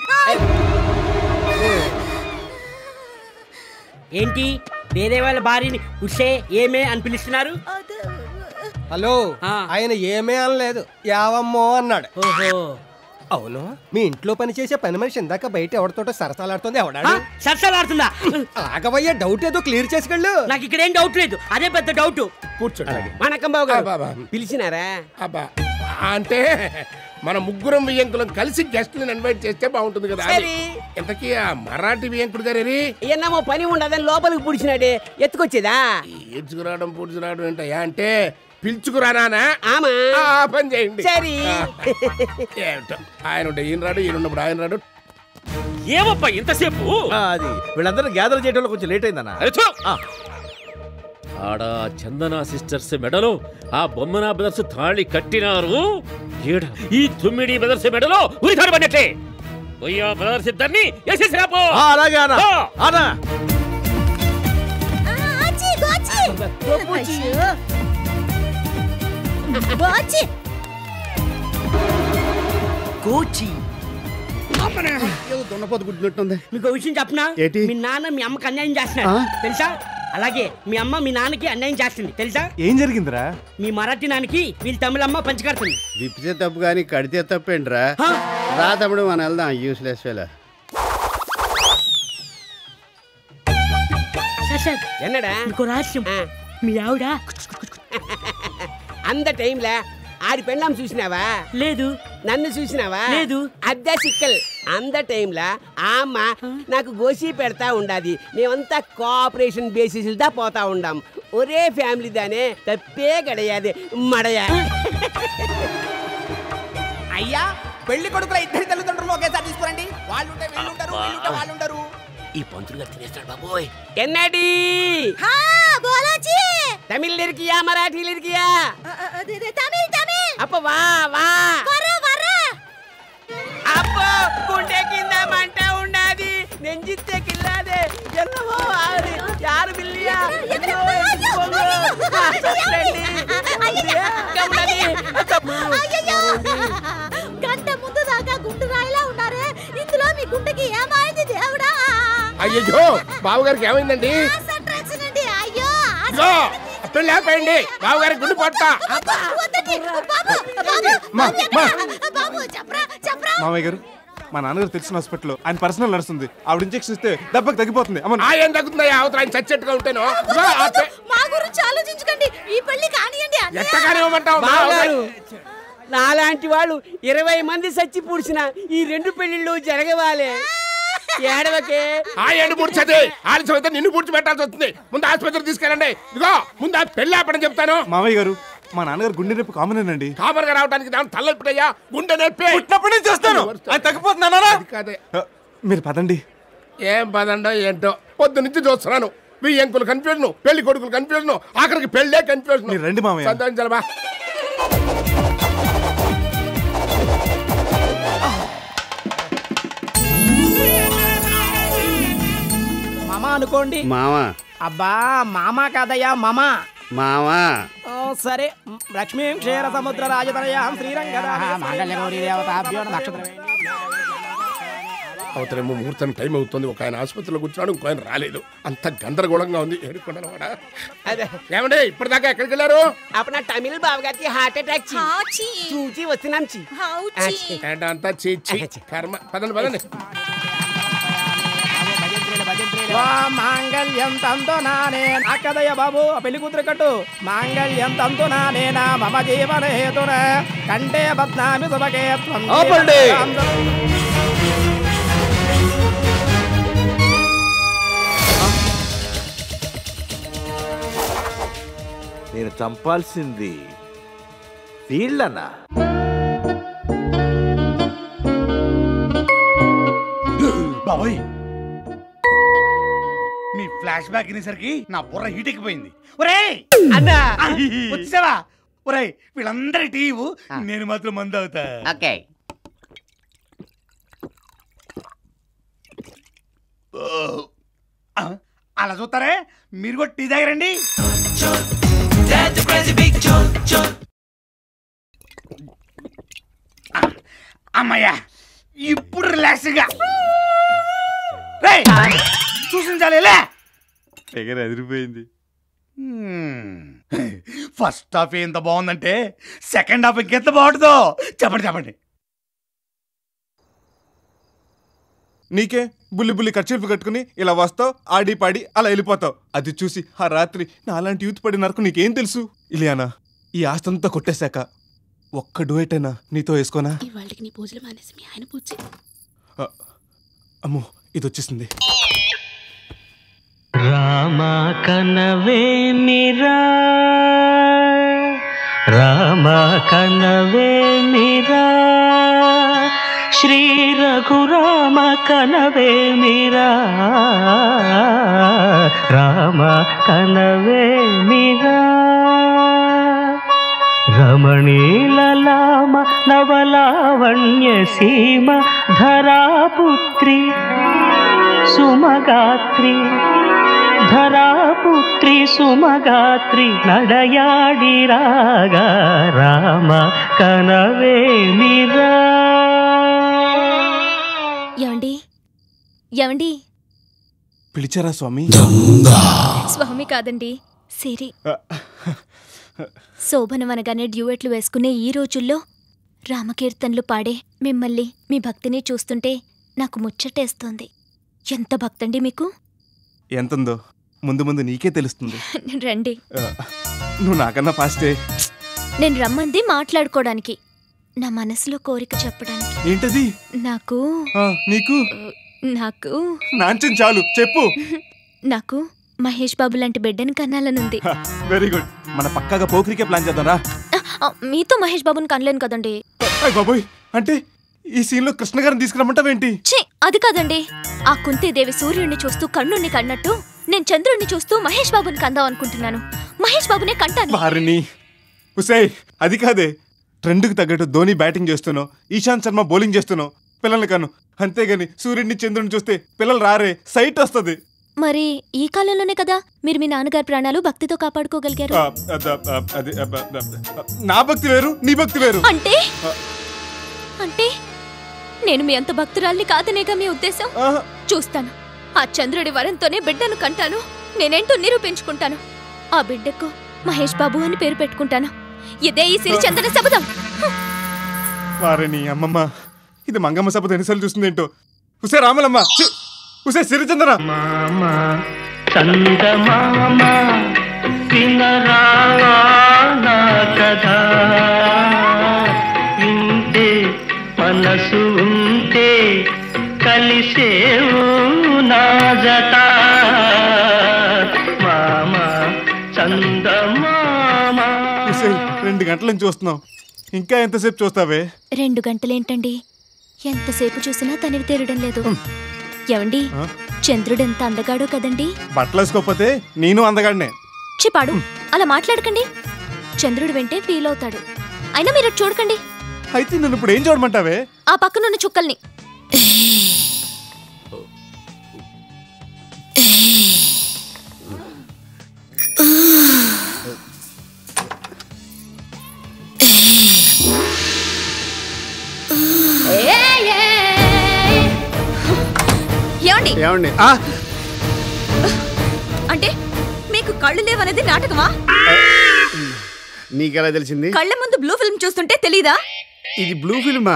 C: ఏంటి వేరే వాళ్ళ భార్యని ఉషే ఏమే అని పిలుస్తున్నారు
D: హలో ఆయన ఏమీ అనలేదు యావమ్మో అన్నాడు
C: ఓహో
D: అవును మీ ఇంట్లో పనిచేసే పని మనిషి ఇందాక బయట ఎవరితోటో సరసాలాడుతుంది ఎవడాడు
C: సరసాలాడుతుందా
D: ఆగవయ్యా డౌట్ ఏదో క్లియర్ చేసుకెళ్ళు
C: నాకు ఇక్కడ ఏం డౌట్ లేదు అదే పెద్ద డౌట్
L: కూర్చోండి
U: వణకం బాబు గారు పిలిచినారా
L: అబ్బా అంటే మన ముగ్గురం వియంకులం కలిసి గెస్ట్లను ఇన్వైట్ చేస్తే బాగుంటుంది కదా అని.
U: సరే.
L: ఇంతకీ ఆ మరాఠీ వియంకుడు గారి
U: ఎన్నమో పని ఉండదని లోపలికి పుడిచినాడే ఎత్తుకొచ్చేదా
L: ఏడ్చుకురావడం పూడ్చుకురావడం ఏంటయ్యా అంటే పిలుచుకురానా
U: ఆమా
L: ఆ పని చేయండి
U: సరే.
L: ఆ. ఏమిటో ఆయన ఉంటే ఈయన రాడు ఈయన ఉన్నప్పుడు ఆయన రాడు
G: ఏమప్పా ఇంతసేపు
M: అది వీళ్ళందరూ గ్యాదర్ చేయడంలో కొంచెం లేట్ అయిందన్న
G: అరే చూ! ఆడ చందన సిస్టర్స్ మెడలో ఆ బొమ్మన బ్రదర్స్ తాళి కట్టినారు ఈడ ఈ తుమ్మిడి బ్రదర్స్ మెడలో ఉరి తాడు పడినట్లే పోయా బ్రదర్స్ ఇద్దరిని వేసేసి రాపో
M: ఆ, అలాగే అన్న
G: ఆ.
M: అన్న
J: ఆచి, గోచి. అయ్యో. గోచి.
C: కోచి
I: ఏదో దున్నపోతు గుడ్డినట్టుంది
C: మీకు ఒక విషయం చెప్పనా
I: ఏంటి?
C: మీ నాన్న మీ అమ్మకి అన్యాయం చేస్తున్నాడు
I: ఆ?
C: తెలుసా అలాగే మీ అమ్మ మీ నాన్నకి అన్యాయం చేస్తుంది తెలుసా
K: ఏం జరిగిందిరా
C: మీ మరాఠీ నాన్నకి వీళ్ళ తమిళమ్మ పంచకడుతుంది
I: విప్పితే తప్పు కానీ కడితే తప్పేంట్రా రా తమ్ముడు మనం వెళ్దాం యూస్లెస్ వేళ
C: సార్ సార్
U: என்னடா
C: మీకు రహస్యం మీ ఆవిడ
U: అంద టైంలా ఆడి పెళ్ళాం చూసినావా
C: లేదు
U: నన్ను చూసినావా
C: లేదు.
U: అద్దె సిక్కల్ అంద టైంలా ఆ అమ్మ నాకు గోసి పెడతా ఉండాది మేమంతా కోఆపరేషన్ బేసిస్ దా పోతా ఉండాం ఒరే ఫ్యామిలీ దానే తప్పే గడయాది మడయా
F: అయ్యా పెళ్లి కొడుకుల ఇద్దరి తల్లిదండ్రులు ఒకేసారి తీసుకురండి వాళ్ళు ఉంటే వీళ్ళు ఉంటారు వీళ్ళు ఉంటే వాళ్ళు ఉండరు
U: ఈ పంతులు గారు తినేస్తాడు బాబోయ్ ఎన్నడి
J: హా, బోలాచి.
U: తమిళ్ ఇరికియా మరాఠీలు ఇరికియా
J: అది, అది, తమిళ్ తమిళ్
U: అప్ప వా వా
J: వర వర
U: అప్పో గుండె కింద మంట ఉండాది నెంజిత్తే కిల్లాదే ఎన్నమో ఆది యారు బిల్లియా అయ్యో, ఎత్తుకోంగు. ఆ, చచ్చండి. గమనది.
J: అయ్యయ్యో. గంట ముందు దాకా గుండు రాయిలా ఉన్నారే ఇందులో మీ గుండెకి ఏమైంది దేవుడా
L: అయ్యో బావగారికి ఏమైందండి
J: కాన్సంట్రేషన్ అండి అయ్యో
L: ఇదిగో, పెళ్ళి ఆపేయండి బావగారికి గుండు పడతా
J: వద్దండి. బాబు బాబు
K: మా, మా.
J: బాబు చెప్పరా చెప్పరా
K: మామయ్య గారు మా నాన్నగారు తెలిసిన హాస్పిటల్లో ఆయన పర్సనల్ నడుస్తుంది ఆవిడ ఇంజెక్షన్ ఇస్తే దెబ్బకి తగ్గిపోతుంది అమ్మ
L: ఆ ఏం తగ్గుతుందా అవతల ఆయన చచ్చేట్టుగా ఉంటాను ఇదిగో, ఆ పె-
J: మా గురించి ఆలోచించకండి ఈ పెళ్లి కానియండి అన్నయ్య.
L: ఎట్టగానే ఇవ్వమంటావు మా
U: బావగారు నాలాంటి వాళ్ళు ఇరవై మంది సచ్చి పూడ్చిన ఈ రెండు పెళ్లిళ్ళు జరగవాలే ఏడవకే
L: ఆ ఏడు పూడ్చది ఆలస్యం అయితే నిన్ను పూడ్చి పెట్టాల్సి వస్తుంది ముందు ఆసుపత్రి తీసుకెళ్ళండి ఇదిగో ముందు ఆ పెళ్ళి ఆపడం చెప్తాను
K: మామయ్య గారు మా నాన్నగారు గుండె నొప్పి కామన్ అండి
L: కామన్ గా రావడానికి దాని తల్ల ఇప్పుడయ్యా గుండె నొప్పి
K: పుట్టినప్పటి నుంచి చేస్తాను అది తగ్గిపోతున్నానా
L: అది కాదే
K: మీరు పదండి
L: ఏం పదండో ఏంటో పొద్దు నుంచి చూస్తున్నాను మీ ఎంకులు కన్ఫ్యూజన్ పెళ్లి కొడుకులు కన్ఫ్యూజన్ ఆఖరికి పెళ్ళే కన్ఫ్యూజన్
K: మీరు రండి మామయ్య.
L: సంతోషించాలబా
F: మామ అనుకోండి
I: మావా
F: అబ్బా మామ కాదయ్యా మామ
I: మావా
F: ఓ, సరే మ్, లక్ష్మీం క్షీర సముద్ర రాజతనయాం శ్రీరంగదా మంగళగౌరీ దేవతాభ్యో నక్షత్ర
L: అవతలేమో ముహూర్తం టైం అవుతుంది ఒక ఆయన ఆసుపత్రిలో కూర్చున్నాడు ఇంకో ఆయన రాలేదు అంత గందరగోళంగా ఉంది ఏడుకొండలవాడ
U: అదే
L: ఏమండి ఇప్పటిదాకా ఎక్కడికి వెళ్ళారు
U: అప్పుడు తమిళ బాబు గారికి హార్ట్ అటాక్ చూచి వచ్చినాం చి
L: ఏంటో అంతా చీచి కర్మ పదండి పదండి
F: ఓం మాంగళ్యం తంతు నానే నాకదయ్య బాబు ఆ పెళ్లి కూతురు కట్టు మాంగళ్యం తంతు నానే నా మమ జీవన హేతున కంటే బద్నామి సుభగే త్వం
M: ఆపండి. నేను చంపాల్సింది వీళ్ళనా
H: బాబోయ్ నీ ఫ్లాష్ బ్యాక్ వినేసరికి నా బుర్ర హీటెక్కిపోయింది ఒరేయ్
U: అన్నా
H: వచ్చావా ఒరేయ్ వీళ్ళందరి టీవు నేను మాత్రం మందు అవుతా
U: ఓకే
H: ఆ, అలా చూస్తారే మీరు కూడా టీ తాగరండి
A: Dad the crazy big chod chod.
H: అమ్మయ్యా ఇప్పుడు రిలాక్స్గా రేయ్, చూసించాలి లే
K: ఫిగర్ అదిరిపోయింది
H: ఫస్ట్ హాఫ్ ఎంత బాగుందంటే సెకండ్ హాఫ్ ఇంకెంత బాగుంటుందో చెప్పండి చెప్పండి
K: నీకే బుల్లి బుల్లి ఖర్చీలు కట్టుకుని ఇలా వస్తావు ఆడి పాడి అలా వెళ్ళిపోతావు అది చూసి ఆ రాత్రి నా అలాంటి యూత్ పడి నరకు నీకేం తెలుసు ఇలియానా ఈ ఆస్తంతా కొట్టేశాక ఒక్క డూయట్ అయినా నీతో వేసుకోనా
P: వాళ్ళకి నీ పూజలు మానేసి మీ ఆయన పూజ చేయి.
K: ఆ, అమ్మో ఇది వచ్చేసింది
Q: రామ కనవే మిరా రామ కనవే మిరా శ్రీ రఘురామ కనవే మిరా రామ కనవే మిరా రమణీలలామ నవలావణ్య సీమ ధరాపుత్రి సుమగాత్రి ధరాపుత్రి సుమగాత్రి నడయాడి రాగా రామ కనవే మిరా
E: ఏమండి ఏమండి
K: పిలిచారా స్వామి
E: స్వామి కాదండి సిరి శోభనం అనగానే డ్యూయెట్లు వేసుకునే ఈ రోజుల్లో రామకీర్తనలు పాడే మిమ్మల్ని మీ భక్తిని చూస్తుంటే నాకు ముచ్చటేస్తోంది ఎంత భక్తండి మీకు
K: ఎంతుందో ముందు ముందు నీకే తెలుస్తుంది
E: రండి
K: ఆ, నువ్వు నాకన్నా ఫాస్టే
E: నేను రమ్మంది మాట్లాడుకోవడానికి నా మనసులో కోరిక చెప్పడానికి
K: ఏంటది
E: నాకు
K: ఆ, నీకు
E: నాకు
K: నాంచం చాలు చెప్పు
E: నాకు మహేష్ బాబు లాంటి బిడ్డని కనాలనుంది
K: వెరీ గుడ్ మన పక్కాగా పోకిరికే ప్లాన్ చేద్దాం రా
E: ఆ, మీతో మహేష్ బాబుని కనలేను కదండి
K: అయ్ బాబోయ్ అంటే ఈ సీన్ లో కృష్ణ గారిని తీసుకురమ్మంటావేంటి
E: ఛీ అది కాదండి ఆ కుంతీదేవి సూర్యుడిని చూస్తూ కన్నుణ్ణి కన్నట్టు నేను చంద్రుడిని చూస్తూ మహేష్ బాబుని కందాం అనుకుంటున్నాను మహేష్ బాబునే కంటాను
K: వారిని ఉసే అది కాదే ట్రెండ్కి తగ్గట్టు ధోని బ్యాటింగ్ చేస్తున్నావు ఈశాంత్ శర్మ బౌలింగ్ చేస్తున్నావు పిల్లల్ని కను అంతేగాని సూర్యుడిని చంద్రుడిని చూస్తే పిల్లలు రారే సైట్ వస్తుంది
E: మరి ఈ కాలంలోనే కదా మీరు మీ నాన్నగారి ప్రాణాలు భక్తితో కాపాడుకోగలిగారు
K: ఆ, అద, ఆ, అది, అబ్బ, అబ్బ, నా భక్తి వేరు నీ భక్తి వేరు
E: అంటే అంటే నేను మీ అంత భక్తురాల్ని కాదనేగా మీ ఉద్దేశం చూస్తాను ఆ చంద్రుడి వరంతోనే బిడ్డను కంటాను నేనేంటో నిరూపించుకుంటాను ఆ బిడ్డకు మహేష్ బాబు అని పేరు పెట్టుకుంటాను ఇదే ఈ సిరిచందన శబదం
K: వారిని అమ్మమ్మ ఇది మంగమ్మ సభ ఎన్నిసార్లు చూస్తుంది ఏంటో ఉసే రామలమ్మ ఛీ! ఉసే సిరిచంద్ర
Q: చందమామ వినరావా నా కథ వింటే మనసు ఉంటే కలిసేవు నా జత మామ చందమామ
K: ఉసే రెండు గంటల నుంచి చూస్తున్నావు ఇంకా ఎంతసేపు చూస్తావే
E: రెండు గంటలేంటండి ఎంతసేపు చూసినా తనివి తీరడం లేదు ఏమండి చంద్రుడెంత అందగాడో కదండి
K: బట్టలు వేసుకోకపోతే నేను అందగాడినే
E: చిపాడు అలా మాట్లాడకండి చంద్రుడు వెంటే ఫీల్ అవుతాడు అయినా మీరు అటు చూడకండి
K: అయితే నన్ను ఇప్పుడు ఏం చూడమంటావే
E: ఆ పక్కనున్న చుక్కల్ని ఏమండి
I: ఏమండి
B: అంటే మీకు కళ్ళు లేవనేది నాటకమా
I: నీకెలా తెలిసింది
B: కళ్ళ ముందు బ్లూ ఫిల్మ్ చూస్తుంటే తెలీదా
I: ఇది బ్లూ ఫిల్మా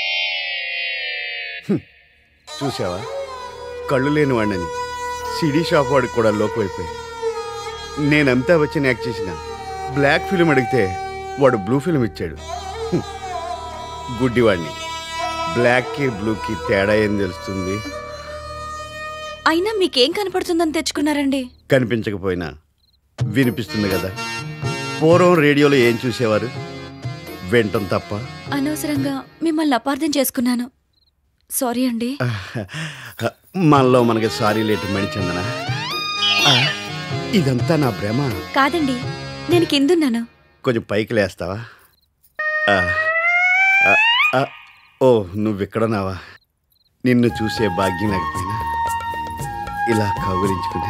I: హ్మ్. చూసావా కళ్ళు లేని వాడిని సిడీ షాప్ వాడికి కూడా లోకువైపోయి నేను అమితాబ్ బచ్చన్ యాక్ట్ చేసిన బ్లాక్ ఫిల్మ్ అడిగితే వాడు బ్లూ ఫిల్మ్ ఇచ్చాడు హ్మ్. గుడ్డివాడిని బ్లాక్కి బ్లూకి తేడా ఏం తెలుస్తుంది
B: అయినా మీకేం కనపడుతుందని తెచ్చుకున్నారండి
I: కనిపించకపోయినా వినిపిస్తుంది కదా పూర్వం రేడియోలో ఏం చూసేవారు వింటం తప్ప
B: అనవసరంగా మిమ్మల్ని అపార్థం చేసుకున్నాను సారీ అండి
I: మనలో మనకి సారీ లేటు మణిచందన ఇదంతా నా భ్రమ
B: కాదండి నేను కిందున్నాను
I: కొంచెం పైకి లేస్తావా ఆ, ఆ, ఆ, ఓ నువ్వు ఇక్కడున్నావా నిన్ను చూసే భాగ్యం లేకపోయినా ఇలా కౌగిలించుకుని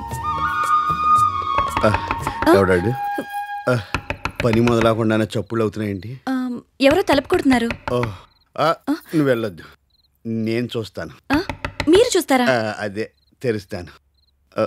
I: ఆ, ఎవడాడు ఆ, పని మొదలకుండానే చప్పుళ్ళు అవుతున్నాయేంటి
B: ఆమ్, ఎవరో తలుపు కొడుతున్నారు
I: ఓ ఆ, నువ్వు వెళ్ళొద్దు నేను చూస్తాను
B: మీరు చూస్తారా
I: ఆ, అదే తెరుస్తాను ఆ.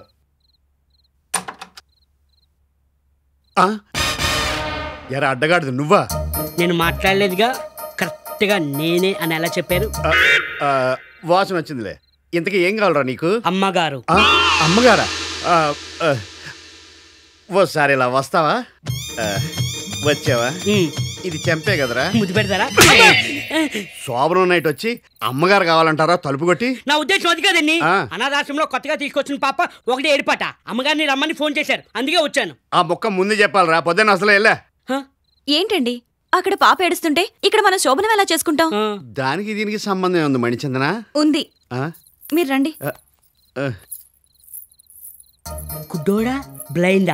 I: ఆ? ఎరా అడ్డగాడుదు నువ్వా
C: నేను మాట్లాడలేదుగా కరెక్ట్గా నేనే అని ఎలా చెప్పారు
I: ఆ, ఆ, వాసన వచ్చిందిలే ఇంతకీ ఏం కావాలరా నీకు
C: అమ్మగారు
I: ఆ, అమ్మగారా ఆ, ఆ, ఓసారి ఇలా వస్తావా ఆ, వచ్చావా ఇది చెంపే కదరా
C: ముద్దు పెడతారా
I: శోభనం నైట్ వచ్చి అమ్మగారు కావాలంటారా తలుపు కొట్టి
C: నా ఉద్దేశం అది కదండి
I: ఆ.
C: అనాథాశ్రమంలో కొత్తగా తీసుకొచ్చిన పాప ఒకటి ఏడిపాట అమ్మగారిని రమ్మని ఫోన్ చేశారు అందుకే వచ్చాను
I: ఆ మొక్క ముందు చెప్పాలరా పొద్దున్న అసలు వెళ్ళా
B: ఏంటండి అక్కడ పాప ఏడుస్తుంటే ఇక్కడ మనం శోభనం ఎలా చేసుకుంటాం
I: దానికి దీనికి సంబంధం ఉంది మణిచందన
B: ఉంది
I: ఆ?
B: మీరు రండి
I: ఆ.
C: గుడ్డోడా బ్లైండా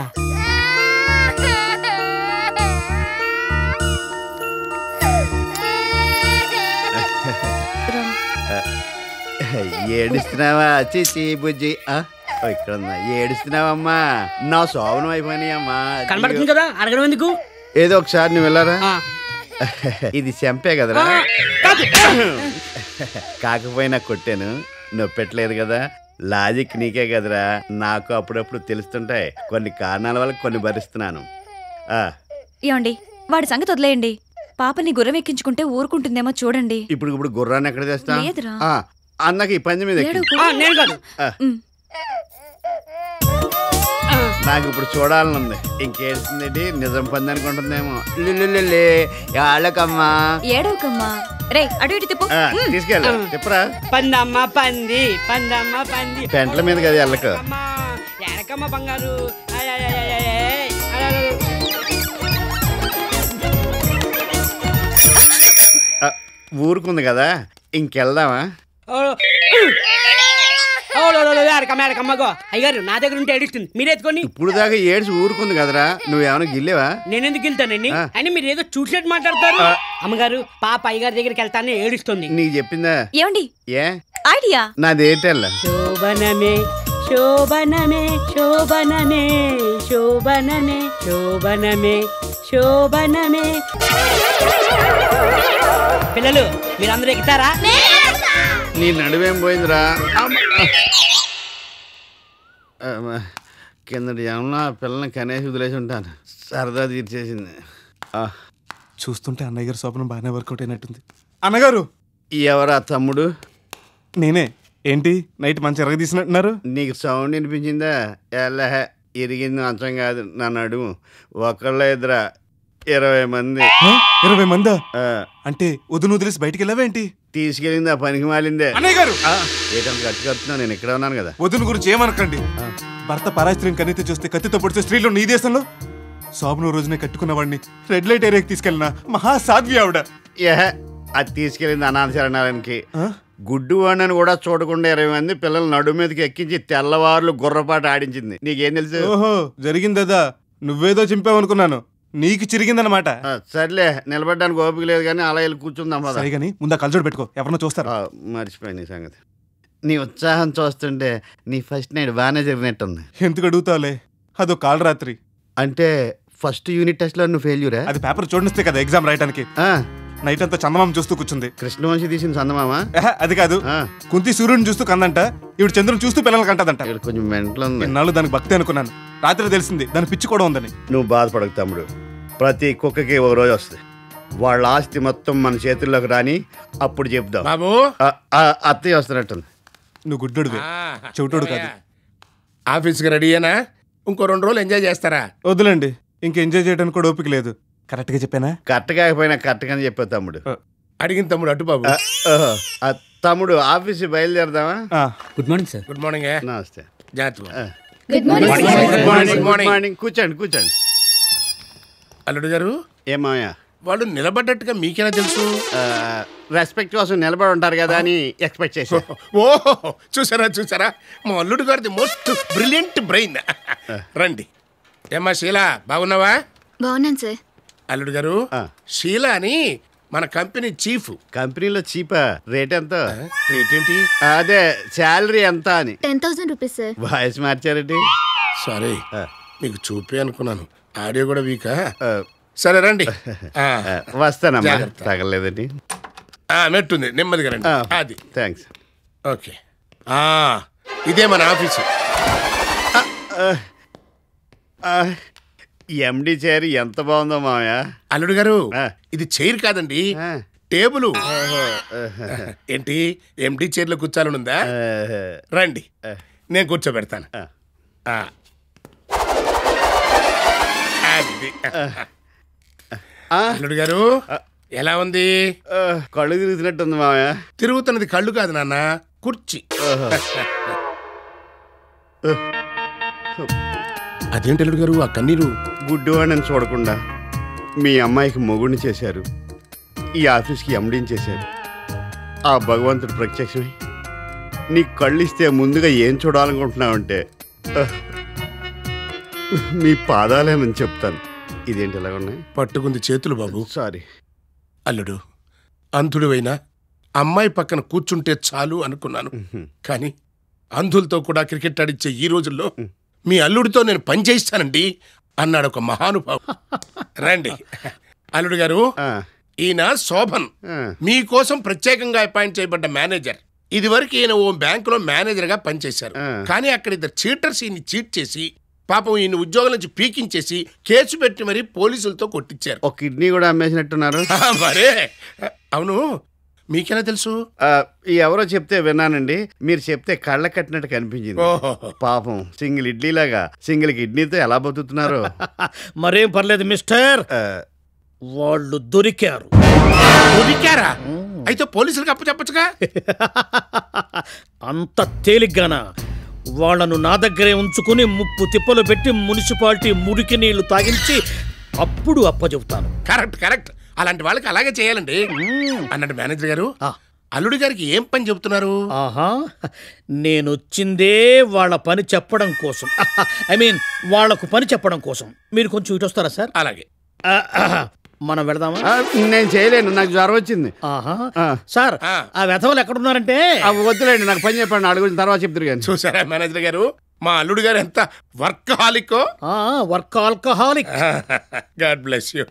I: ఏడుస్తున్నావా చిచి బుజ్జి ఆ? ఓ, ఇక్కడ ఉందా ఏడుస్తున్నావమ్మా నా శోభనం అయిపోయినాయమ్మా
C: కనబడుతుంది కదా అడగడం ఎందుకు
I: ఏదో ఒకసారి నువ్వు వెళ్ళారా ఇది చెంపే కదరా కాకపోయినా కొట్టాను నువ్వు పెట్టలేదు కదా లాజిక్ నీకే కదరా నాకు అప్పుడప్పుడు తెలుస్తుంటాయి కొన్ని కారణాల వల్ల కొన్ని భరిస్తున్నాను ఆ,
B: ఏమండి వాడి సంగతి వదిలేయండి పాపని గుర్రం ఎక్కించుకుంటే ఊరుకుంటుందేమో చూడండి
I: ఇప్పుడు ఇప్పుడు గుర్రాన్ని ఎక్కడ తెస్తా
B: లేదురా.
I: ఆ, అన్నకి ఈ పంది మీద ఎక్కి.
B: ఏడవకు. ఆ, నేను కాదు.
I: ఆ. నాకు ఇప్పుడు చూడాలనుంది ఇంకేడుతుందండి నిజం పంది అనుకుంటుందేమో లిల్లిల్లి యాళ్ళకమ్మా
B: ఏడవకమ్మా రే అటు ఇటు తిప్పు
I: ఆ, తీసుకెళ్ళు చెప్పరా
C: పందమ్మ పంది పందమ్మ పంది
I: పెంట్ల మీద కదా ఎల్లకు
C: ఎరకమ్మ బంగారు ఆయ్, ఆయ్, ఆయ్, ఆయ్, ఆయ్. అలా, అలా, అలా.
I: ఆ, ఊరుకుంది కదా ఇంకెళ్దామా
C: ఓ, ఓ, లో, లో, లో, ఎరకమ్మ ఎరకమ్మ గో అయ్యారు నా దగ్గర ఉంటే ఏడుస్తుంది మీరు ఎత్తుకొని
I: ఇప్పుడు దాకా ఏడ్చి ఊరుకుంది కదరా నువ్వేమైనా గిల్లేవా
C: నేనెందుకు వెళ్తానండి
I: ఆ.
C: అని మీరు ఏదో చూసినట్టు మాట్లాడతారు
I: ఆ.
C: అమ్మగారు పాప అయ్యగారి దగ్గరికి వెళ్తానే ఏడుస్తుంది
I: నీకు చెప్పిందా
B: ఏమండి
I: ఏ
B: ఐడియా
I: నాది ఏంటల్లా
C: శోభనమే శోభనమే శోభనమే శోభనమే శోభనమే శోభనమే పిల్లలు మీరందరూ ఎక్కుతారా
I: నీ నడువేం పోయిందిరా అమ్మ. అమ్మ. కిందటి జనంలో ఆ పిల్లని కనేసి వదిలేసి ఉంటాను సరదా తీర్చేసింది ఆ,
K: చూస్తుంటే అన్నయ్య గారి శోభనం బాగానే వర్కౌట్ అయినట్టుంది అన్నగారు
I: ఎవరా తమ్ముడు
K: నేనే ఏంటి నైట్ మంచి ఎరగ తీసినట్టున్నారు
I: నీకు సౌండ్ వినిపించిందా ఎలా ఇరిగింది మంచం కాదు నా నడుము ఒకళ్ళ ఇద్దరా ఇరవై మంది
K: ఆ? ఇరవై మందా
I: ఆ,
K: అంటే వదిన వదిలేసి బయటికి వెళ్ళావేంటి
I: తీసుకెళ్ళింది ఆ పనికి మాలిందే
K: అన్నయ్య గారు
I: ఆ, ఏటంత గట్టి కడుతున్నా నేను ఇక్కడ ఉన్నాను కదా
K: వదిన గురించి ఏమనకండి భర్త పరాయి స్త్రీని కన్నెత్తి చూస్తే కత్తితో పొడిచే స్త్రీలు ఈ దేశంలో శోభను రోజునే కట్టుకున్నవాడిని రెడ్ లైట్ ఏరియాకి తీసుకెళ్ళిన మహా సాధ్వి ఆవిడ
I: ఏహ, అది తీసుకెళ్ళింది అనాథ శరణాలయానికి గుడ్డు వాడిని కూడా చూడకుండా ఇరవై మంది పిల్లలు నడుము మీదకి ఎక్కించి తెల్లవారులు గుర్రపాట ఆడించింది నీకేం తెలుసు
K: ఓహో జరిగిందదా నువ్వేదో చింపావు అనుకున్నాను నీకు చిరిగిందనమాట
I: ఆ, సర్లే నిలబడడానికి ఓపిక లేదు కానీ అలా వెళ్ళి కూర్చుందాం పద.
K: సరే కానీ ముందు కలజోడు పెట్టుకో ఎవరినో చూస్తారు
I: ఆ, మర్చిపోయాను ఈ సంగతి నీ ఉత్సాహం చూస్తుంటే నీ ఫస్ట్ నైట్ బాగానే జరిగినట్టుంది
K: ఎందుకు అడుగుతావులే అదో కాల్ రాత్రి
I: అంటే ఫస్ట్ యూనిట్ టెస్ట్ లో నువ్వు ఫెయిల్యూరా
K: అది పేపర్ చూడనిస్తే కదా ఎగ్జామ్ రాయడానికి నైట్ అంతా చందమామ చూస్తూ కూర్చుంది
I: కృష్ణవంశీ తీసిన చందమామ
K: ఏహ, అది కాదు కుంతి సూర్యుడిని చూస్తూ కందంట ఇవి చంద్రుని చూస్తూ పిల్లలకి అంటదంట
I: కొంచెం మెంటల్ ఉంది
K: ఇన్నాళ్ళు దానికి భక్తి అనుకున్నాను రాత్రి తెలిసింది దాని పిచ్చి కూడా ఉందని
I: నువ్వు బాధపడకు తమ్ముడు ప్రతి కుక్కకి ఒక రోజు వస్తుంది వాళ్ళ ఆస్తి మొత్తం మన చేతుల్లోకి రాని అప్పుడు చెప్దాం
L: బాబు
I: ఆ, ఆ, అత్తయ్య వస్తున్నట్టుంది
K: నువ్వు గుడ్డోడువే చెవిటోడు కాదు
L: ఆఫీస్కి రెడీయేనా ఇంకో రెండు రోజులు ఎంజాయ్ చేస్తారా
K: వద్దులేండి ఇంక ఎంజాయ్ చేయడానికి కూడా ఓపిక లేదు కరెక్ట్గా చెప్పానా
I: కరెక్ట్ కాకపోయినా కరెక్ట్ అని చెప్పావు తమ్ముడు
L: అడిగిన తమ్ముడు అటు బాబు
I: ఆ, ఓహో. ఆ, తమ్ముడు ఆఫీస్ బయలుదేరదామా
R: good morning sir
L: good morning
I: నమస్తే
L: జాగ్రత్త
I: good
L: morning,
I: morning
L: sir.
I: Good morning
L: Good morning.
I: Morning కూర్చోండి కూర్చోండి
L: అల్లుడు గారు
I: ఏమాయా
L: వాళ్ళు నిలబడ్డట్టుగా మీకేనా తెలుసు
I: రెస్పెక్ట్ కోసం నిలబడి ఉంటారు కదా అని ఎక్స్పెక్ట్ చేశా
L: ఓ చూసారా చూసారా మా అల్లుడు గారిది మోస్ట్ బ్రిలియంట్ బ్రెయిన్ రండి ఏమ్మా శీలా బాగున్నావా
E: బాగున్నాను సార్
L: అల్లుడు గారు షీలా అని మన కంపెనీ చీఫ్
I: కంపెనీలో చీపా రేట్ ఎంత
L: రేట్ ఏంటి
I: అదే శాలరీ ఎంత అని
E: ten thousand rupees sir
I: voice మార్చారండి
L: సరే మీకు చూపే అనుకున్నాను ఆడియో కూడా వీకా సరే రండి ఆ,
I: వస్తానమ్మా
L: జాగ్రత్త.
I: తగలేదండి
L: ఆ, మెట్టుంది నెమ్మదిగా రండి అది
I: థ్యాంక్స్
L: ఓకే ఆ, ఇదే మన ఆఫీసు
I: ఎండి చైర్ ఎంత బాగుందో మామయ్య
L: అల్లుడు గారు ఇది చైర్ కాదండి టేబుల్ ఏంటి ఎంటీ చైర్లో కూర్చోాలని ఉందా రండి నేను కూర్చోబెడతాను ఆ. అది. అల్లుడు గారు ఎలా ఉంది
I: కళ్ళు తిరుగుతున్నట్టుంది మామయ్య
L: తిరుగుతున్నది కళ్ళు కాదు నాన్న కుర్చీ అదేంటి అల్లుడు గారు ఆ కన్నీరు
I: గుడ్డివాడిని చూడకుండా మీ అమ్మాయికి మొగుడిని చేశారు ఈ ఆఫీస్కి ఎండీని చేశారు ఆ భగవంతుడు ప్రత్యక్షమై నీ కళ్ళు ఇస్తే ముందుగా ఏం చూడాలనుకుంటున్నావంటే ఆహ్, మీ పాదాలేనని చెప్తాను ఇదేంటి ఇలా ఉన్నాయి
L: పట్టుకుంది చేతులు బాబు
I: సారీ
L: అల్లుడు అంధుడువైనా అమ్మాయి పక్కన కూర్చుంటే చాలు అనుకున్నాను కానీ అంధులతో కూడా క్రికెట్ ఆడిచ్చే ఈ రోజుల్లో మీ అల్లుడితో నేను పని చేయిస్తానండి అన్నాడు ఒక మహానుభావు రండి అల్లుడు గారు ఈయన శోభన్ మీకోసం ప్రత్యేకంగా అపాయింట్ చేయబడ్డ మేనేజర్ ఇదివరకు ఈయన ఓ బ్యాంకులో మేనేజర్ గా పనిచేశారు కానీ అక్కడ ఇద్దరు చీటర్స్ ఈయన్ని చీట్ చేసి పాపం ఈయన ఉద్యోగం నుంచి పీకించేసి కేసు పెట్టి మరీ పోలీసులతో కొట్టించారు
I: ఒక కిడ్నీ కూడా అమ్మేసినట్టున్నారు
L: మరే అవును మీకెలా తెలుసు
I: ఆ, ఈ ఎవరో చెప్తే విన్నానండి మీరు చెప్తే కళ్ళ కట్టినట్టు కనిపించింది
L: ఓహో.
I: పాపం సింగిల్ ఇడ్లీలాగా సింగిల్ కిడ్నీతో ఎలా బతుకుతున్నారు
O: మరేం పర్లేదు మిస్టర్ వాళ్ళు దొరికారు
L: దొరికారా అయితే పోలీసులకు అప్పు చెప్పచ్చుగా
O: అంత తేలిగ్గానా వాళ్ళను నా దగ్గరే ఉంచుకుని ముప్పు తిప్పలు పెట్టి మున్సిపాలిటీ మురికి నీళ్లు తాగించి అప్పుడు అప్పచెబుతాను
L: కరెక్ట్ కరెక్ట్ అలాంటి వాళ్ళకి అలాగే చేయాలండి అన్నట్టు మేనేజర్ గారు అల్లుడి గారికి ఏం పని చెబుతున్నారు
O: ఆహా నేను వచ్చిందే వాళ్ళ పని చెప్పడం కోసం ఐ మీన్ వాళ్లకు పని చెప్పడం కోసం మీరు కొంచెం ఇటు వస్తారా సార్
L: అలాగే
O: మనం వెళదామా
I: ఆ, నేను చేయలేను నాకు జ్వరం వచ్చింది
O: ఆహా సార్ ఆ వెధవలు ఎక్కడున్నారంటే
I: ఆ, వద్దులేండి నాకు పని చెప్పండి అడుగు తర్వాత చెప్తారు కానీ
L: చూసారా మేనేజర్ గారు మా అల్లుడు గారు ఎంత వర్క్ హాలికో
O: work alcoholic
L: god bless you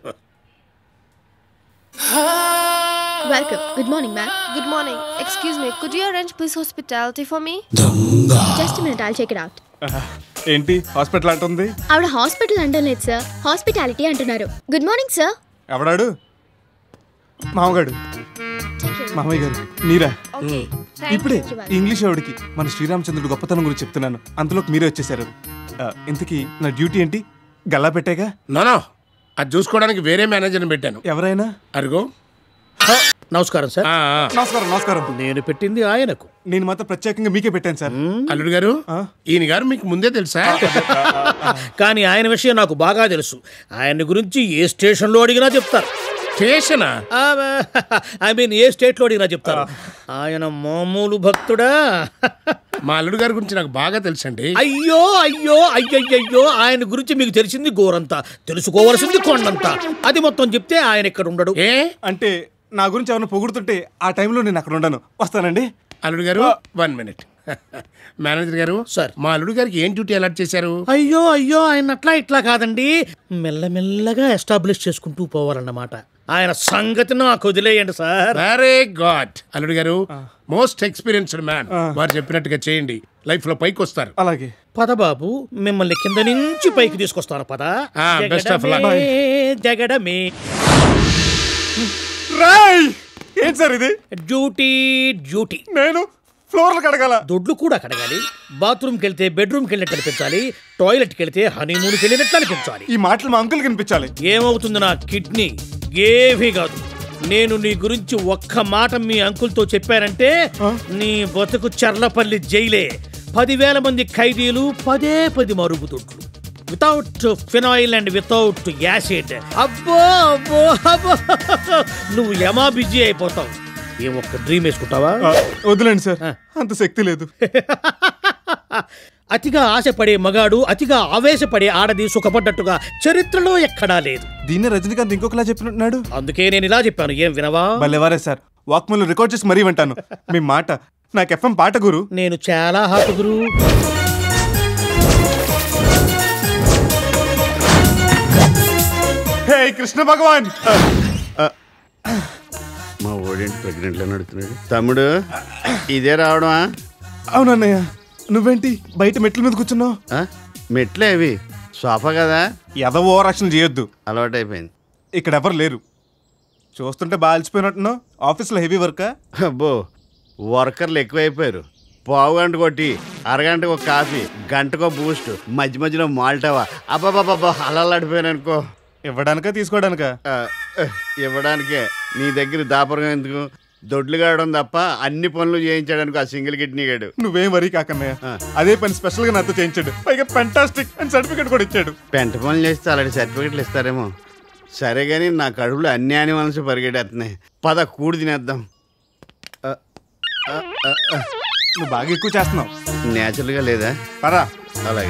E: Welcome. Good morning, ma'am. Good morning. Excuse me, could you arrange police hospitality for me? Just a minute, I'll check it out.
K: ఏంటి హాస్పిటల్ అంటుంది
E: ఆవిడ హాస్పిటల్ అంటలేదు సార్ హాస్పిటాలిటీ అంటున్నారు గుడ్ మార్నింగ్ సార్
K: ఎవడాడు మామగాడు మామయ్య గారు మీరా ఇప్పుడే ఈ ఇంగ్లీష్ ఆవిడకి మన శ్రీరామచంద్రుడు గొప్పతనం గురించి చెప్తున్నాను అంతలోకి మీరే వచ్చేసారు ఆ, ఇంతకీ నా డ్యూటీ ఏంటి గల్లా పెట్టాగా
L: నోనో అది చూసుకోవడానికి వేరే మేనేజర్ని పెట్టాను
K: ఎవరైనా
L: అరుగో
O: నమస్కారం సార్
K: నమస్కారం నమస్కారం
O: నేను పెట్టింది ఆయనకు
K: నేను మాత్రం ప్రత్యేకంగా మీకే పెట్టాను సార్
L: అల్లుడు గారు ఈయన గారు మీకు ముందే తెలుసా
O: కానీ ఆయన విషయం నాకు బాగా తెలుసు ఆయన గురించి ఏ స్టేషన్లో అడిగినా చెప్తారు
L: స్టేషనా
O: ఐ మీన్ ఏ స్టేట్లో అడిగినా చెప్తారు ఆయన మామూలు భక్తుడా
L: మా అల్లుడు గారి గురించి నాకు బాగా తెలుసండి
O: అయ్యో అయ్యో అయ్యయ్యో ఆయన గురించి మీకు తెలిసింది గోరంతా తెలుసుకోవలసింది కొండంతా అది మొత్తం చెప్తే ఆయన ఇక్కడ ఉండడు
L: ఏ
K: అంటే నా గురించి ఏమైనా పొగుడుతుంటే ఆ టైంలో నేను అక్కడ ఉండను వస్తానండి
L: అల్లుడు గారు వన్ మినిట్ మేనేజర్ గారు
O: సార్
L: మా అల్లుడు గారికి ఏం డ్యూటీ అలాట్ చేశారు
O: అయ్యో అయ్యో ఆయన అట్లా ఇట్లా కాదండి మెల్లమెల్లగా ఎస్టాబ్లిష్ చేసుకుంటూ పోవాలన్నమాట ఆయన సంగతి నాకు వదిలేయండి సార్
L: వెరీ గాడ్ అల్లుడు గారు మోస్ట్ ఎక్స్పీరియన్స్డ్ మ్యాన్ వారు చెప్పినట్టుగా చేయండి లైఫ్ లో పైకి వస్తారు
K: అలాగే
O: పద బాబు మిమ్మల్ని కింద నుంచి పైకి తీసుకొస్తాను పద
L: ఆ, best of luck.
O: జగడమే, జగడమే
K: రాయ్ ఏంటి సార్ ఇది
O: డ్యూటీ డ్యూటీ
K: నేను ఫ్లోర్లు కడగాల
O: దొడ్లు కూడా కడగాలి బాత్రూమ్కి వెళ్తే బెడ్రూమ్కి వెళ్ళినట్టు అనిపించాలి టాయిలెట్కి వెళ్తే హనీమూన్కి వెళ్ళినట్టు అనిపించాలి
K: ఈ మాటలు మా అంకుల్ కనిపించాలి
O: ఏమవుతుంది నా కిడ్నీ ఏమీ కాదు నేను నీ గురించి ఒక్క మాట మీ అంకుల్తో చెప్పానంటే నీ బతుకు చర్లపల్లి జైలే పదివేల మంది ఖైదీలు పదే పది మరుగుదొడ్లు without phenyl and without acid అబ్బో అబ్బో అబ్బో నువ్వు యమా బిజీ అయిపోతావు ఏ ఒక్క డ్రీమ్ వేసుకుంటావా
K: ఆ, వద్దులేండి సార్ అంత శక్తి లేదు
O: అతిగా ఆశపడే మగాడు అతిగా ఆవేశపడే ఆడది సుఖపడ్డట్టుగా చరిత్రలో ఎక్కడా లేదు
K: దీన్ని రజనీకాంత్ ఇంకొకలా చెప్పినట్టున్నాడు
O: అందుకే నేను ఇలా చెప్పాను ఏం వినవా
K: భలేవారే సార్ వాక్మన్ రికార్డ్ చేసి మరీ వింటాను మీ మాట నాకు ఎఫ్ఎం పాట గురు
O: నేను చాలా హాపు గురు
K: హే కృష్ణ భగవాన్
I: మా ఓడేంటి ప్రెగ్నెంట్లో నడుతున్నాడు తమ్ముడు ఇదే రావడమా
K: అవునన్నయ్య నువ్వేంటి బయట మెట్ల మీద కూర్చున్నావు
I: ఆ? మెట్లే అవి సోఫా కదా
K: ఎద ఓవర్ యాక్షన్ చేయొద్దు
I: అలవాటైపోయింది
K: ఇక్కడ ఎవరు లేరు చూస్తుంటే బాగా అలసిపోయినట్టున్నావు ఆఫీస్లో హెవీ వర్కా
I: అబ్బో వర్కర్లు ఎక్కువైపోయారు పావు గంట కొట్టి అరగంటకు ఒక కాఫీ గంటకో బూస్ట్ మధ్య మధ్యలో మాల్టావా అబ్బాబాబా అలలాడిపోయాను అనుకో
K: ఇవ్వడానికా తీసుకోవడానికా
I: ఇవ్వడానికే నీ దగ్గర దాపరం ఎందుకు దొడ్లు కావడం తప్ప అన్ని పనులు చేయించడానికి ఆ సింగిల్ కిడ్నీ గాడు
K: నువ్వేం వరీ కాకన్నయ్య అదే పని స్పెషల్ గా నాతో చేయించాడు పైగా ఫెంటాస్టిక్ అని సర్టిఫికెట్ కూడా ఇచ్చాడు
I: పెంట పనులు చేస్తే అలాంటి సర్టిఫికెట్లు ఇస్తారేమో సరే కానీ నా కడుపులో అన్ని యానిమల్స్ పరిగెడేస్తున్నాయి పద కూడి తినేద్దాం ఆ, ఆ, ఆ, ఆ.
K: నువ్వు బాగా ఎక్కువ చేస్తున్నావు
I: నేచురల్గా లేదా
K: పరా
I: అలాగే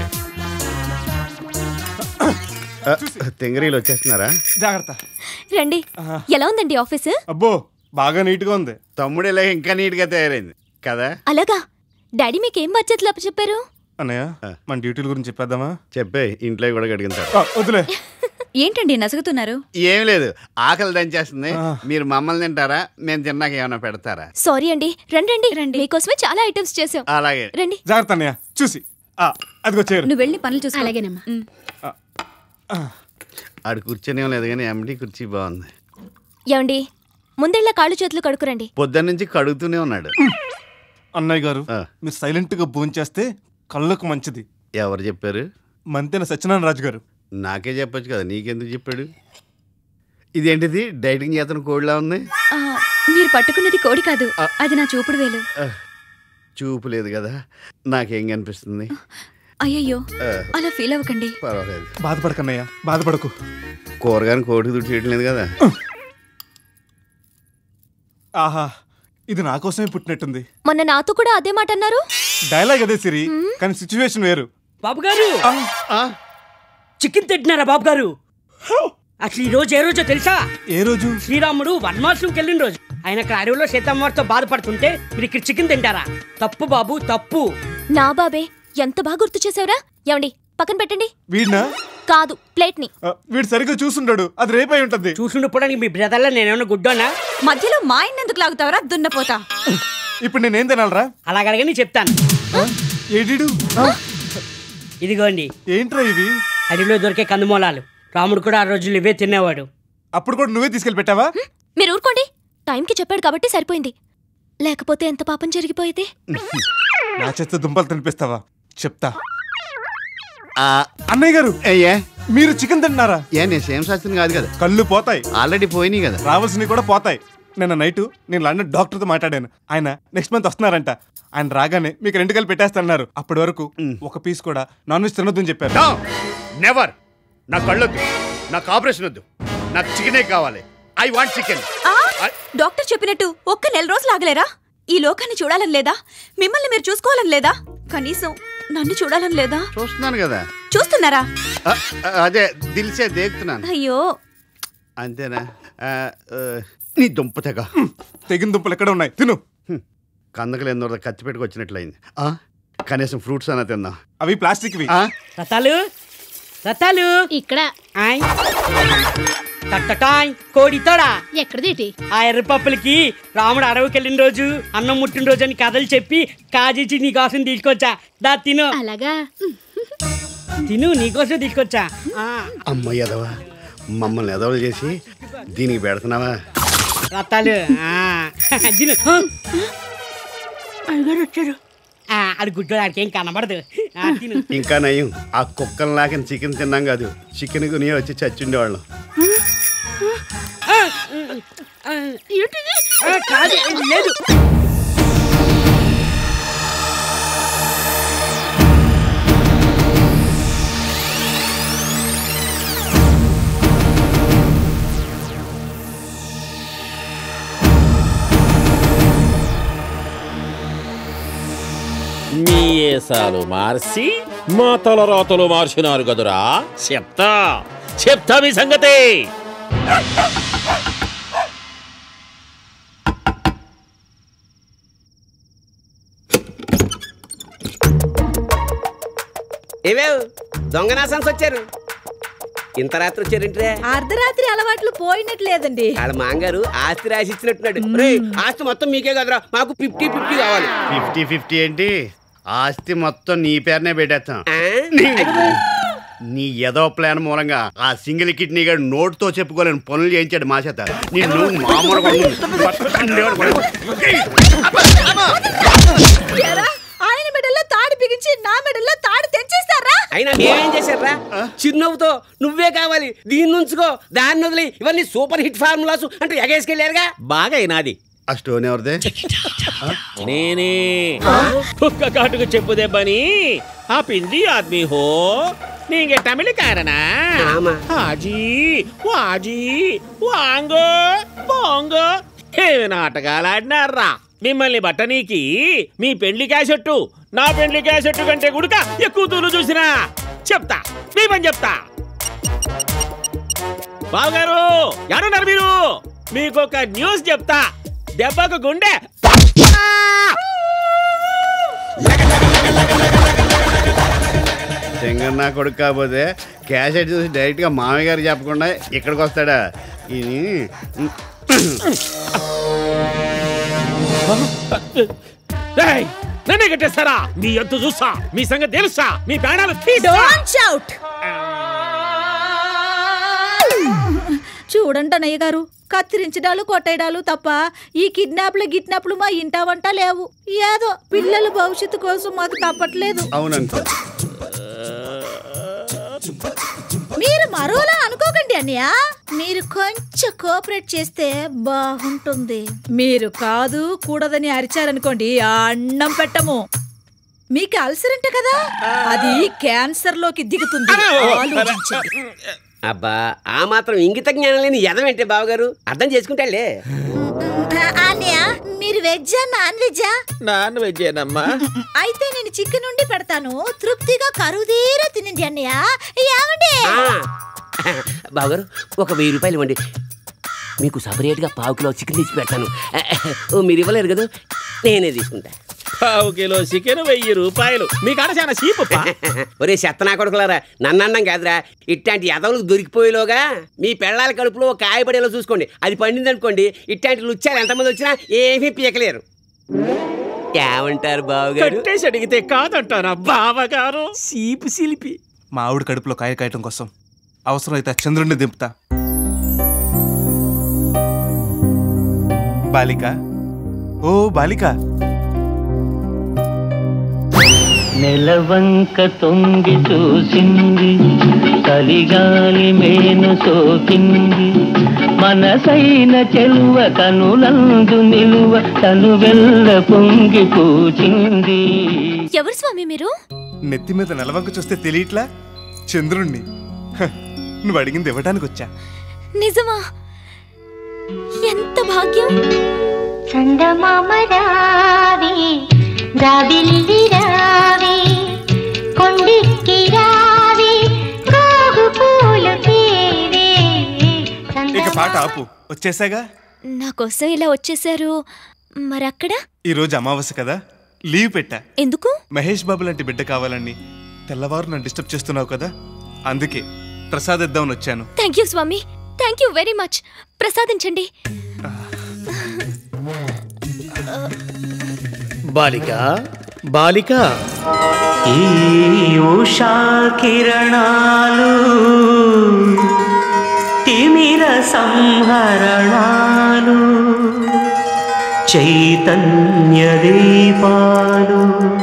I: ఆ, తింగరీలు వచ్చేస్తున్నారా
K: జాగ్రత్త
E: రండి ఎలా ఉందండి ఆఫీసు
K: అబ్బో బాగా నీట్ గా ఉంది
I: తమ్ముడు ఇలా ఇంకా నీట్గా తయారైంది కదా
E: అలాగా డాడీ మీకేం బాధ్యతలు అప్పచెప్పారు
K: అన్నయ్య మన డ్యూటీల గురించి చెప్పేద్దామా
I: చెప్పే ఇంట్లో కూడా గడిగింటారు
K: ఆ, వదిలే
B: ఏంటండి నసుగుతున్నారు
I: ఏం లేదు ఆకలి దంచేస్తుంది మీరు మమ్మల్ని తింటారా మేము తిన్నాక ఏమైనా పెడతారా
E: సారీ అండి రండి రండి రండి మీకోసమే చాలా ఐటమ్స్ చేసాం
I: అలాగే
E: రండి
K: జాగ్రత్త అన్నయ్య చూసి ఆ, అదిగో చేరు
B: నువ్వు వెళ్ళి పనులు చూసుకో
P: అలాగేనమ్మా
I: ఆడు కూర్చొని లేదు కానీ ఎండి కుర్చీ బాగుంది
E: ఏమండి ముందెళ్ళ కాళ్ళు చేతులు కడుకురండి
I: పొద్దున్న నుంచి కడుగుతూనే ఉన్నాడు
K: అన్నయ్య గారు మీరు సైలెంట్ గా భోంచేస్తే కళ్ళకు మంచిది
I: ఎవరు చెప్పారు
K: మంతెన సత్యనారాయణ రాజు గారు
I: నాకే చెప్పొచ్చు కదా నీకెందుకు చెప్పాడు ఇదేంటిది డైటింగ్ చేతన కోడిలా ఉంది
B: ఆ, మీరు పట్టుకున్నది కోడి కాదు అది నా చూపుడు వేలు
I: ఆ, చూపు లేదు కదా నాకేం కనిపిస్తుంది
B: అయ్యయ్యో
I: ఆ,
B: అలా ఫీల్ అవ్వకండి
I: పర్వాలేదు
K: బాధపడకన్నయ్య బాధపడకు
I: కూరగాయని కోడి దుడి చేయడం లేదు కదా
K: ఆహా ఇది నా కోసమే పుట్టినట్టుంది
E: మొన్న నాతో కూడా అదే మాట అన్నారు
K: డైలాగ్ అదే సిరి కానీ సిచ్యువేషన్ వేరు
C: బాబు గారు చికెన్ తింటున్నారా బాబు గారు అసలు ఈ రోజు ఏ రోజో తెలుసా
K: ఏ రోజు
C: శ్రీరాముడు వనవాసంకి వెళ్ళిన రోజు ఆయన అక్కడ అడవిలో సీతమ్మవారితో బాధపడుతుంటే మీరు ఇక్కడ చికెన్ తింటారా తప్పు బాబు తప్పు
E: నా బాబే ఎంత బాగా గుర్తు చేసావురా ఏమండి పక్కన పెట్టండి
K: వీడినా
E: కాదు ప్లేట్ ని
K: ఆ, వీడు సరిగ్గా చూసుండాడు అది రేపై ఉంటది
C: చూసుండిపోవడానికి మీ బ్రదర్లో నేనేమన్నా గుడ్డోనా
B: మధ్యలో మా ఆయన ఎందుకు లాగుతావరా దున్నపోతా
K: ఇప్పుడు నేనేం తినాలరా
C: అలాగడగని చెప్తాను
K: ఏడిడు
C: ఇదిగోండి
K: ఏంట్రా ఇవి
C: అడవిలో దొరికే కందుమూలాలు రాముడు కూడా ఆ రోజులు ఇవే తినేవాడు
K: అప్పుడు కూడా నువ్వే తీసుకెళ్ళి పెట్టావా
E: మీరు ఊరుకోండి టైంకి చెప్పాడు కాబట్టి సరిపోయింది లేకపోతే ఎంత పాపం జరిగిపోయేది
K: నా చేత దుంపలు తినిపిస్తావా చెప్తా అన్నయ్య గారు
I: అయ్యా
K: మీరు చికెన్ తింటున్నారా
I: ఏ నేను సేమ్ శాస్త్రం కాదు కదా
K: కళ్ళు పోతాయి
I: ఆల్రెడీ పోయినాయి కదా
K: రావాల్సినవి కూడా పోతాయి నిన్న నైట్ నేను లండన్ డాక్టర్తో మాట్లాడాను ఆయన నెక్స్ట్ మంత్ వస్తున్నారంట ఆయన రాగానే మీకు రెండు కలిపి పెట్టేస్తున్నారు అప్పటి వరకు ఒక పీస్ కూడా నాన్ వెజ్ తినొద్దని చెప్పారు
I: నెవర్ నా కళ్ళొద్దు నాకు ఆపరేషన్ వద్దు నాకు చికెనే కావాలి ఐ వాంట్ చికెన్
B: ఆ, డాక్టర్ చెప్పినట్టు ఒక్క నెల రోజులు ఆగలేరా ఈ లోకాన్ని చూడాలని లేదా మిమ్మల్ని మీరు చూసుకోవాలని లేదా కనీసం నన్ను చూడాలని లేదా
I: చూస్తున్నాను కదా
B: చూస్తున్నారా
I: ఆ, ఆ, అదే దిల్సే దేగుతున్నాను
B: అయ్యో
I: అంతేనా ఆ, ఆ, నీ దుంప తెగ
K: తెగిన దుంపలు ఎక్కడ ఉన్నాయి తిను
I: కందకలు ఎన్నో ఖర్చు పెట్టుకు వచ్చినట్లయింది ఆ, కనీసం ఫ్రూట్స్ అన్నా తిందాం
K: అవి ప్లాస్టిక్వి
C: రతాలు రతాలు
P: ఇక్కడ
C: ఆయ్ తట్టటాయ్ కోడి తోడా
P: ఎక్కడదేటి
C: ఆ ఎర్రపప్పులకి రాముడు అడవికి వెళ్ళిన రోజు అన్నం ముట్టిన రోజు అని కథలు చెప్పి కాజేసి నీకోసం తీసుకొచ్చా దా తిను
P: అలాగా
C: తిను నీకోసం తీసుకొచ్చా ఆ,
I: అమ్మ ఎదవా మమ్మల్ని ఎదవలు చేసి దీనికి పెడుతున్నావా
C: రతాలు ఆ, తిను అయ్యగారు వచ్చారు ఆ, అది గుడ్డు ఆడికి ఏం కనబడదు ఆ, తిను
I: ఇంకా నయం ఆ కుక్కలు లాగిన చికెన్ తిన్నాం కాదు చికెన్ కొని వచ్చి చచ్చుండేవాళ్ళం
C: ఆ, ఆ, ఏంటిది ఆ, కాదు లేదు
G: మీ మీసాలు మార్చి మా తలరాతలు మార్చినారు కదురా చెప్తా చెప్తా మీ సంగతి
U: ఏవేవ్ దొంగనాసన్స్ వచ్చారు ఇంత రాత్రి వచ్చారేంట్రే
J: అర్ధరాత్రి అలవాట్లు పోయినట్లేదండి
U: వాళ్ళ మాంగారు ఆస్తి రాసి ఇచ్చినట్టున్నాడు రేయ్, ఆస్తి మొత్తం మీకే కదరా మాకు ఫిఫ్టీ ఫిఫ్టీ కావాలి
I: ఫిఫ్టీ ఫిఫ్టీ ఏంటి ఆస్తి మొత్తం నీ పేరునే పెట్టేస్తాం నీ ఏదో ప్లాన్ మూలంగా ఆ సింగిల్ కిడ్నీ గారు నోటుతో చెప్పుకోలేని పనులు చేయించాడు మా చేత నిన్ను మామూలుగా ఉండదు.
J: ఎరా, ఆయన మెడల్లో తాడు బిగించి నా మెడల్లో తాడు తెంచేస్తారా
U: అయినా మేమేం చేశారా చిరునవ్వుతో నువ్వే కావాలి దీన్ని ఉంచుకో దాన్ని వదిలి ఇవన్నీ సూపర్ హిట్ ఫార్ములాస్ అంటే ఎగేసుకెళ్ళారుగా
G: బాగా అయినాది
I: ఆ స్టోన్ ఎవరిదే
G: నేనే కుక్క కాటుకు చెప్పు దెబ్బని ఆ పిండి ఆద్మీ హో నీంగే తమిళ కారనా ఆజీ వాజీ వాంగో పోంగో ఏమి నాటకాలు ఆడినారా మిమ్మల్ని బట్టనీకి మీ పెళ్లి క్యాసెట్టు నా పెళ్లి క్యాసెట్టు కంటే గుడుక ఎక్కువ తూలు చూసినా చెప్తా మీ పని చెప్తా బావగారు ఎవరున్నారు మీరు మీకు ఒక న్యూస్ చెప్తా దెబ్బకు గుండె
I: శంకర్ నా కొడుకు కాకపోతే క్యాసెట్ చూసి డైరెక్ట్ గా మామయ్య గారు చెప్పకుండా ఇక్కడికి వస్తాడా ఇది
G: రేయ్, నన్నే కట్టేస్తారా మీ ఎత్తు చూసా మీ సంగతి తెలుసా మీ ప్రాణాలు తీస్తా.
J: డోంట్ షౌట్ చూడండి అన్నయ్య గారు కత్తిరించడాలు కొట్టేయడాలు తప్ప ఈ కిడ్నాప్లు గిడ్నాప్లు మా ఇంటా వంట లేవు ఏదో పిల్లల భవిష్యత్తు కోసం మాకు తప్పట్లేదు
I: అవునంట
J: మీరు మరోలా అనుకోకండి అన్నయ్య మీరు కొంచెం కోఆపరేట్ చేస్తే బాగుంటుంది మీరు కాదు కూడదని అరిచారనుకోండి ఆ అన్నం పెట్టము మీకు అల్సర్ అంట కదా అది క్యాన్సర్ లోకి దిగుతుంది ఆలోచించండి.
U: అబ్బా ఆ మాత్రం ఇంగిత జ్ఞానం లేని ఎదవేంటే బావగారు అర్థం చేసుకుంటాలే
J: అన్నయ్య మీరు వెజ్జా నాన్ వెజ్జా
G: నాన్ వెజ్జేనమ్మా
J: అయితే నేను చికెన్ ఉండి పెడతాను తృప్తిగా కరుదీరా తినండి అన్నయ్య ఏమండి
U: బావగారు ఒక వెయ్యి రూపాయలు ఇవ్వండి మీకు సపరేట్గా పావు కిలో చికెన్ తెచ్చి పెడతాను ఓ మీరు ఇవ్వలేరు కదా నేనే తీసుకుంటా
G: పావు కిలో చికెన్ వెయ్యి రూపాయలు మీ కాడ చాలా చీపు
U: ఒరే చెత్తనా కొడుకులారా నన్నండం కాదురా ఇట్లాంటి ఎదవలకు దొరికిపోయేలోగా మీ పెళ్ళాల కడుపులో ఒక కాయ పడేలా చూసుకోండి అది పండింది అనుకోండి ఇట్లాంటి లుచ్చాలు ఎంతమంది వచ్చినా ఏమీ పీకలేరు ఏమంటారు బావగారు
G: కట్టేసి అడిగితే కాదంటారా బావగారు
U: సీపు సిలిపి
K: మా ఆవిడ కడుపులో కాయ కాయటం కోసం అవసరమైతే ఆ చంద్రుడిని దింపుతా బాలిక ఓ బాలిక
Q: నెలవంక తొంగి చూసింది చలిగాలి మేను సోకింది మనసైన చెలువ కనులందు నిలువ తను వెళ్ళ పొంగి పూచింది
E: ఎవరు స్వామి మీరు
K: నెత్తి మీద నెలవంక చూస్తే తెలియట్లా చంద్రుణ్ణి హ, నువ్వు అడిగింది ఇవ్వడానికి వచ్చా
E: నిజమా ఎంత భాగ్యం
N: చందమామ రావి రావిల్లి రావి కొండిక్కి రావి గోగు పూలు తేవే
K: ఇక పాట ఆపు వచ్చేసాగా
E: నా కోసం ఇలా వచ్చేసారు మరక్కడ
K: ఈ రోజు అమావాస్య కదా లీవ్ పెట్టా
E: ఎందుకు
K: మహేష్ బాబు లాంటి బిడ్డ కావాలని తెల్లవారు నన్ను డిస్టర్బ్ చేస్తున్నావు కదా అందుకే ప్రసాద్ ఇద్దామని వచ్చాను
E: థ్యాంక్ యూ స్వామి థ్యాంక్ యూ వెరీ మచ్ ప్రసాదించండి
O: బాలిక బాలిక
Q: ఈ ఉషా కిరణాలు తిమిర సంహరణాలు చైతన్య దీపాలు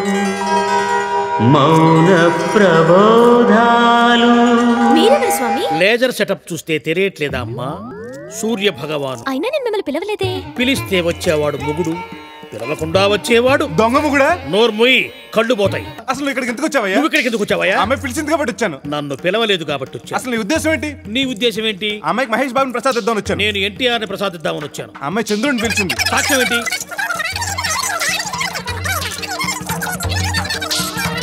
Q: మౌన ప్రబోధాలు
E: మీరెవరు స్వామి
O: లేజర్ సెటప్ చూస్తే తెలియట్లేదా అమ్మా సూర్య భగవాను
E: అయినా నేను మిమ్మల్ని పిలవలేదే
O: పిలిస్తే వచ్చేవాడు ముగుడు పిలవకుండా వచ్చేవాడు
K: దొంగ ముగుడా
O: నోర్ముయి కళ్ళు పోతాయి
K: అసలు ఇక్కడికి ఎందుకు వచ్చావయ్యా
O: నువ్వు ఇక్కడికి ఎందుకు వచ్చావయ్యా
K: అమ్మాయి పిలిచింది కాబట్టి వచ్చాను
O: నన్ను పిలవలేదు కాబట్టి వచ్చాను
K: అసలు నీ ఉద్దేశం ఏంటి
O: నీ ఉద్దేశం ఏంటి
K: అమ్మాయికి మహేష్ బాబుని ప్రసాద్ ఇద్దామని వచ్చాను
O: నేను ఎన్టీఆర్ ని ప్రసాదిద్దామని వచ్చాను
K: అమ్మాయి చంద్రుడిని పిలిచింది
O: సాక్ష్యం ఏంటి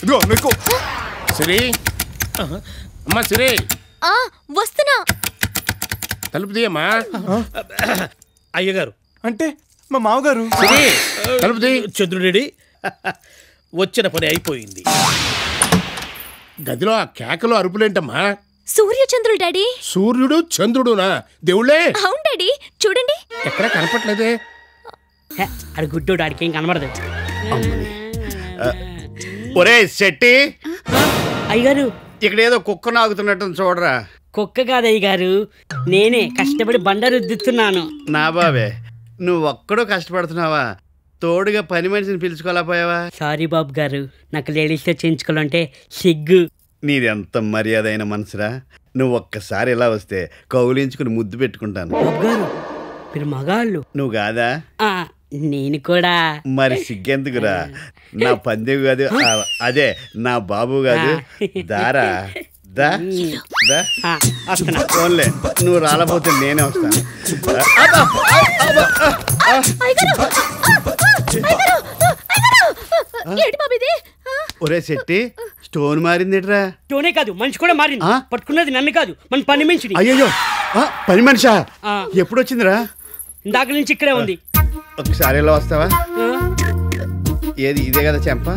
K: ఇదిగో నీకు
L: సిరి అమ్మా సిరి
E: ఆ వస్తున్నా
L: తలుపు తీయమ్మా
O: అయ్యగారు
K: అంటే మా మామగారు
L: తలుపు తీ
O: చంద్రుడి వచ్చిన పని అయిపోయింది
L: గదిలో ఆ కేకలు అరుపులేంటమ్మా
E: సూర్యచంద్రుడు డాడీ
L: సూర్యుడు చంద్రుడునా దేవుళ్ళే
E: అవును డాడీ చూడండి
L: ఎక్కడ కనపట్లేదే
C: అది గుడ్డోడు ఆడికి ఏం కనబడదు
I: ఒరే శెట్టి
C: అయ్యగారు
I: ఇక్కడ ఏదో కుక్క నాగుతున్నట్టు చూడరా
C: కుక్క కాదు అయ్యగారు నేనే కష్టపడి బండ రుద్దుతున్నాను
I: నా బాబే నువ్వు ఒక్కడో కష్టపడుతున్నావా తోడుగా పని మనిషిని పిలుచుకోలేకపోయావా
C: సారీ బాబు గారు నాకు లేడీస్తో చేయించుకోవాలంటే సిగ్గు
I: నీది ఎంత మర్యాద అయిన మనసురా నువ్వు ఒక్కసారి ఇలా వస్తే కౌలించుకుని ముద్దు పెట్టుకుంటాను
C: బాబు గారు మీరు మగాళ్ళు
I: నువ్వు కాదా
C: ఆ, నేను కూడా
I: మరి సిగ్గెందుకురా నా పందెం కాదు ఆ, అదే నా బాబు కాదు దారా దా దా ఫోన్లే నువ్వు రాలపోతే నేనే వస్తాను అబ్బా, అబ్బా, ఆ, ఆ.
E: ఏంటి బాబు ఇది
I: ఒరే శెట్టి స్టోన్ మారిందిట్రా
C: టోనే కాదు మనిషి కూడా మారింది పట్టుకున్నది నన్ను కాదు మన పని మనిషిని
I: అయ్యయ్యో ఆ, పని మనిషా
C: ఆ.
I: ఎప్పుడు వచ్చిందిరా
C: ఇందాక నుంచి ఇక్కడే ఉంది
I: ఒకసారి ఇలా వస్తావా ఏది ఇదే కదా చెంప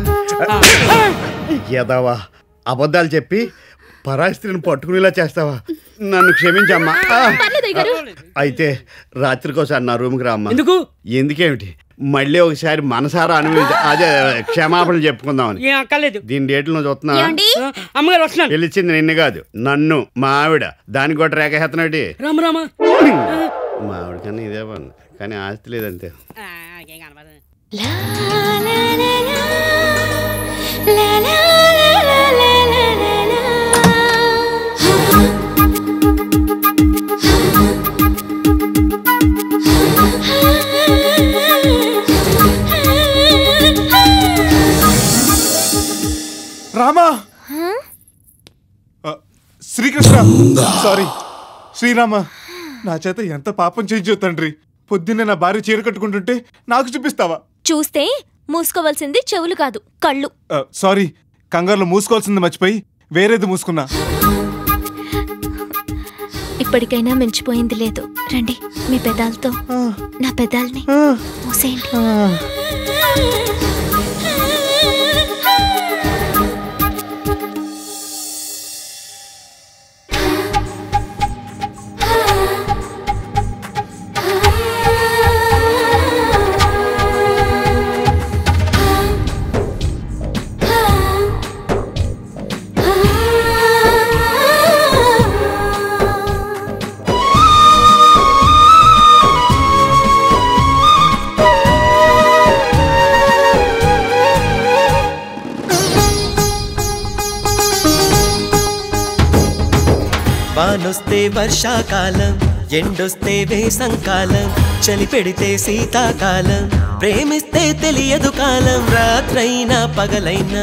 I: ఎదవా అబద్ధాలు చెప్పి పరాయి స్త్రీని పట్టుకునేలా చేస్తావా నన్ను క్షమించమ్మా ఆ.
E: పర్లేదు అయ్యగారు
I: అయితే రాత్రికోసారి నా రూమ్కి రామ్మా
C: ఎందుకు
I: ఎందుకేమిటి మళ్ళీ ఒకసారి మనసారా అనుభవించ అదే క్షమాపణ చెప్పుకుందామని
C: ఏం అక్కర్లేదు
I: దీని డేట్లు నువ్వు చూస్తున్నా
E: ఏమండి?
C: అమ్మగారు వస్తున్నాను
I: పిలిచింది నిన్ను కాదు నన్ను మా ఆవిడ దానికి కూడా రేఖ హెత్తనాటి
C: రామ రామ
I: మా ఆవిడ కన్నా ఇదే బాగుంది కానీ ఆస్తి లేదంతే
K: రామా ఆ, శ్రీకృష్ణ సారీ శ్రీరామ నా చేత ఎంత పాపం చేయించు తండ్రి పొద్దున్నే నా భార్య చీర కట్టుకుంటుంటే నాకు చూపిస్తావా
E: చూస్తే మూసుకోవాల్సింది చెవులు కాదు కళ్ళు
K: ఆ, సారీ కంగారులో మూసుకోవాల్సింది మర్చిపోయి వేరేది మూసుకున్నా
E: ఇప్పటికైనా మించిపోయింది లేదు రండి మీ పెదాలతో నా పెదాల్ని మూసేయండి
A: వానొస్తే వర్షాకాలం ఎండొస్తే వేసంకాలం చలి పెడితే శీతాకాలం ప్రేమిస్తే తెలియదు కాలం రాత్రైనా పగలైనా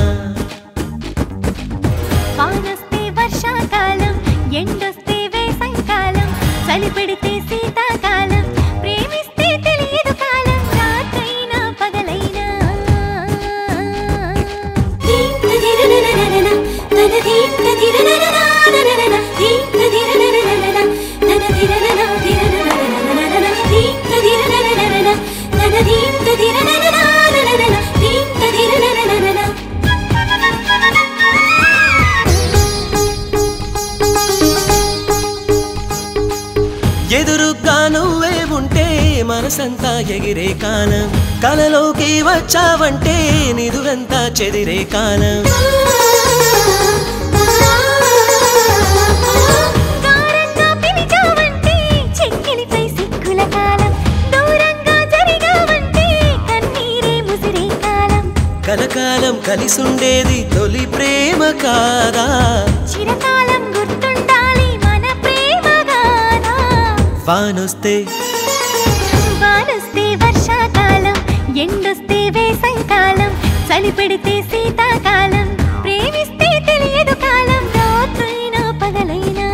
N: వానొస్తే వర్షాకాలం ఎండొస్తే వేసంకాలం చలి పెడితే శీతాకాలం ప్రేమిస్తే తెలియదు కాలం రాత్రైనా పగలైనా
A: ఎదురుగా నువ్వే ఉంటే మనసంతా ఎగిరే కాలం కలలోకి వచ్చావంటే నిదురంతా చెదిరే కాలం
N: గారంగా పిలిచావంటే చెక్కిలిపై సిక్కుల కాలం దూరంగా జరిగావంటే కన్నీరే ముసిరే కాలం
A: కలకాలం కలిసుండేది తొలి ప్రేమ కాదా
N: చిరకాలం గుర్తుండాలి మన ప్రేమ గాథ
A: వానొస్తే
N: వానొస్తే వర్షాకాలం ఎండొస్తే వేసంకాలం చలి పెడితే శీతాకాలం ప్రేమిస్తే తెలియదు కాలం రాత్రైనా పగలైనా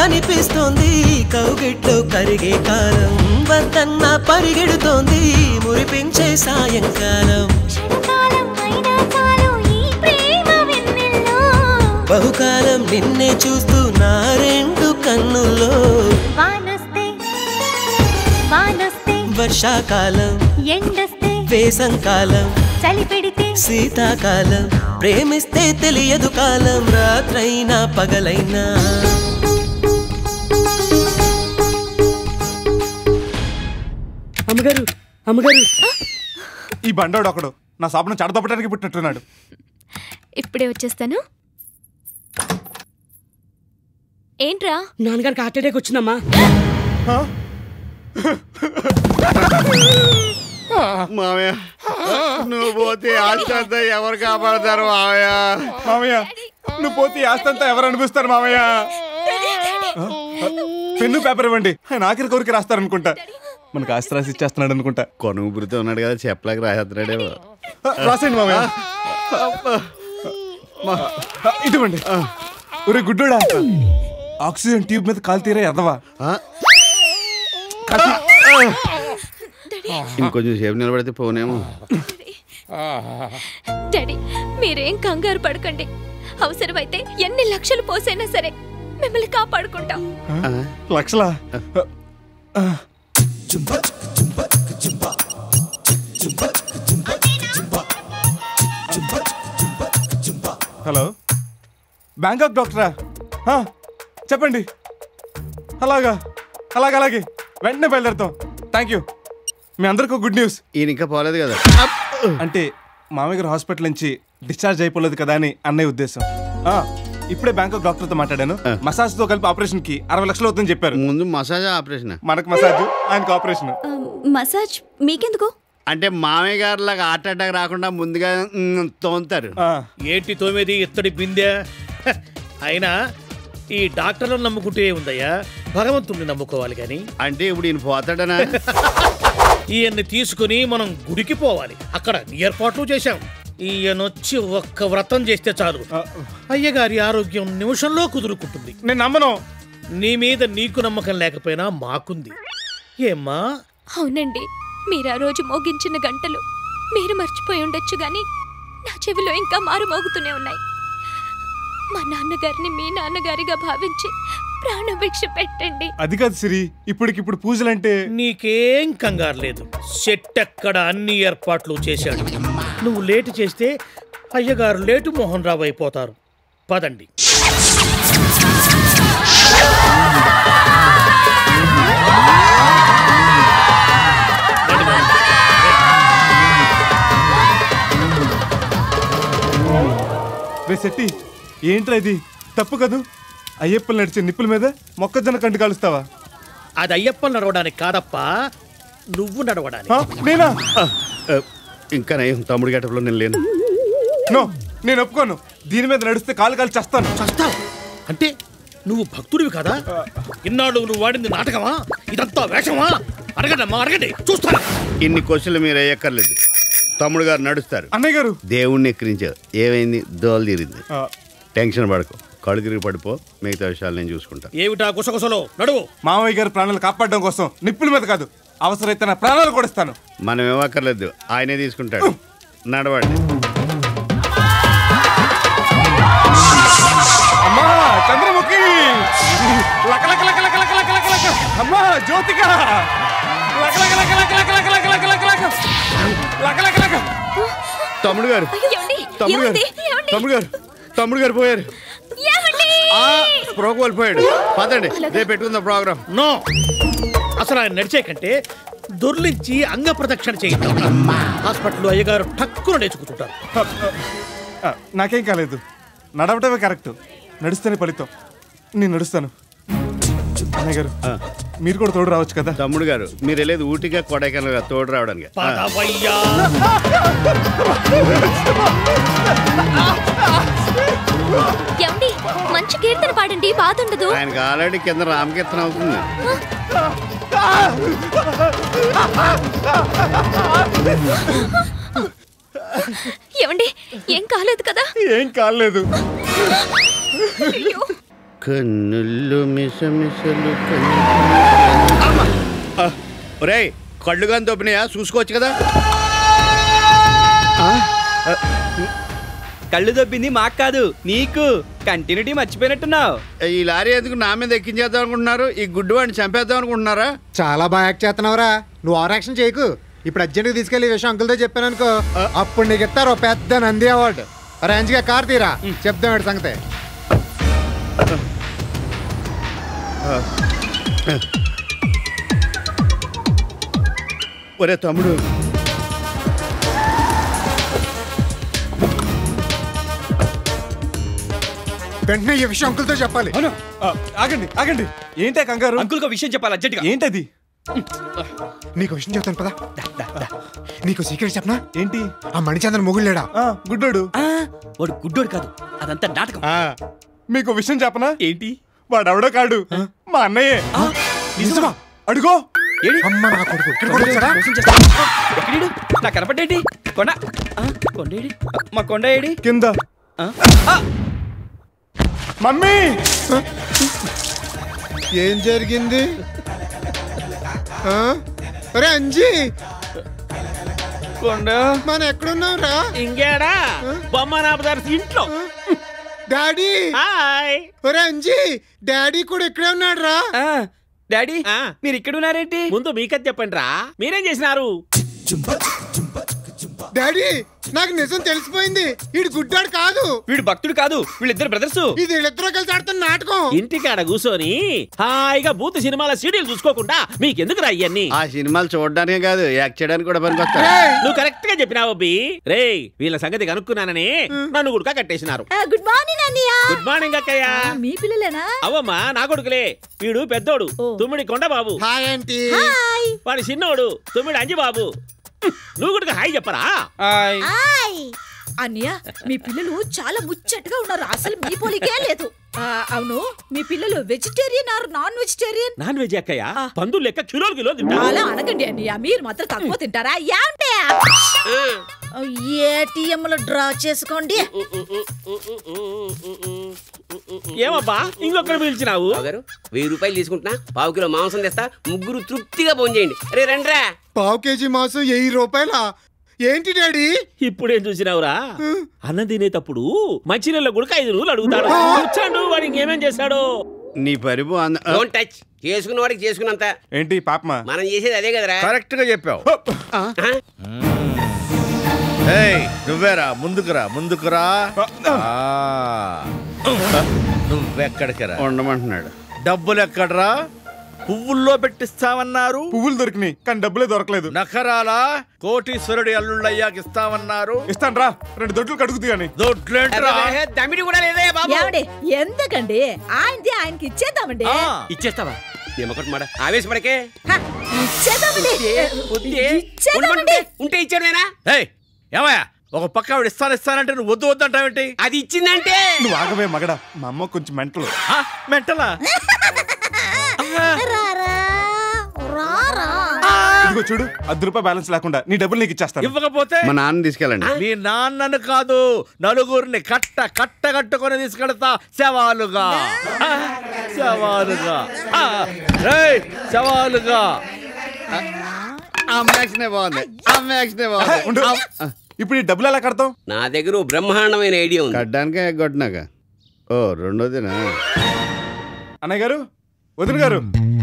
T: కనిపిస్తోంది కౌగిట్లో కరిగే కాలం వద్దన్న పరిగెడుతోంది మురిపించే సాయంకాలం
N: క్షణకాలం అయినా చాలు ఈ ప్రేమ వెన్నెల్లో
T: బహుకాలం నిన్నే చూస్తూ నా రెండు కన్నుల్లో
N: వానొస్తే వానొస్తే
T: వర్షాకాలం
N: ఎండొస్తే
T: వేసంకాలం
N: చలి పెడితే
T: శీతాకాలం ప్రేమిస్తే తెలియదు కాలం రాత్రైనా పగలైనా
C: అమ్మగారు అమ్మగారు
K: ఈ బండోడు ఒకడు నా సాపను చెడదొప్పడానికి పుట్టినట్టున్నాడు
E: ఇప్పుడే వచ్చేస్తాను ఏంట్రా
C: నాన్నగారికి హార్ట్ అటాక్ వచ్చిందమ్మా
I: మామయ్య నువ్వు పోతే ఆస్తి అంతా ఎవరు కాపాడతారు మామయ్య
K: మామయ్య నువ్వు పోతే ఈ ఆస్తి అంతా ఎవరు అనిపిస్తారు మామయ్య పెన్ను పేపర్ ఇవ్వండి ఆయన ఆఖరి కోరిక రాస్తారనుకుంటా మనకు ఆస్తి రాసి ఇచ్చేస్తున్నాడు అనుకుంటా
I: కొను ఊపిరితో ఉన్నాడు కదా చెప్పలేక రాసేస్తున్నాడేమో
K: రాసేయండి మామయ్య ఇటువంటి ఒరే గుడ్డోడా ఆక్సిజన్ ట్యూబ్ మీద కాలు తీరే ఎదవా
I: ఇంకొంచెం సేపు నిలబడితే పోనేమో
E: డాడీ మీరేం కంగారు పడకండి అవసరమైతే ఎన్ని లక్షలు పోసైనా సరే మిమ్మల్ని కాపాడుకుంటాం
K: లక్షలా హలో బ్యాంకాక్ డాక్టరా ఆ, చెప్పండి అలాగా అలాగే అలాగే వెంటనే బయలుదేరుతాం థ్యాంక్ యూ మీ అందరికీ గుడ్ న్యూస్
I: ఈయన ఇంకా పోలేదు కదా
K: అంటే మామయ్య గారు హాస్పిటల్ నుంచి డిశ్చార్జ్ అయిపోలేదు కదా అని అన్నయ్య ఉద్దేశం ఆ, ఇప్పుడే బ్యాంకాక్ డాక్టర్తో మాట్లాడాను మసాజ్ తో కలిపి ఆపరేషన్ కి అరవై లక్షలు అవుతుందని చెప్పారు
I: ముందు మసాజ్ ఆపరేషన్
K: మనకు మసాజ్ ఆయనకు ఆపరేషన్
B: మసాజ్ మీకెందుకు
I: అంటే మామయ్య గారు లాగా హార్ట్ అటాక్ రాకుండా ముందుగా మ్, తోముతారు
O: ఏంటి తోమేది ఇత్తడి బిందె హ, అయినా ఈ డాక్టర్లను నమ్ముకుంటే ఉందయ్యా భగవంతుణ్ణి నమ్ముకోవాలి కానీ
I: అంటే ఇప్పుడు ఈయన పోతాడనా
O: ఈయన్ని తీసుకుని మనం గుడికి పోవాలి అక్కడ ఏర్పాట్లు చేశాం ఈయనొచ్చి ఒక్క వ్రతం చేస్తే చాలు అయ్యగారి ఆరోగ్యం నిమిషంలో కుదురుకుంటుంది
K: నేను నమ్మను
O: నీ మీద నీకు నమ్మకం లేకపోయినా మాకుంది ఏమ్మా
E: అవునండి మీరు ఆ రోజు మోగించిన గంటలు మీరు మర్చిపోయి ఉండొచ్చు గాని నా చెవిలో ఇంకా మారు మోగుతూనే ఉన్నాయి మా నాన్నగారిని మీ నాన్నగారిగా భావించి ప్రాణభిక్ష పెట్టండి
K: అది కాదు సిరి ఇప్పటికిప్పుడు పూజలంటే
O: నీకేం కంగారు లేదు సెట్ ఎక్కడ అన్ని ఏర్పాట్లు చేశాడు నువ్వు లేటు చేస్తే అయ్యగారు లేటు మోహన్ రావు అయిపోతారు పదండి
K: రే శెట్టి ఏంట్రా ఇది తప్పు కదూ అయ్యప్పలు నడిచే నిప్పుల మీద మొక్కజొన్న కంటి కాలుస్తావా
O: అది అయ్యప్ప నడవడానికి కాదప్ప నువ్వు నడవడానికి
K: ఆ, నేనా
I: ఇంకా నయం తమ్ముడు గెటప్లో నేను లేను
K: నో నేను ఒప్పుకోను దీని మీద నడిస్తే కాలు కాలు చేస్తాను
O: చస్తావు అంటే నువ్వు భక్తుడివి కదా ఇన్నాళ్ళు నువ్వు వాడింది నాటకమా ఇదంతా వేషమా అడగండమ్మా అడగండి చూస్తాను
I: ఇన్ని క్వశ్చన్లు మీరు వేయక్కర్లేదు తమ్ముడు గారు నడుస్తారు
K: అన్నయ్య గారు
I: దేవుణ్ణి ఎక్కిరించారు ఏమైంది దోలు తీరింది
K: ఆ.
I: టెన్షన్ పడుకో కళ్ళు తిరిగి పడిపో మిగతా విషయాలు నేను చూసుకుంటా
O: ఏమిటా గుసగుసలో నడువు
K: మామయ్య గారి ప్రాణాలు కాపాడడం కోసం నిప్పుల మీద కాదు అవసరమైతే నా ప్రాణాలు కూడా ఇస్తాను
I: మనం ఏమక్కర్లేదు ఆయనే తీసుకుంటాడు నడవండి
K: అమ్మా చంద్రముఖి లక లక లక లక లక లక లక లక అమ్మా జ్యోతిక లక లక లక లక లక లక లక లక లక లక లక లక లక
I: తమ్ముడు గారు
E: ఏమండి?
I: తమ్ముడు గారు
E: ఏమండి? ఏమండి?
I: తమ్ముడు గారు తమ్ముడు గారు పోయారు
E: ఏమండి?
I: ప్రోగ్ వెళ్ళిపోయాడు పదండి రేపు పెట్టుకుందాం ప్రోగ్రామ్
O: నో అసలు ఆయన నడిచే కంటే దొర్లించి అంగ ప్రదక్షిణ చేయిద్దాం హాస్పిటల్లో అయ్యగారు టక్కున నేర్చుకుంటుంటారు
K: ఆ, నాకేం కాలేదు నడవటమే కరెక్ట్ నడుస్తేనే ఫలితం నేను నడుస్తాను అన్నయ్య గారు మీరు కూడా తోడు రావచ్చు కదా
I: తమ్ముడు గారు మీరు వెళ్ళేది ఊటిగా కొడైకెనాల్ తోడు రావడానికి ఆ.
O: పదవయ్యా
E: ఏమండి మంచి కీర్తన పాడండి బాధ ఉండదు
I: ఆయనకి ఆల్రెడీ కింద రామకీర్తన అవుతుంది
E: ఏమండి ఏం కాలేదు కదా
K: ఏం కాలేదు
E: అయ్యో
I: కన్నుల్లో మిసమిసలు కన్ను- అమ్మా! ఆ, ఒరేయ్ కళ్ళు కానీ దొబ్బినాయా చూసుకోవచ్చు కదా
S: కళ్ళు దొబ్బింది మాకు కాదు నీకు కంటిన్యూటీ మర్చిపోయినట్టున్నావు
I: ఈ లారీ ఎందుకు నా మీద ఎక్కించేద్దాం అనుకుంటున్నారు ఈ గుడ్డు వాడిని చంపేద్దాం అనుకుంటున్నారా
V: చాలా బాగా యాక్ట్ చేస్తున్నావురా నువ్వు ఓవర్ యాక్షన్ చేయకు ఇప్పుడు అర్జెంట్గా తీసుకెళ్లి ఈ విషయం అంకుల్తో చెప్పాను అనుకో అప్పుడు నీకు ఇస్తారు ఓ పెద్ద నంది అవార్డు రేంజ్గా కార్ తీరా చెప్తాం వాడి సంగతి
I: ఒరే తమ్ముడు
V: వెంటనే ఈ విషయం అంకుల్తో చెప్పాలి
K: ఆగండి ఆగండి ఏంటే కంగారు
S: అంకుల్కి విషయం చెప్పాలి అర్జెంట్గా
K: ఏంటది
V: నీకు విషయం చెప్తాను పదా నీకు సీక్రెట్ చెప్పనా
K: ఏంటి
V: ఆ మణిచంద్రన్ మొగుడు లేడా
K: గుడ్డోడు
S: వాడు గుడ్డోడు కాదు అదంతా నాటకం
K: మీకు విషయం చెప్పనా
S: ఏంటి
K: వాడు ఎవడో కాడు మా అన్నయ్యే నిజమా అడుగో
V: అమ్మ నా కొడుకు ఇక్కడ కూడా వచ్చాడా?
S: ఎక్కడీడు నా కనపడేటి కొండ ఆ, కొండేడి మా కొండ ఏడి
K: కింద మమ్మీ
V: ఏం జరిగింది ఆ? ఒరే అంజీ
S: కొండ
V: మనం ఎక్కడున్నాం రా
G: ఇంకేడా బొమ్మ నాపదార్సి ఇంట్లో
V: డాడీ
G: హాయ్
V: ఒరే అంజీ డాడీ కూడా ఇక్కడే ఉన్నాడు రా
S: డాడీ మీరు ఇక్కడ ఉన్నారేంటి
G: ముందు మీకది చెప్పండి రా మీరేం చేసినారు
V: డాడీ నాకు నిజం తెలిసిపోయింది వీడు గుడ్డాడు కాదు
S: వీడు భక్తుడు కాదు వీళ్ళిద్దరు బ్రదర్స్
V: ఇది వీళ్ళిద్దరూ కలిసి ఆడుతున్న నాటకం
G: ఇంటికాడ కూర్చొని హాయిగా బూత్ సినిమాల సీరియల్ చూసుకోకుండా మీకెందుకు రా ఇవన్నీ
I: ఆ సినిమాలు చూడడానికే కాదు యాక్ట్ చేయడానికి కూడా పనికొస్తా
G: నువ్వు కరెక్ట్ గా చెప్పినావు అబ్బి రే వీళ్ళ సంగతి కనుక్కున్నానని నన్ను గుడుకా కట్టేసినారు
J: గుడ్ మార్నింగ్ అన్నయ్య
G: గుడ్ మార్నింగ్ అక్కయ్య
J: మీ పిల్లలేనా
G: అవమ్మా నా కొడుకులే వీడు పెద్దోడు తుమ్మిడి కొండబాబు
V: హాయ్ ఆంటీ
G: వాడు చిన్నోడు తుమ్మిడి అంజిబాబు నువ్వు కూడా హాయ్ చెప్పరా
J: హాయ్ అన్నయ్య మీ పిల్లలు చాలా ముచ్చటగా ఉన్నారు అసలు మీ పోలికే లేదు ఆ, అవును మీ పిల్లలు vegetarian or non vegetarian
G: non veg అక్కయ్య పందులు లెక్క కిలోలు కిలో తింటా
J: అలా అనకండి అన్నయ్య మీరు మాత్రం తక్కువ తింటారా యాంటే ఏటీఎం లో డ్రా చేసుకోండి
G: ఏమబ్బా ఇంకొకరు పిలిచినావు
U: గారు వెయ్యి రూపాయలు తీసుకుంటున్నా పావు కిలో మాంసం తెస్తా ముగ్గురు తృప్తిగా భోంచేయండి అరే రండ్రా
V: పావు కేజీ మాసం వెయ్యి రూపాయలా ఏంటి డాడీ
G: ఇప్పుడేం చూసినావురా అన్నం తినేటప్పుడు మంచినీళ్ళ గుడక ఐదు నూలు అడుగుతాడు కూర్చోండు వాడు ఇంకేమేం చేశాడు
I: నీ పరిపు అంద
U: డోంట్ టచ్ చేసుకున్న వాడికి చేసుకున్నంత
K: ఏంటి పాపమా
U: మనం చేసేది అదే కదరా
M: కరెక్ట్ గా చెప్పావు ఏయ్ నువ్వేరా ముందుకురా ముందుకురా ఆ. నువ్వెక్కడికి రా
I: ఉండమంటున్నాడు
M: డబ్బులు ఎక్కడరా పువ్వుల్లో పెట్టిస్తామన్నారు
K: పువ్వులు దొరికినాయి కానీ డబ్బులే దొరకలేదు
M: నఖరాలా కోటీశ్వరుడి అల్లుళ్ళయ్యాకి ఇస్తామన్నారు
K: ఇస్తాను రా రెండు దొడ్లు కడుగుతూ గాని
M: దొడ్లేంట్రా
U: దమిడి కూడా లేదే బాబు
J: ఏమండి ఎందుకండి ఆయనది ఆయనకి ఇచ్చేద్దామండి
U: ఇచ్చేస్తావా ఏమొకటి మాట ఆవేశపడకే
J: ఇచ్చేద్దామండి
U: ఉంటే
J: ఇచ్చేద్దామండి
U: ఉంటే ఇచ్చాడునేనా
M: ఏయ్ ఏమయ్యా ఒక పక్క ఆవిడ ఇస్తాను ఇస్తానంటే నువ్వు వద్దు వద్దు అంటావేంటి
U: అది ఇచ్చిందంటే
K: నువ్వు ఆగవే మగడా మా అమ్మ కొంచెం మెంటలు
M: మెంటలా
K: ఇదిగో చూడు అర్ధ రూపాయి బ్యాలెన్స్ లేకుండా నీ డబ్బులు నీకు ఇచ్చేస్తాను
M: ఇవ్వకపోతే
I: మా నాన్న తీసుకెళ్ళండి
M: మీ నాన్నను కాదు నలుగురిని కట్ట కట్ట కట్టుకొని తీసుకెళ్తా శవాలుగా ఆ, శవాలుగా ఆ, రేయ్, శవాలుగా
I: అమ్మ యాక్షనే బాగుంది అమ్మ యాక్షనే
K: ఉండు.
I: బాగుంది
K: ఇప్పుడు ఈ డబ్బులు ఎలా కడతాం
U: నా దగ్గర ఓ బ్రహ్మాండమైన ఐడియా ఉంది
I: కట్టడానికే ఎగ్గొట్టినాక ఓ రెండోదినా
K: అన్నయ్య గారు వదిన గారు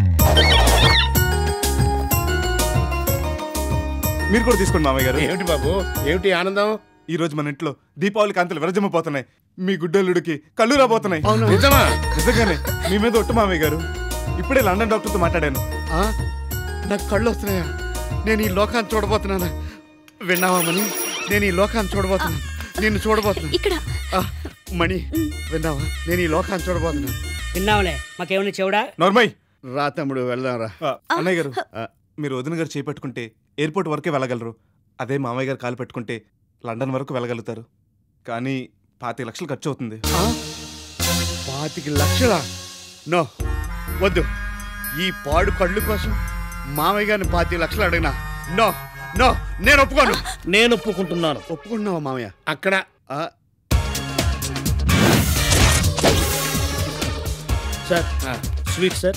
K: మీరు కూడా తీసుకోండి మామయ్య గారు
L: ఏమిటి బాబు ఏమిటి ఆనందం
K: ఈ రోజు మన ఇంట్లో దీపావళి కాంతులు విరజమ్మిపోతున్నాయి మీ గుడ్డల్లుడికి కళ్ళు రాబోతున్నాయి
L: నిజమా?
K: నిజంగానే మీ మీద ఒట్టు మామయ్య గారు ఇప్పుడే లండన్ డాక్టర్తో మాట్లాడాను
I: ఆ? నాకు కళ్ళు వస్తున్నాయా నేను ఈ లోకాన్ని చూడబోతున్నానా విన్నావా మణి నేను ఈ లోకాన్ని చూడబోతున్నాను నిన్ను చూడబోతున్నాను
B: ఇక్కడ
I: ఆ, మణి విన్నావా నేను ఈ లోకాన్ని చూడబోతున్నాను
C: విన్నావులే మాకేమైనా చెవుడా
K: నోర్మయ్
I: రా తమ్ముడు వెళ్దాం రా
K: అన్నయ్య గారు మీరు వదిన గారు చేపట్టుకుంటే ఎయిర్పోర్ట్ వరకే వెళ్ళగలరు అదే మామయ్య గారు కాలు పెట్టుకుంటే లండన్ వరకు వెళ్ళగలుగుతారు కానీ పాతి లక్షలు ఖర్చు అవుతుంది
I: పాతిక లక్షల నో వద్దు ఈ పాడు కళ్ళు కోసం మామయ్య గారిని పాతి లక్షలు అడిగినా నో నో నేను ఒప్పుకోను
O: నేను ఒప్పుకుంటున్నాను
I: ఒప్పుకుంటున్నావా మామయ్య
L: అక్కడ
O: sir sweet sir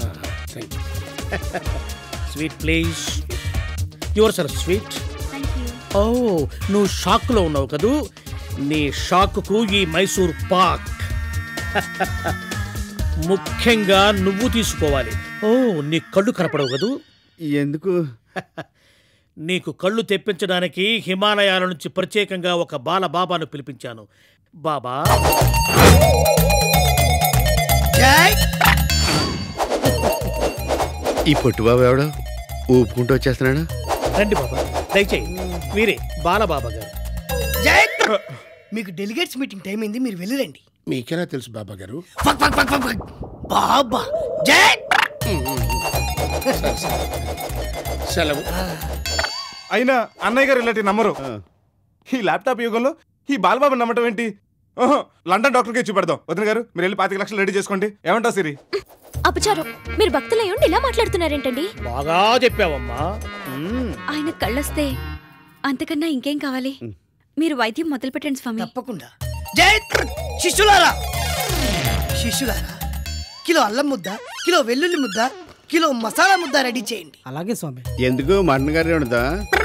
O: sweet please your sir sweet ఓ నువ్వు షాక్లో ఉన్నావు కదూ నీ షాక్కు ఈ మైసూర్ పాక్ ముఖ్యంగా నువ్వు తీసుకోవాలి ఓ నీ కళ్ళు కనపడవు కదూ
I: ఎందుకు
O: నీకు కళ్ళు తెప్పించడానికి హిమాలయాల నుంచి ప్రత్యేకంగా ఒక బాల బాబాను పిలిపించాను బాబా
I: ఈ పొట్టుబాబు ఎవడు ఊపుకుంటూ వచ్చేస్తున్నాడు
O: రండి బాబా దయచేయి వీరే బాలబాబా గారు
D: జై మీకు డెలిగేట్స్ మీటింగ్ టైం అయింది మీరు వెళ్ళిరండి
L: మీకెలా తెలుసు బాబా గారు
D: fuck fuck fuck fuck fuck. బాబా జై
L: సెలవు
K: అయినా అన్నయ్య గారు ఇలాంటి నమ్మరు ఈ ల్యాప్టాప్ యుగంలో ఈ బాలబాబు నమ్మటం ఏంటి ఓహో లండన్ డాక్టర్కే చూపెడదాం వదిన గారు మీరు వెళ్ళి పాతిక లక్షలు రెడీ చేసుకోండి ఏమంటావు సిరి
E: అపచారం మీరు భక్తులై ఉండి ఇలా మాట్లాడుతున్నారేంటండి
O: బాగా చెప్పావమ్మా
B: ఆయన కళ్ళొస్తే అంతకన్నా ఇంకేం కావాలి మీరు వైద్యం మొదలు పెట్టండి స్వామి
D: తప్పకుండా జై శిష్యులారా శిష్యులారా కిలో అల్లం ముద్ద కిలో వెల్లుల్లి ముద్ద కిలో మసాలా ముద్ద రెడీ చేయండి
R: అలాగే స్వామి
I: ఎందుకు మటన్ కర్రీ ఉండదా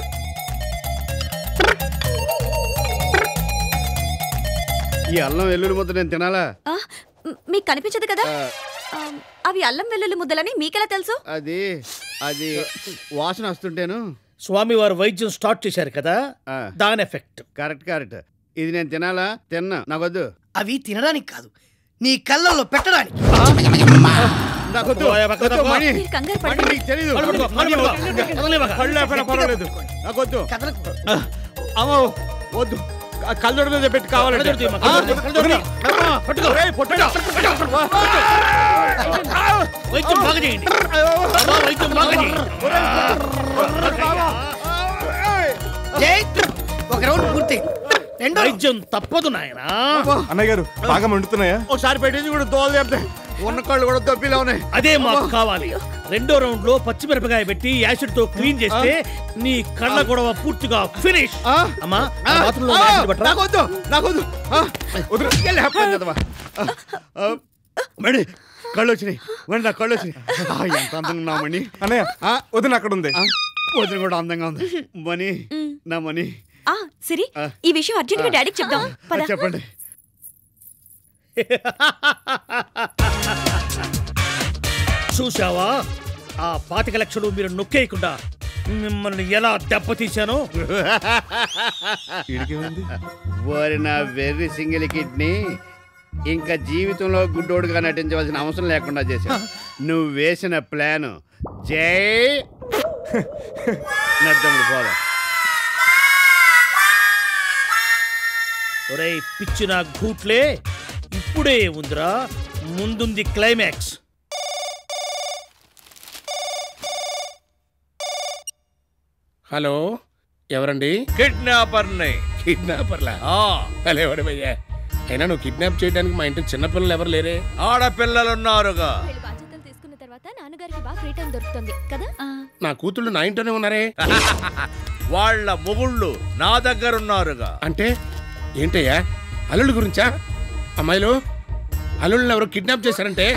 I: ఈ అల్లం వెల్లుల్లి ముద్ద నేను తినాలా
B: ఆ, మ్, మీకు కనిపించదు కదా ఆ, అవి అల్లం వెల్లుల్లి ముద్దలని మీకెలా తెలుసు
I: అది అది వాసన వస్తుంటేను
O: స్వామివారు వైద్యం స్టార్ట్ చేశారు కదా దాని ఎఫెక్ట్
I: కరెక్ట్ కరెక్ట్ ఇది నేను తినాలా తిన్నా నాకొద్దు
D: అవి తినడానికి కాదు నీ కళ్ళల్లో పెట్టడానికి
I: నాకొద్దు వద్దు, మణి. మణి, నీకు తెలీదు. కళ్ళు లేకపోయినా పర్వాలేదు. నాకొద్దు అమ్మో వద్దు ఆ కళ్ళజోడు మీద పెట్టి కావాలంటే ఆ, వదిలి. అమ్మా, ఒరేయ్, పొట్టడా.
O: వైద్యం బాగా చేయండి బాబా, వైద్యం బాగా చేయండి
D: జై ఒక రౌండ్ పూర్తి రెండో
O: వైద్యం తప్పదు నాయనా
K: అన్నయ్య గారు బాగా మండుతున్నాయా
I: ఒకసారి పెట్టింది కూడా దోలు చెప్తే ఉన్న కళ్ళు కూడా దొబ్బిలా ఉన్నాయి
O: అదే మాకు కావాలి రెండో రౌండ్ లో పచ్చిమిరపకాయ పెట్టి యాసిడ్ తో క్లీన్ చేస్తే నీ కళ్ళ గొడవ పూర్తిగా ఫినిష్ అమ్మా ఆ బాత్రూంలో ఉన్న యాసిడ్ పట్టరా?
I: నాకొద్దు నాకొద్దు ఆ, వదిలి. వెళ్ళి హ్యాపీ చదవా. ఆ, ఆ, మణి కళ్ళు వచ్చినాయి మణి నా కళ్ళు వచ్చినాయి ఆ, ఎంత అందంగా ఉన్నావు మణి
K: అన్నయ్య వదిన అక్కడ ఉంది
I: వదిన కూడా అందంగా ఉంది మణి నా మణి
B: ఆ సిరి ఈ విషయం అర్జెంట్ గా డాడీకి చెప్దాం పద
I: చెప్పండి
O: చూసావా ఆ పాతిక లక్షలు మీరు నొక్కేయకుండా మిమ్మల్ని ఎలా దెబ్బతీశానో
I: ఓరి నా వెర్రి సింగిల్ కిడ్నీ ఇంకా జీవితంలో గుడ్డోడుగా నటించవలసిన అవసరం లేకుండా చేశావు నువ్వు వేసిన ప్లాన్ జై నడ్డముడు పోదాం
O: ఒరేయ్ పిచ్చిన గూట్లే ఇప్పుడే ఉందిరా ముందుంది క్లైమాక్స్
L: హలో ఎవరండి
M: కిడ్నాపర్ని
L: కిడ్నాపర్లా భయ్యా అయినా నువ్వు కిడ్నాప్ చేయడానికి మా ఇంటి చిన్నపిల్లలు ఎవరు లేరే
M: ఆడపిల్లలున్నారుగా
E: వీళ్ళు బాధ్యతలు తీసుకున్న తర్వాత నాన్నగారికి బాగా ఫ్రీ టైం దొరుకుతుంది కదా
L: నా కూతుళ్ళు నా ఇంట్లోనే ఉన్నారే
M: వాళ్ళ మొగుళ్ళు నా దగ్గరున్నారుగా
L: అంటే ఏంటయ్యా అల్లుళ్ళ గురించా అమ్మాయిలు అల్లుళ్ళని ఎవరు కిడ్నాప్ చేశారంటే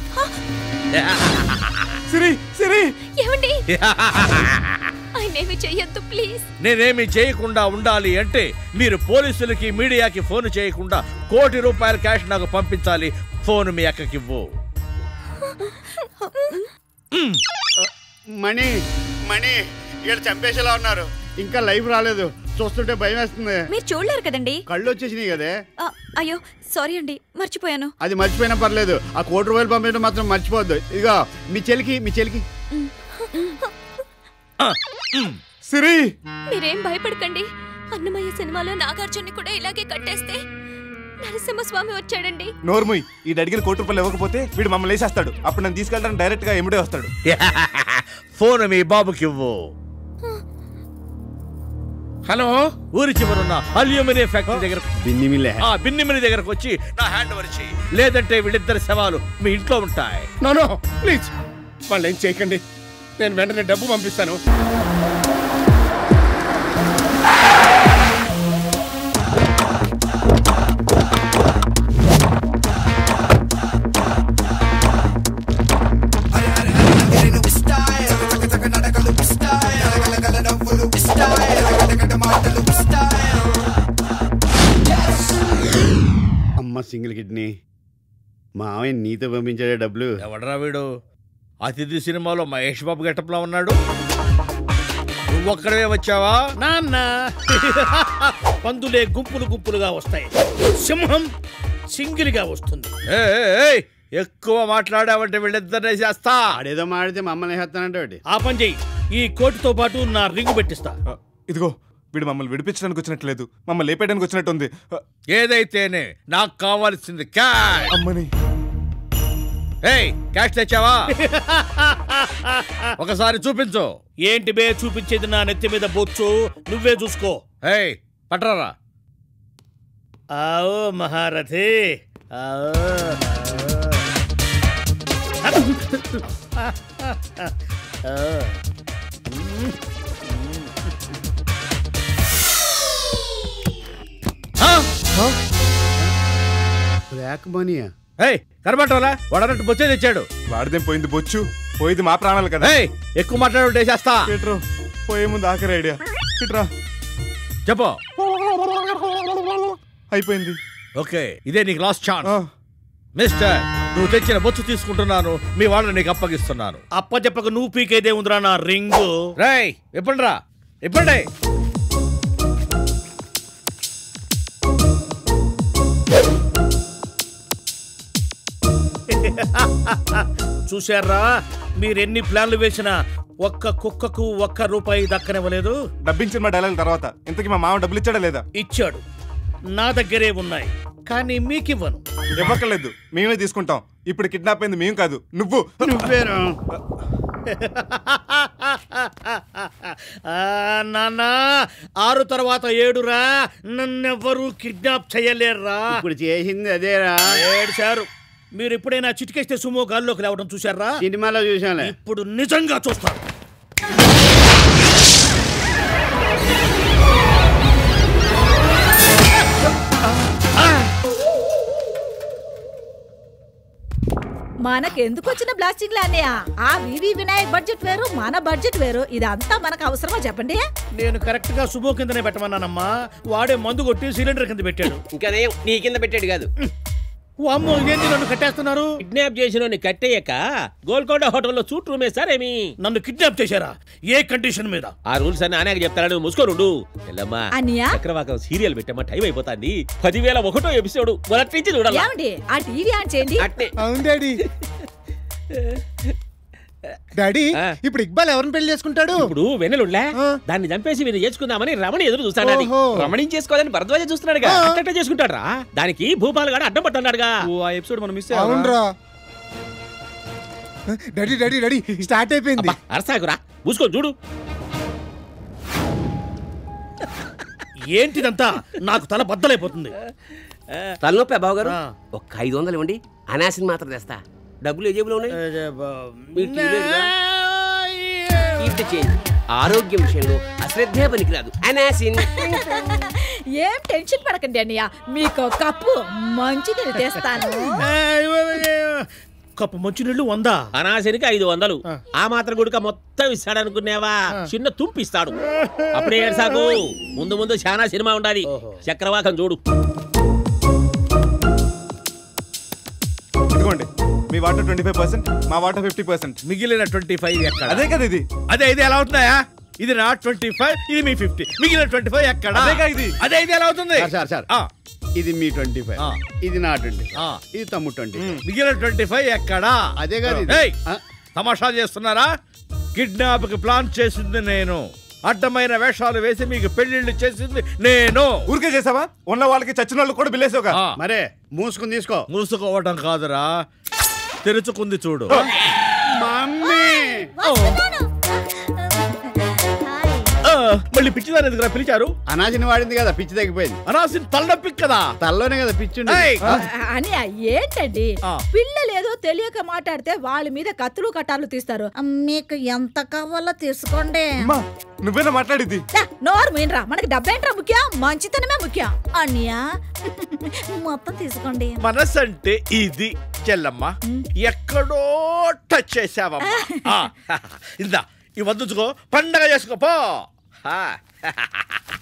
K: సిరి సిరి
E: ఏమండి ఆయనేమి చెయ్యొద్దు ప్లీజ్
M: నేనేమి చేయకుండా ఉండాలి అంటే మీరు పోలీసులకి మీడియాకి ఫోన్ చేయకుండా కోటి రూపాయల క్యాష్ నాకు పంపించాలి ఫోన్ మీ అక్కకివ్వు
I: మణి మణి ఇక్కడ చంపేసేలా ఉన్నారు ఇంకా లైఫ్ రాలేదు చూస్తుంటే భయం వేస్తుంది
B: మీరు చూడలేరు కదండి
I: కళ్ళు వచ్చేసినాయి కదే
B: ఆ, అయ్యో సారీ అండి మర్చిపోయాను
I: అది మర్చిపోయినా పర్లేదు ఆ కోటి రూపాయలు పంపించడం మాత్రం మర్చిపోవద్దు ఇదిగో మీ చెలికి మీ చెలికి
K: సిరి
E: మీరేం భయపడకండి అన్నమయ్య సినిమాలో నాగార్జున్ని కూడా ఇలాగే కట్టేస్తే నరసింహస్వామి వచ్చాడండి
K: నోర్ముయ్ ఈ అడిగిన కోటి రూపాయలు ఇవ్వకపోతే వీడు మమ్మల్ని వేసేస్తాడు అప్పుడు నన్ను తీసుకెళ్ళడానికి డైరెక్ట్ గా ఎముడే వస్తాడు
M: ఫోన్ మీ బాబుకివ్వు
L: హలో
M: ఊరి చివరున్న అల్యూమినియం ఫ్యాక్టరీ దగ్గర
I: బిన్ని మిల్లే
M: ఆ బిన్నిమిని దగ్గరకు వచ్చి నా హ్యాండ్ ఓవర్ చెయ్యి లేదంటే వీళ్ళిద్దరి శవాలు మీ ఇంట్లో ఉంటాయి
L: నో నో ప్లీజ్ వాళ్ళు ఏం చేయకండి నేను వెంటనే డబ్బు పంపిస్తాను
I: మామయ్య నీతో పంపించాడే డబ్బులు
M: ఎవడరా వీడు అతిథి సినిమాలో మహేష్ బాబు గెటప్లో ఉన్నాడు నువ్వొక్కడే వచ్చావా
O: నాన్న పందులే గుంపులు గుంపులుగా వస్తాయి సింహం సింగిల్గా వస్తుంది
M: ఏయ్, ఏయ్, ఏయ్, ఎక్కువ మాట్లాడావంటే వీళ్ళిద్దరినే చేస్తా
I: ఆడేదో మాడితే మమ్మల్ని వేస్తానంటే
O: ఆ పని చెయ్యి ఈ కోటుతో పాటు నా రింగు పెట్టిస్తా
K: ఇదిగో వీడు మమ్మల్ని విడిపించడానికి వచ్చినట్లేదు మమ్మల్ని లేపేయడానికి వచ్చినట్టు ఉంది
M: ఏదైతేనే నాకు కావాల్సింది క్యాష్
K: అమ్మని
M: ఏయ్ క్యాష్ తెచ్చావా ఒకసారి చూపించు
O: ఏంటి బే చూపించేది నా నెత్తి మీద బొచ్చు నువ్వే చూసుకో
M: ఏయ్ పట్రారా
O: ఆఓ మహారథి ఆఓ, ఆఓ. ఆ.
I: బ్లాక్ మనీయా
M: ఏయ్ కనబట్టాలా వాడన్నట్టు బొచ్చే తెచ్చాడు
K: వాడిదేం పోయింది బొచ్చు పోయింది మా ప్రాణాలు కదా
M: ఏయ్ ఎక్కువ మాట్లాడు చేస్తా
K: ఇట్రో పోయే ముందు ఆఖరి ఐడియా ఇట్రా
M: చెప్పు
K: అయిపోయింది
M: ఓకే ఇదే నీకు లాస్ట్ ఛాన్స్ మిస్టర్ నువ్వు తెచ్చిన బొచ్చు తీసుకుంటున్నాను మీ వాళ్ళని నీకు అప్పగిస్తున్నాను
O: అప్ప చెప్పక నువ్వు పీకేదే ఉందిరా నా రింగు
M: రేయ్ ఇప్పండి రా ఇప్పండి
O: చూశారా మీరెన్ని ప్లాన్లు వేసినా ఒక్క కుక్కకు ఒక్క రూపాయి దక్కనివ్వలేదు
K: డబ్బింగ్ సినిమా డైలాగ్ తర్వాత ఇంతకీ మా మామ డబ్బులు ఇచ్చాడా లేదా
O: ఇచ్చాడు నా దగ్గరే ఉన్నాయి కానీ మీకివ్వను
K: ఇవ్వక్కర్లేదు మేమే తీసుకుంటాం ఇప్పుడు కిడ్నాప్ అయింది మేము కాదు నువ్వు
I: నువ్వేరా
O: ఆ, నాన్న ఆరు తర్వాత ఏడురా నన్నెవ్వరూ కిడ్నాప్ చేయలేరురా
I: ఇప్పుడు చేసింది అదేరా
O: ఏడ్చారు మీరు ఎప్పుడైనా చిటికేస్తే సుమో గాల్లోకి లేవడం చూశారా
I: సినిమాలో చూసాలే
O: ఇప్పుడు నిజంగా చూస్తారు
J: మనకెందుకు వచ్చిన బ్లాస్టింగ్ అన్నయ్య ఆ వివి వినాయక్ బడ్జెట్ వేరు మన బడ్జెట్ వేరు ఇదంతా మనకు అవసరమా చెప్పండి
O: నేను కరెక్ట్ గా సుమో కిందనే పెట్టమన్నానమ్మా వాడే మందు కొట్టి సిలిండర్ కింద పెట్టాడు
U: ఇంకా నేను నీ కింద పెట్టాడు కాదు
O: అమ్మో ఏంటి నన్ను కట్టేస్తున్నారు
G: కిడ్నాప్ చేసిన కట్టేయక గోల్కొండ హోటల్లో సూట్ రూమ్ వేస్తారేమి
O: నన్ను కిడ్నాప్ చేశారా ఏ కండిషన్ మీద
G: ఆ రూల్స్ అన్ని అనేక చెప్తాడు మూసుకోనుండు ఎల్లమ్మా
J: అన్నయ్య?
G: చక్రవాకం సీరియల్ పెట్టమ్మా టైం అయిపోతుంది పదివేల ఒకటో ఎపిసోడ్ మొదటి నుంచి చూడాలి
J: ఏమండి ఆ టీవీ ఆన్ చేయండి
V: అవును డాడీ డాడీ ఇప్పుడు ఇక్బాల్ ఎవరిని పెళ్లి చేసుకుంటాడు
G: ఇప్పుడు వెన్నెలుండ్లే దాన్ని చంపేసి వీళ్ళు చేసుకుందామని రమణి ఎదురు చూస్తాడు
V: ఓహో.
G: రమణి చేసుకోవాలని భరద్వాజ చూస్తున్నాడుగా అట్ట చేసుకుంటాడు రా దానికి భూపాల్ గాడు అడ్డం పట్టున్నాడుగా
S: ఆ ఎపిసోడ్ మనం మిస్
V: అవునరా డాడీ డాడీ డాడీ స్టార్ట్ అయిపోయింది
G: అరసాకురా మూసుకో చూడు
O: ఏంటిదంతా నాకు తల బద్దలైపోతుంది
U: తలనొప్పి బాబు గారు ఒక్క ఐదు వందలు ఇవ్వండి అనాసిన్ మాత్రం తెస్తా డబ్బులు ఏ జేబులో ఉన్నాయి మీరు టీ లేదుగా? Keep the change. ఆరోగ్యం విషయంలో అశ్రద్ధే పనికిరాదు అనాసిన్
J: ఏం టెన్షన్ పడకండి అన్నయ్య మీకు ఒక కప్పు మంచి నీళ్ళు తెస్తాను
O: కప్పు మంచినీళ్ళు వందా
G: అనాశనికి ఐదు వందలు ఆ మాత్రం గుడిక మొత్తం ఇస్తాడనుకునేవా చిన్న తుంపు ఇస్తాడు అప్పుడే ఏడ్సాకు ముందు ముందు చాలా సినిమా ఉండాలి చక్రవాకం చూడు
K: ఇదిగోండి మీ వాటర్ ట్వంటీ ఫైవ్ పర్సెంట్ మా వాటర్ ఫిఫ్టీ పర్సెంట్
M: మిగిలిన ట్వంటీ ఫైవ్ ఎక్కడ
K: అదే కదా ఇది
M: అదే ఇది ఎలా అవుతున్నాయా ఇది నా ట్వంటీ ఫైవ్ ఇది మీ ఫిఫ్టీ మిగిలిన ట్వంటీ ఫైవ్ ఎక్కడ
K: అదేగా ఇది.
M: అదే ఇది ఎలా అవుతుంది
I: సార్ సార్
M: ఆ,
I: ఇది మీ ట్వంటీ ఫైవ్ ఇది నా ట్వంటీ ఇది తమ్ముడు ట్వంటీ
M: మిగిలిన ట్వంటీ ఫైవ్ ఎక్కడా
I: అదే కాదు ఇది.
M: ఏయ్, తమాషా చేస్తున్నారా కిడ్నాప్ కి ప్లాన్ చేసింది నేను అడ్డమైన వేషాలు వేసి మీకు పెళ్లిళ్ళు చేసింది నేను
K: ఊరికే చేసావా ఉన్న వాళ్ళకి చచ్చిన వాళ్ళు కూడా బిల్లేసావుగా
M: ఆ,
I: మరే మూసుకుని తీసుకో
M: మూసుకోవటం కాదురా తెరుచుకుంది చూడు
I: మమ్మీ
M: ఆ, మళ్ళీ పిచ్చిదాని ఎందుకురా పిలిచారు
I: అనాసిని వాడింది కదా పిచ్చి తగ్గిపోయింది
M: అనాల్సిన తలనొప్పి కదా
I: తల్లోనే కదా పిచ్చి
M: ఏయ్,
J: అని ఏంటండి పిల్లలు ఏదో తెలియక మాట్లాడితే వాళ్ళ మీద కత్తులు కట్టాలు తీస్తారు మీకు ఎంత కావాలో తీసుకోండి
K: అమ్మా నువ్వేనా మాట్లాడిద్ది
J: దా, నోరు మీనరా మనకి డబ్బేంట్రా ముఖ్యం మంచితనమే ముఖ్యం అన్నయ్య మొత్తం తీసుకోండి
M: మనసు అంటే ఇది చెల్లమ్మ ఎక్కడో టచ్ చేసావమ్మా ఆ, ఇందా ఈ వద్దుచుకో పండగ చేసుకో పో ఆ.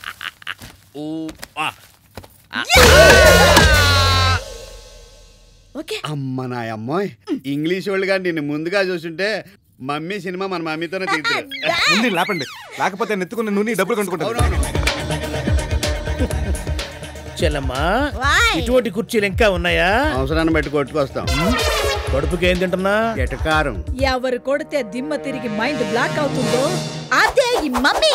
M: ఊ, ఆ.
I: అమ్మ నా అమ్మాయి ఇంగ్లీష్ వాళ్ళు కానీ నిన్ను ముందుగా చూసుంటే మమ్మీ సినిమా మన మమ్మీతోనే తీస్తారు
K: ముందు లేపండి లేకపోతే నెత్తుకున్న నూనె డబ్బులు కొనుక్కుంటాను
O: చెల్లమ్మా ఇటువంటి కుర్చీలు ఇంకా ఉన్నాయా
I: అవసరాన్ని బట్టి కొట్టుకొస్తాం
O: కడుపుకి ఏం తింటున్నా
I: ఎటకారం
J: ఎవరు కొడితే దిమ్మ తిరిగి మైండ్ బ్లాక్ అవుతుందో అదే ఈ మమ్మీ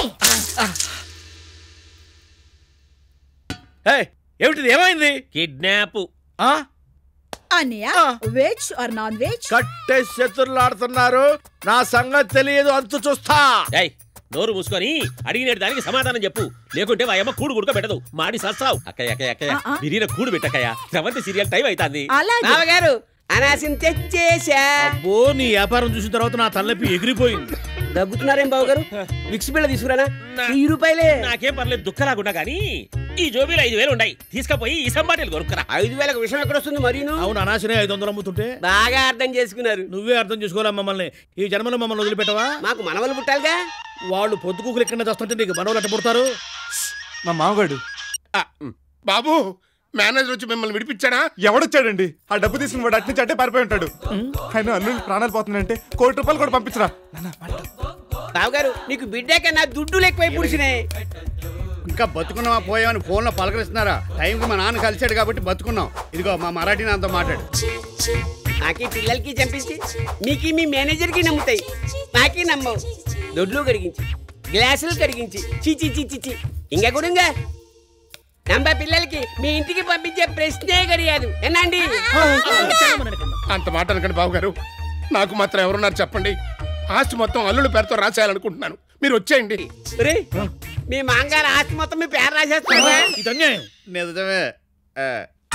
M: ఏమిటిది ఏమైంది
G: కిడ్నాప్
J: అన్నయ్య వెజ్ ఆర్ నాన్ వెజ్
M: కట్టే శత్రులాడుతున్నారు నా సంగతి తెలియదు అంతు చూస్తా
G: ఏయ్ నోరు మూసుకొని అడిగిన దానికి సమాధానం చెప్పు లేకుంటే మా అమ్మ కూడు గుడక పెట్టదు మాడి సస్తావు అక్కయ్య అక్కయ్య అక్కయ్య
J: ఆ, ఆ.
G: బిర్యానీ కూడు పెట్టక్కయ్య సెవెంత్ సీరియల్ టైం అవుతుంది
C: బావగారు అనాసిని తెచ్చేసా
O: అబ్బో నీ వ్యాపారం చూసిన తర్వాత నా తలనొప్పి ఎగిరిపోయింది
C: దగ్గుతున్నారేం బావగారు మిక్స్ బిళ్ళ తీసుకురానా వెయ్యి రూపాయలే
G: నాకేం పర్లేదు దుఃఖలాగుండా గానీ ఈ జోబీలో ఐదు వేలు ఉన్నాయి తీసుకపోయి ఈ సంబాటిలు కొనుక్కరా
C: ఐదు వేలకు విషయం ఎక్కడ వస్తుంది మరీను
O: అవును అనాశనే ఐదు వందలు అమ్ముతుంటే
C: బాగా అర్థం చేసుకున్నారు
O: నువ్వే అర్థం చేసుకోవాలా మమ్మల్ని ఈ జన్మలో మమ్మల్ని వదిలిపెట్టవా
C: మాకు మనవలు పుట్టాలిగా
O: వాళ్ళు పొద్దుకూకులు ఎక్కడ చేస్తుంటే నీకు మనవలు అట్ట పుడతారు
K: మా మామగాడు
L: బాబు మేనేజర్ వచ్చి మిమ్మల్ని విడిపించాడా
K: ఎవడొచ్చాడండి ఆ డబ్బు తీసుకుని వాడు అట్నుంచి అట్టే పారిపోయి ఉంటాడు ఆయన అల్లుడి ప్రాణాలు పోతున్నాయంటే కోటి రూపాయలు కూడా పంపించరా
C: బావగారు నీకు బిడ్డ కన్నా దుడ్డు ఎక్కువై పుడిచినాయి
I: ఇంకా బతుకున్నావా పోయావని ఫోన్లో పలకరిస్తున్నారా టైంకి మా నాన్న కలిశాడు కాబట్టి బతుకున్నాం ఇదిగో మా మరాఠీ నాతో మాట్లాడు
C: నాకి పిల్లలకి చంపించి మీకు మీ మేనేజర్కి నమ్ముతాయి నాకి నమ్మవు దొడ్లు కడిగించి గ్లాసులు కడిగించి చిచి చిచి చి ఇంకా కూడా ఇంకా నమ్మ పిల్లలకి మీ ఇంటికి పంపించే ప్రశ్నే కడిగాదు ఎనండి
L: అంత మాట అనకండి బాబు గారు నాకు మాత్రం ఎవరున్నారు చెప్పండి ఆస్తి మొత్తం అల్లుడు పేరుతో రాసేయాలనుకుంటున్నాను మీరు వచ్చేయండి
C: రే మీ మాంగారు ఆస్తి మొత్తం మీ పేరు రాసేస్తారా
I: నిజమే ఆ.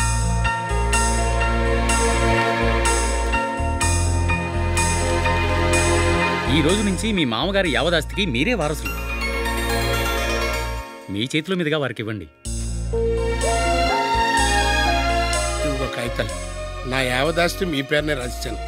R: ఈ రోజు నుంచి మీ మామగారి యావదాస్తికి మీరే వారసులు మీ చేతుల మీదుగా వారికి ఇవ్వండి
L: ఇదిగో కాగితాలు నా యావదాస్తి మీ పేరునే రాసిచ్చాను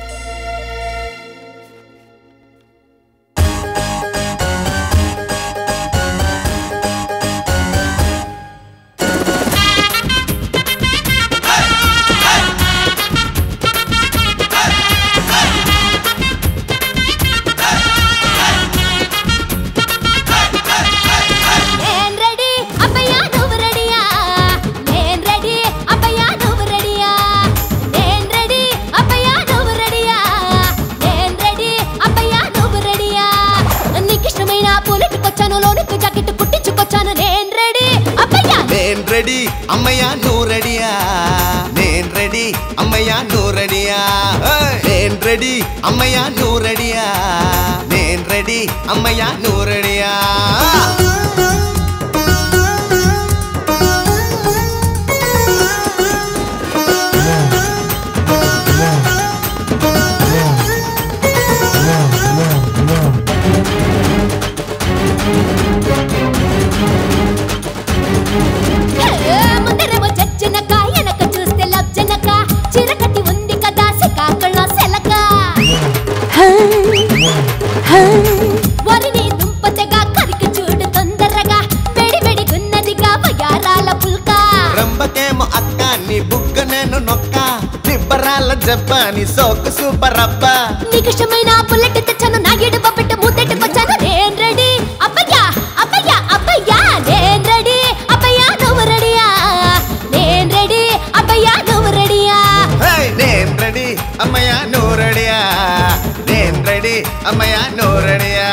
N: నేను రెడీ అబ్బయ్యా నువ్వు రెడీయా నేను రెడీ అబ్బయ్యా నువ్వు రెడీయా నేను రెడీ అబ్బయ్యా నువ్వు రెడీయా నేను రెడీ అబ్బయ్యా నువ్వు రెడీయా నీకు ఇష్టమైన పూలెట్టుకొచ్చాను లోనికి జాకెట్ కుట్టించుకొచ్చాను నేను రెడీ అబ్బయ్యా
T: నేను రెడీ అమ్మయ్య నువ్వు రెడీయా నేను రెడీ అమ్మయ్య నువ్వు రెడీయా నేను రెడీ అమ్మయ్య నువ్వు రెడీయా నేను రెడీ అమ్మయ్య నువ్వు రెడీయా
N: ఏ, ముందరేమో జజ్జనక వెనక చూస్తే లబ్జనక చీర కట్టి ఉంది కదా సికాకుళం సెలక వరిని దుంపతగా కరికి చూడు తొందరగా వెడి వెడిగున్నదిగా వయారాల పుల్క
T: రంబకేమో అక్క నీ బుగ్గ నేను నొక్క నిబ్బరాల జబ్బాని సోకు సూపర్ అబ్బా
N: నీకు ఇష్టమైన బుల్లెట్ తెచ్చాను నా ఎడు బొబ్బెట్టు ముద్దెట్టుకొచ్చాను నేను రెడీ అబ్బయ్యా అబ్బయ్యా అబ్బయ్యా నేను రెడీ అబ్బయ్యా నువ్వు రెడీయా నేను రెడీ అబ్బయ్యా నువ్వు రెడీయా
T: హే, నేను రెడీ అమ్మయ్య నువ్వు రెడీయా నేను రెడీ అమ్మయ్య నువ్వు రెడీయా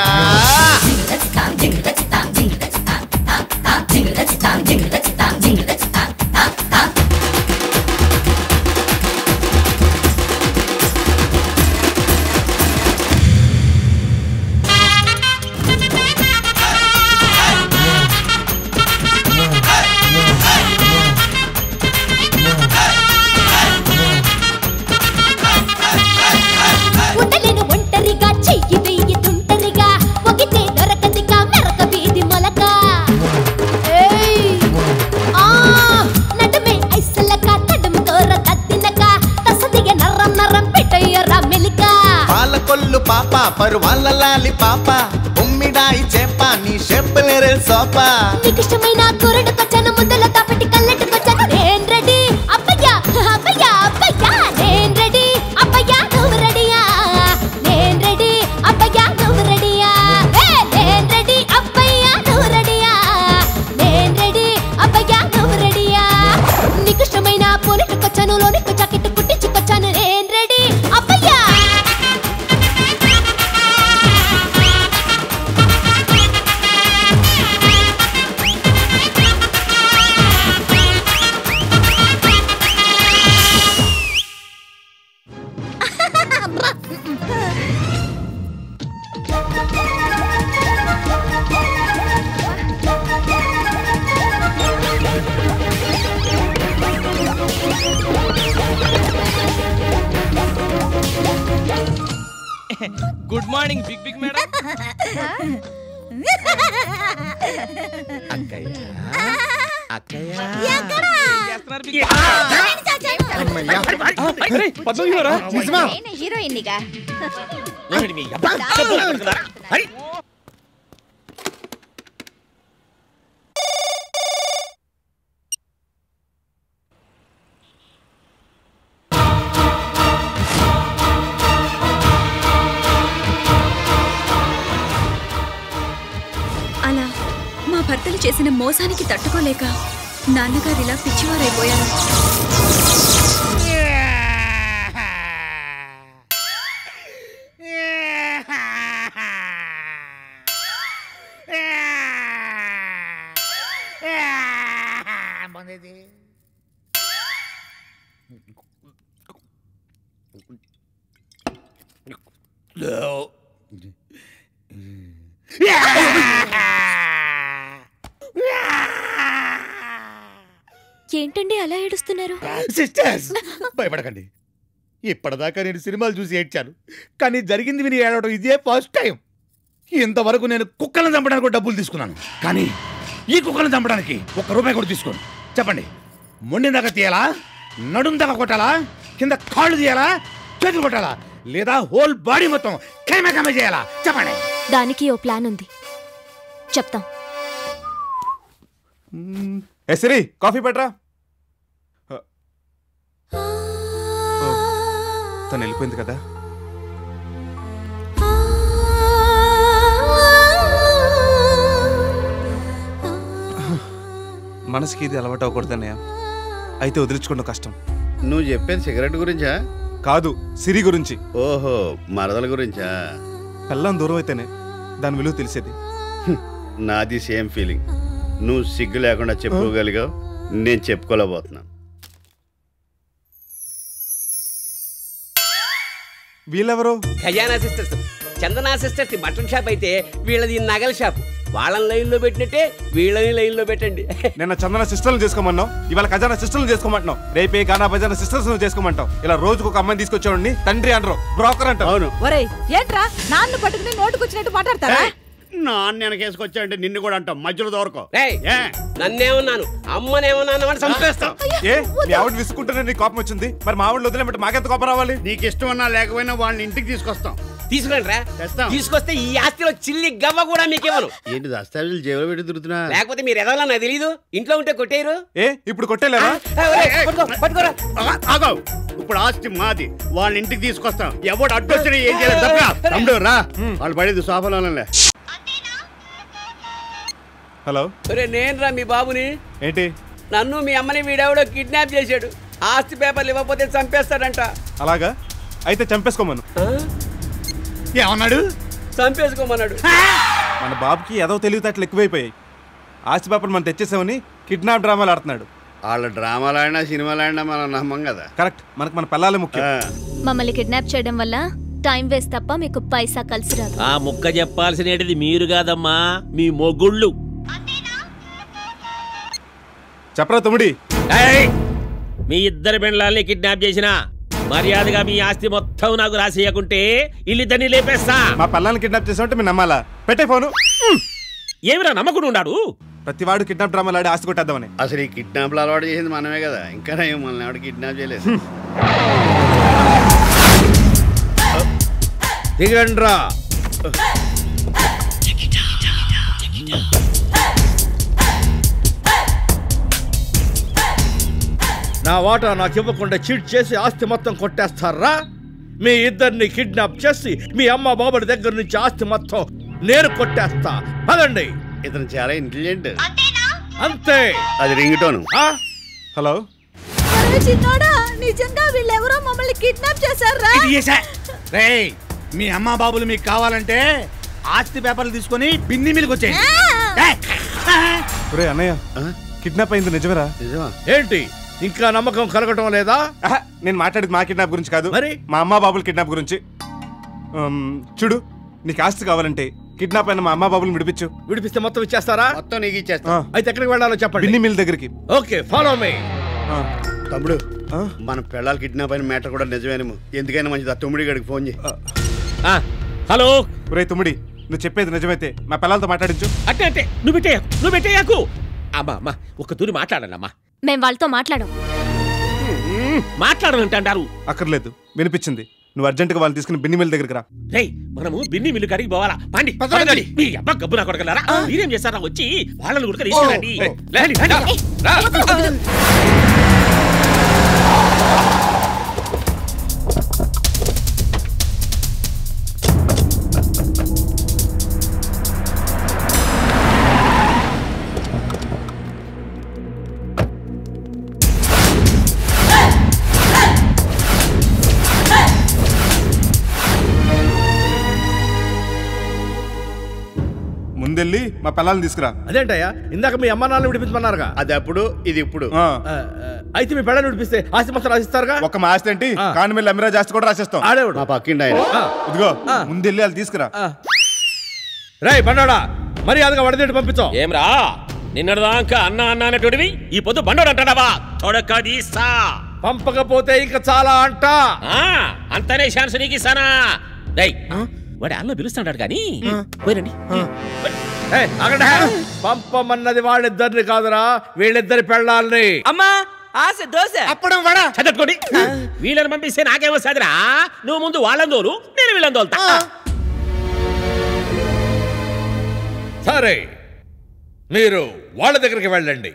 N: ఉండలేను ఒంటరిగా చెయ్యి వెయ్యి తుంటరిగా ఒగితే దొరకదిగా మెరక వీధి మొలక ఏయ్! ఆ, నడుమే ఐసలక తడుము తోర తద్దినక తసదిగ నర్రం నర్రం పెట్టయ్యరా మెలిక
T: పాలకొల్లు పాప పరువాళ్ళ లాలి పాప ఉమ్మిడాయి చేప నీ చెప్పలేరే సోప
N: నీకు ఇష్టమైన కూరడుకొచ్చాను ముద్దల తాపటి కల్లెట్టుకొచ్చాను నేను రెడీ అబ్బయ్యా అబ్బయ్యా అబ్బయ్యా
S: good morning big big madam
M: అక్కయ్య అక్కయ్య
F: హీరోయిన్నిగా
B: అలా మా భర్తలు చేసిన మోసానికి తట్టుకోలేక నాన్నగారు ఇలా పిచ్చివారైపోయారు
E: ఏంటండి అలా ఏడుస్తున్నారు
M: సిస్టర్స్ భయపడకండి ఇప్పటిదాకా నేను సినిమాలు చూసి ఏడ్చాను కానీ జరిగింది విని ఏడవడం ఇదే ఫస్ట్ టైం ఇంతవరకు నేను కుక్కలను చంపడానికి కూడా డబ్బులు తీసుకున్నాను కానీ ఈ కుక్కలను చంపడానికి ఒక్క రూపాయి కూడా తీసుకోను చెప్పండి మొండి దాకా తీయాలా నడుం దాకా కొట్టాలా కింద కాళ్ళు తీయాలా చేతులు కొట్టాలా లేదా హోల్ బాడీ మొత్తం కైమ కైమ చేయాలా చెప్పండి
E: దానికి ఓ ప్లాన్ ఉంది చెప్తాం
K: ఎసరి కాఫీ పెట్టరా తను వెళ్ళిపోయింది కదా మనసుకి ఇది అలవాటు అవ్వకూడదన్నయ్య అయితే వదిలించుకోవడం కష్టం
I: నువ్వు చెప్పేది సిగరెట్ గురించా
K: కాదు సిరి గురించి
I: ఓహో మరదల గురించా
K: పెళ్ళం దూరం అయితేనే దాని విలువ తెలిసేది
I: నాది సేమ్ ఫీలింగ్ నువ్వు సిగ్గు లేకుండా చెప్పుకోగలిగావు నేను చెప్పుకోలేకపోతున్నాను
K: వీళ్ళెవరు
C: ఖజానా సిస్టర్స్ చందనా సిస్టర్స్ బట్టన్ షాప్ అయితే వీళ్ళది నగల షాప్ వాళ్ళని లైన్లో పెట్టినట్టే వీళ్ళని లైన్లో పెట్టండి
K: నిన్న చందన సిస్టర్లు చేసుకోమన్నావు ఇవాళ ఖజానా సిస్టర్లు చేసుకోమంటున్నావు రేపే గానా భజన సిస్టర్స్ చేసుకోమంటావు ఇలా రోజుకు ఒక అమ్మాయిని తీసుకొచ్చావండి తండ్రి అంటారు బ్రోకర్ అంటారు
I: అవును
J: ఒరేయ్ ఏంట్రా నాన్న పట్టుకుని నోటుకొచ్చినట్టు మాట్లాడతారా
I: నాన్న వెనకేసుకొచ్చాడంటే నిన్ను కూడా అంటాం మధ్యలో దోరకో
C: రేయ్, నన్నేమన్నాను అమ్మనేమన్నాను అని చంపేస్తాం
K: ఏ మీ ఆవిడ విసుకుంటేనే నీకు కోపం వచ్చింది మరి మా ఆవిడ వదిలేమంటే మాకెంత కోపం రావాలి
I: నీకు ఇష్టం అన్నా లేకపోయినా వాళ్ళని ఇంటికి తీసుకొస్తాం
C: తీసుకురండి రా తీసుకొస్తే ఈ ఆస్తిలో చిల్లి గవ్వ కూడా మీకేమను
I: ఏంటి దస్తావేజులు జేబులో పెట్టి తిరుగుతున్నా
C: లేకపోతే మీరు ఎదవలా నాకు తెలీదు ఇంట్లో ఉంటే కొట్టేయరు
K: ఏ ఇప్పుడు కొట్టేలేవా
C: పట్టుకోరా
I: ఆగో ఇప్పుడు ఆస్తి మాది వాళ్ళ ఇంటికి తీసుకొస్తాం ఎవడు అడ్డొచ్చినా ఏం చేయలేదు తప్ప తమ్ముడు రా వాళ్ళు పడేది సోఫాలోనే
K: హలో
C: ఒరే నేను రా మీ బాబుని
K: ఏంటి
C: నన్ను మీ అమ్మని వీడెవడో కిడ్నాప్ చేశాడు ఆస్తి పేపర్లు ఇవ్వకపోతే చంపేస్తాడంట
K: అలాగా అయితే చంపేసుకోమను
I: ఏమన్నాడు
C: చంపేసుకోమన్నాడు
K: మన బాబుకి ఏదో తెలివితేటలు ఎక్కువైపోయాయి ఆస్తి పేపర్ మనం తెచ్చేసామని కిడ్నాప్ డ్రామాలు ఆడుతున్నాడు
I: వాళ్ళ డ్రామాలు ఆడినా సినిమాలు ఆడినా మనం నమ్మం కదా
K: కరెక్ట్ మనకు మన పిల్లలే ముఖ్యం
E: మమ్మల్ని కిడ్నాప్ చేయడం వల్ల టైం వేస్ట్ తప్ప మీకు పైసా కలిసి రాదు
G: ఆ ముక్క చెప్పాల్సినది మీరు కాదమ్మా మీ మొగుళ్ళు
K: చెప్పరా తమ్ముడి
G: మీ ఇద్దరు బెండ్లాల్ని కిడ్నాప్ చేసిన మర్యాదగా మీ ఆస్తి మొత్తం నాకు రాసేయకుంటే ఇల్లిద్దరిని లేపేస్తా
K: మా పిల్లల్ని కిడ్నాప్ చేసామంటే మీరు నమ్మాలా పెట్టే ఫోను
G: ఏమిరా నమ్మకుడు ఉన్నాడు
K: ప్రతివాడు కిడ్నాప్ డ్రామాలు ఆడి ఆస్తి కొట్టేద్దామని
I: అసలు ఈ కిడ్నాప్లు అలవాటు చేసింది మనమే కదా ఇంకా నయం మనల్ని ఎవడు కిడ్నాప్ చేయలేదు
M: దిగండ్రా నా వాటా నాకు ఇవ్వకుండా చీట్ చేసి ఆస్తి మొత్తం కొట్టేస్తారా మీ ఇద్దరిని కిడ్నాప్ చేసి మీ అమ్మ బాబుడి దగ్గర నుంచి ఆస్తి మొత్తం నేను కొట్టేస్తా పదండి
I: ఇతను చాలా ఇంటెలిజెంట్
M: అంతే
I: అది రింగ్ టోను
K: హలో
J: ఒరే చిన్నోడా నిజంగా వీళ్ళెవరో మమ్మల్ని కిడ్నాప్ చేశారా
M: రేయ్ మీ అమ్మ బాబులు మీకు కావాలంటే ఆస్తి పేపర్లు తీసుకొని బిన్ని మీదకి వచ్చేయండి
K: ఒరే అన్నయ్య కిడ్నాప్ అయింది నిజమేరా
I: నిజమా
M: ఏంటి ఇంకా నమ్మకం కలగటం లేదా
K: నేను మాట్లాడేది మా కిడ్నాప్ గురించి కాదు మరి మా అమ్మ బాబుల కిడ్నాప్ గురించి ఉమ్, చూడు నీకు ఆస్తి కావాలంటే కిడ్నాప్ అయిన మా అమ్మ బాబులు విడిపించు
O: విడిపిస్తే మొత్తం ఇచ్చేస్తారా
I: మొత్తం నీకు ఇచ్చేస్తా
O: అయితే ఎక్కడికి వెళ్ళాలో చెప్పండి
K: బిన్ని మిల్ దగ్గరికి
O: ఓకే ఫాలో మీ
I: తమ్ముడు మన పెళ్ళాలు కిడ్నాప్ అయిన మ్యాటర్ కూడా నిజమేనేమో ఎందుకైనా మంచిది ఆ తమ్ముడి గడికి ఫోన్ చేయి
G: హలో
K: రే తమ్ముడి నువ్వు చెప్పేది నిజమైతే మా పిల్లలతో మాట్లాడించు
G: అంటే అంటే నువ్వు పెట్టేయకు నువ్వు పెట్టేయకు అమ్మా అమ్మా ఒక తూరి మాట్లాడండి అమ్మా
E: మేం వాళ్ళతో మాట్లాడం
G: మాట్లాడనంటారు
K: అక్కర్లేదు వినిపించింది నువ్వు అర్జెంటుగా వాళ్ళని తీసుకుని బిన్ని మిల్ దగ్గరికి రా
G: రేయ్ మనము బిన్ని మిల్లు కడిగి పోవాలా పండి పదండి. మీ అబ్బా గబ్బు నా కొడగలరా మీరేం చేస్తారా వచ్చి వాళ్ళని కూడా తీసుకురండి
K: ఓ,
G: లేండి, రండి. రా.
K: ముందెళ్ళి మా పిల్లల్ని తీసుకురా
O: అదేంటయ్యా ఇందాక మీ అమ్మ నాన్న విడిపించమన్నారుగా
I: అది అప్పుడు ఇది ఇప్పుడు
O: ఆ, ఆ, అయితే మీ పెళ్ళని విడిపిస్తే ఆస్తి మొత్తం రాసిస్తారుగా
K: ఒక మా ఆస్తి ఏంటి కాని మిల్ అమ్మిరా జాస్తి కూడా రాసేస్తాం
O: ఆడేవాడు
I: మా పక్కిండి ఆయన
K: ఇదిగో ముందెళ్ళి వాళ్ళు తీసుకురా
O: రేయ్ బండోడా మరి అదిగా వడదేటి పంపించాం
G: ఏమ్రా నిన్నటిదాకా అన్న అన్న అనేటోడివి ఈ పొద్దు బండోడు అంటాడావా తొడక దీసా
O: పంపకపోతే ఇంకా చాలా అంట
G: అంతనే ఛాన్స్ నీకు ఇస్తానా రేయ్ వాడు అన్న పిలుస్తాడు కానీ పోయిరండి
O: ఏయ్, ఆగండి. పంపమన్నది వాళ్ళిద్దరిని కాదురా వీళ్ళిద్దరి పెళ్ళాలని
U: అమ్మా ఆశ దోశ
G: అప్పుడు వడ చదువుకోండి వీళ్ళని పంపిస్తే నాకేమొస్తుందిరా నువ్వు ముందు వాళ్ళని తోలు నేను వీళ్ళని తోలుతా
O: సరే మీరు వాళ్ళ దగ్గరికి వెళ్ళండి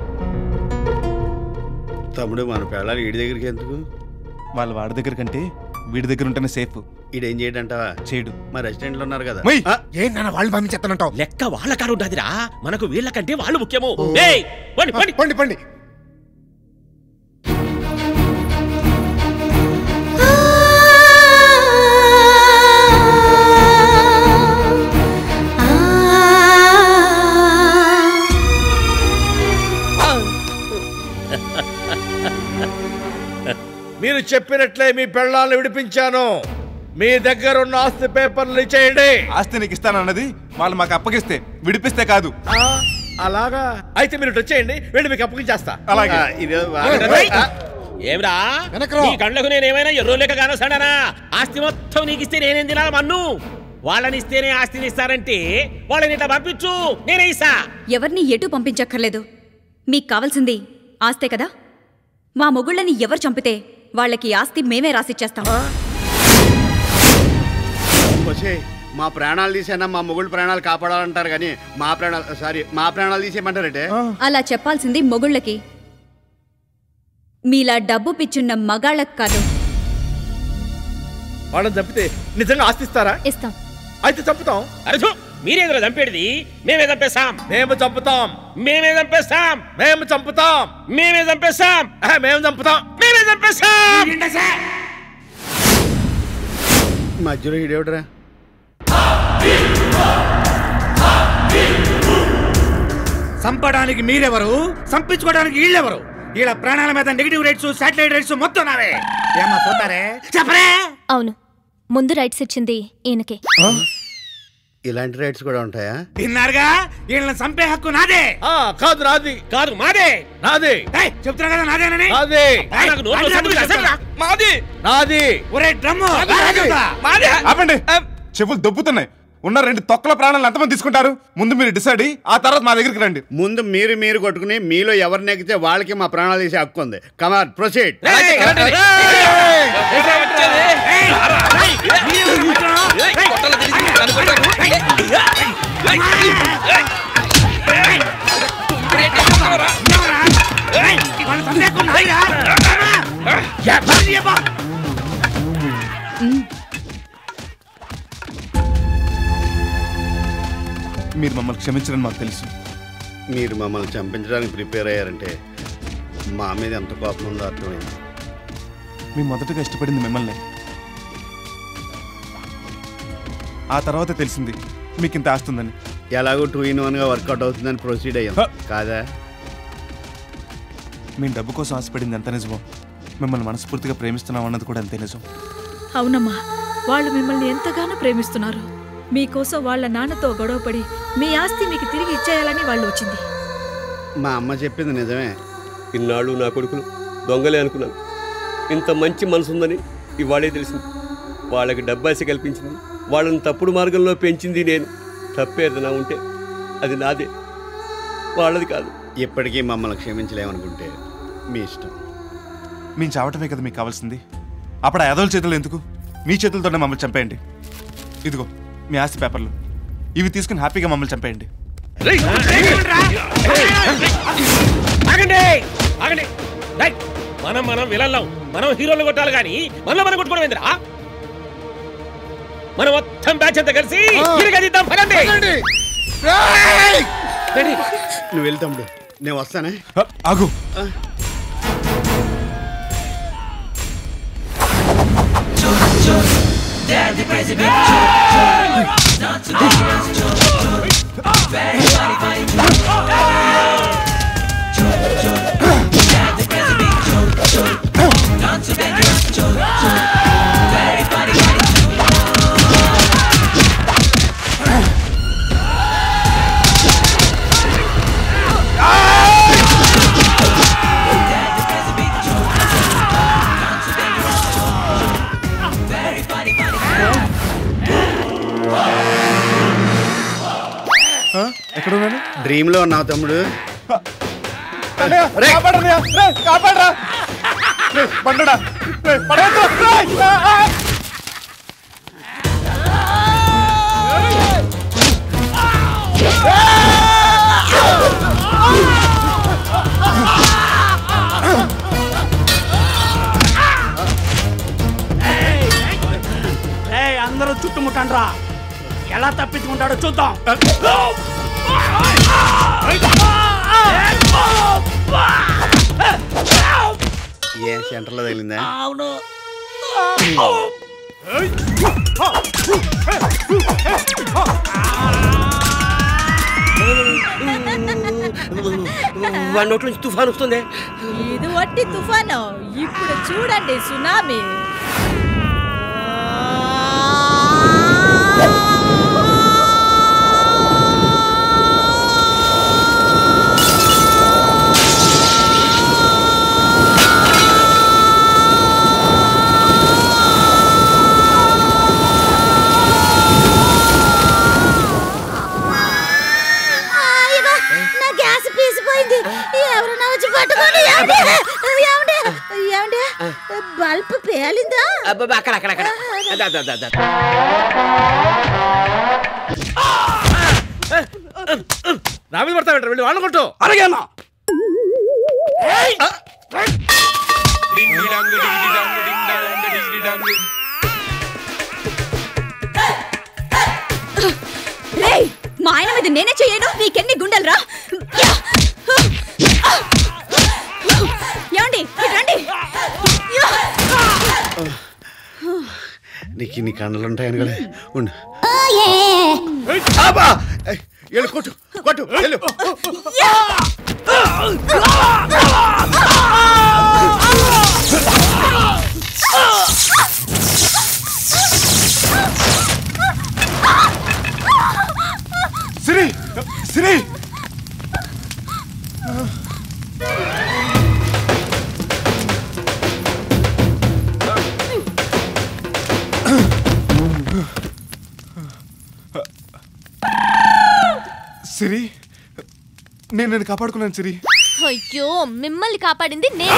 I: తమ్ముడు మన పెళ్ళాలు వీడి దగ్గరికి ఎందుకు
K: వాళ్ళు వాడి దగ్గర కంటే వీడి దగ్గర ఉంటేనే సేఫ్
I: ఈడేం చేయడంటావా
K: చేయడు
I: మా రెస్టారెంట్ లో ఉన్నారు కదా
G: ఏం నాన్న వాళ్ళు పంపించేస్తానంటావు లెక్క వాళ్ళ కాడ ఉంటుందిరా మనకు వీళ్ళకంటే వాళ్ళు ముఖ్యము ఏయ్, పండి పండి
V: పండి పండి
O: మీరు చెప్పినట్లే మీ పెళ్ళాలను విడిపించాను మీ దగ్గర ఉన్న ఆస్తి పేపర్లు ఇచ్చేయండి
K: ఆస్తి నీకు ఇస్తానన్నది వాళ్ళు మాకు అప్పగిస్తే విడిపిస్తే కాదు
O: ఆ, అలాగా అయితే మీరు ఇటు వచ్చేయండి వెళ్ళి మీకు అప్పగించేస్తా
K: అలాగే.
G: ఏయ్, ఏమిరా నీ కళ్ళకు నేనేమైనా ఎర్రో లెక్క కానొస్తాడానా ఆస్తి మొత్తం నీకు ఇస్తే నేనేం తినాలి మన్ను వాళ్ళని ఇస్తేనే ఆస్తిని ఇస్తారంటే వాళ్ళని ఇట్లా పంపించు నేనే ఇస్తా
B: ఎవరిని ఎటు పంపించక్కర్లేదు మీకు కావాల్సింది ఆస్తే కదా మా మొగుళ్ళని ఎవరు చంపితే వాళ్ళకి ఆస్తి మేమే రాసిచ్చేస్తాం
I: వచ్చే మా ప్రాణాలు తీసేనా మా మొగుడు ప్రాణాలు కాపాడాలంటారు కానీ మా ప్రాణాలు సారీ మా ప్రాణాలు తీసేయమంటారంటే
B: అలా చెప్పాల్సింది మొగుళ్ళకి మీలా డబ్బు పిచ్చున్న మగాళ్ళకి కాదు
O: వాళ్ళని చంపితే నిజంగా ఆస్తిస్తారా
E: ఇస్తాం
O: అయితే చంపుతాం
G: అరే మీరేదో చంపేది మేమే చంపేస్తాం
O: మేము చంపుతాం
G: మేమే చంపేస్తాం
O: మేము చంపుతాం
G: మేమే చంపేస్తాం
O: ఆహా, మేము చంపుతాం
G: మేమే చంపేస్తాం
I: మధ్యలో ఇడేవిడరా
M: చంపడానికి మీరెవరు చంపించుకోవడానికి వీళ్ళెవరు వీళ్ళ ప్రాణాల మీద నెగిటివ్ రేట్స్ శాటిలైట్ రేట్స్ మొత్తం నావే ఏమా చూస్తారే చెప్పరే
E: అవును ముందు రైట్స్ ఇచ్చింది ఈయనకే
I: ఇలాంటి రైట్స్ కూడా ఉంటాయా
M: విన్నారుగా వీళ్ళని చంపే హక్కు నాదే
O: కాదు నాది
G: కాదు మాదే
O: నాది
M: ఏయ్, చెప్తున్నా కదా నాదేనని
O: నాది
M: ఏయ్,
G: నాకు నోట్లో
M: నాది
G: సబ్బు
M: చెప్తున్నా.
G: రాసేరా?
O: మాది నాది
M: ఒరే డ్రమ్ము
K: ఆగండి.
M: రారా చెప్తా.
K: ఆపండి చెప్పులు దొబ్బుతున్నాయి ఉన్న రెండు తొక్కల ప్రాణాలు ఎంతమంది తీసుకుంటారు ముందు మీరు డిసైడ్ అయ్యి ఆ తర్వాత మా దగ్గరికి రండి
I: ముందు మీరు మీరు కొట్టుకుని మీలో ఎవరు నెగ్గితే వాళ్ళకి మా ప్రాణాలు తీసే హక్కు ఉంది కమార్ ప్రొసీడ్
M: వాళ్ళు చంపేయకుండా ఆగిరా. మరి చెప్పా.
K: మీరు మమ్మల్ని క్షమించరని మాకు తెలుసు
I: మీరు మమ్మల్ని చంపించడానికి ప్రిపేర్ అయ్యారంటే మా మీద ఎంత కోపం ఉందో అర్థమైంది
K: మేము మొదటగా ఇష్టపడింది మిమ్మల్ని ఆ తర్వాత తెలిసింది మీకు ఇంత ఆస్తుందని
I: ఎలాగో టూ ఇన్ వన్ గా వర్కౌట్ అవుతుందని ప్రొసీడ్ అయ్యాం కాదా
K: మేము డబ్బు కోసం ఆశపడింది ఎంత నిజమో మిమ్మల్ని మనస్ఫూర్తిగా ప్రేమిస్తున్నాం అన్నది కూడా అంతే నిజం
J: అవునమ్మా వాళ్ళు మిమ్మల్ని ఎంతగానో ప్రేమిస్తున్నారు మీకోసం వాళ్ళ నాన్నతో గొడవపడి మీ ఆస్తి మీకు తిరిగి ఇచ్చేయాలని వాళ్ళు వచ్చింది
I: మా అమ్మ చెప్పింది నిజమే
C: ఇన్నాళ్ళు నా కొడుకులు దొంగలే అనుకున్నాను ఇంత మంచి మనసు ఉందని ఇవాళే తెలిసింది వాళ్ళకి డబ్బాసి కల్పించింది వాళ్ళని తప్పుడు మార్గంలో పెంచింది నేను తప్పేదనా ఉంటే అది నాదే వాళ్ళది కాదు
I: ఇప్పటికీ మమ్మల్ని క్షమించలేమనుకుంటే మీ ఇష్టం
K: మేము చావటమే కదా మీకు కావాల్సింది అప్పుడు ఆ ఎదల చేతులు ఎందుకు మీ చేతులతోనే మమ్మల్ని చంపేయండి ఇదిగో మీ ఆస్తి పేపర్లు ఇవి తీసుకుని హ్యాపీగా మమ్మల్ని చంపేయండి
G: ఆగండి ఆగండి డై, మనం మనం విలల్లాం మనం హీరోలు కొట్టాలి కానీ మనలో మనం కొట్టుకోవడం ఏందిరా మనం మొత్తం బ్యాచ్ అంతా కలిసి ఇరగదిద్దాం పదండి
I: నువ్వు వెళ్ళు తమ్ముడు నేను వస్తానే
K: ఆగు
A: Daddy crazy big joke, joke. Not too dangerous, joke, joke. Very funny, funny joke. Joke, joke. Daddy crazy big joke, joke. Not too dangerous, joke, joke. Very funny, funny
K: ఎక్కడ ఉన్నాను
I: డ్రీమ్ లో ఉన్నావు తమ్ముడు
K: కాపాడరా పండుడా
O: ఏయ్ అందరూ చుట్టుముట్టండ్రా ఎలా తప్పించుకుంటాడో చూద్దాం
I: ఏ సెంటర్లో తగిలిందా
O: అవును
C: వాడి నోట్ల నుంచి తుఫాన్ వస్తుంది
J: ఇది వట్టి తుఫాను ఇప్పుడు చూడండి సునామీ
N: నా గ్యాస్ పీసిపోయింది ఎవరైనా వచ్చి పట్టుకోండి ఏమండి ఏమండి ఏమండి బల్బ్ పేలిందా
C: అబ్బబ్బా, అక్కడ అక్కడ అక్కడ అదా, అదా, అదా, అదా.
G: నా మీద పడతావు వెళ్ళి వాళ్ళని కొట్టు
O: అలాగే అన్నా
B: రేయ్ మా ఆయన మీద నేనే చేయను నీకెన్ని గుండెలరా ఏమండి ఇటు రండి
I: నీకు ఇన్ని కండలు ఉంటాయని కూడా ఉండు ఏయ్, వెళ్ళు కొట్టు కొట్టు వెళ్ళు
K: సిరి సిరి సిరి నేను నేను కాపాడుకున్నాను సిరి
E: అయ్యో మిమ్మల్ని కాపాడింది నేను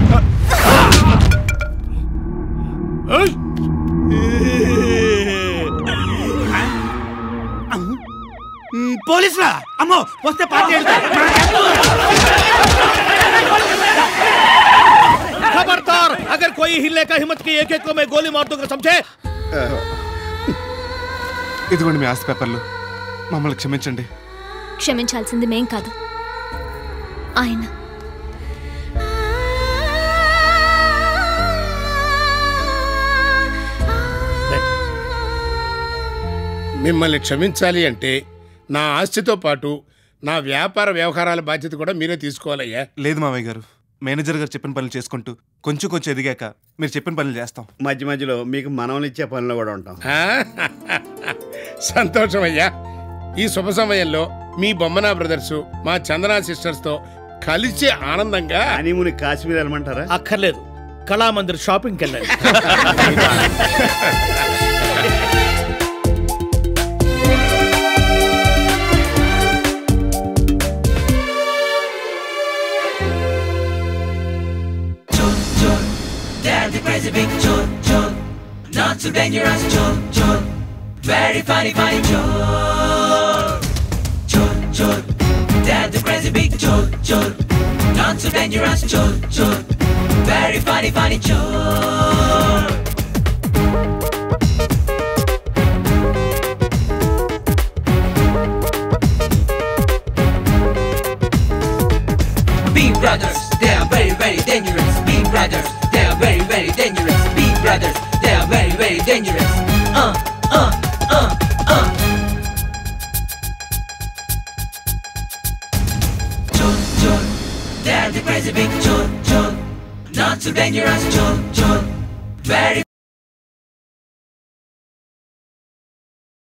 O: పోలీసులా అమ్మో వస్తే పార్టీ
G: खबरदार अगर कोई हिले का हिम्मत की एक एक को मैं गोली मार दूंगा समझे
K: ఇదిగోండి మీ ఆస్తి పేపర్లు మమ్మల్ని క్షమించండి
E: క్షమించాల్సింది మేం కాదు ఆయన
L: మిమ్మల్ని క్షమించాలి అంటే నా ఆస్తితో పాటు నా వ్యాపార వ్యవహారాల బాధ్యత కూడా మీరే తీసుకోవాలయ్యా
K: లేదు మావయ్య గారు మేనేజర్ గారు చెప్పిన పనులు చేసుకుంటూ కొంచెం కొంచెం ఎదిగాక మీరు చెప్పిన పనులు చేస్తాం
I: మధ్య మధ్యలో మీకు మనవలు ఇచ్చే పనిలో కూడా ఉంటాం
L: ఆ? సంతోషం అయ్యా ఈ శుభ సమయంలో మీ బొమ్మనా బ్రదర్స్ మా చందనా సిస్టర్స్ తో కలిసి ఆనందంగా
I: హనీమూన్ కాశ్మీర్ వెళ్ళమంటారా
O: అక్కర్లేదు కళామందిర్ షాపింగ్కి వెళ్ళండి
A: They're the crazy big chore, chore. Not too dangerous, chore, chore. Very funny, funny chore. Chore, chore. They're the crazy big chore, chore. Not too dangerous, chore, chore. Very funny, funny chore. Big brothers, they are very, very dangerous. Big brothers, they are very, very dangerous. Big brothers, they are very, very dangerous. Uh, uh, uh, uh. Chor, chor, they are the crazy big chor, chor. Not too dangerous, chor, chor. Very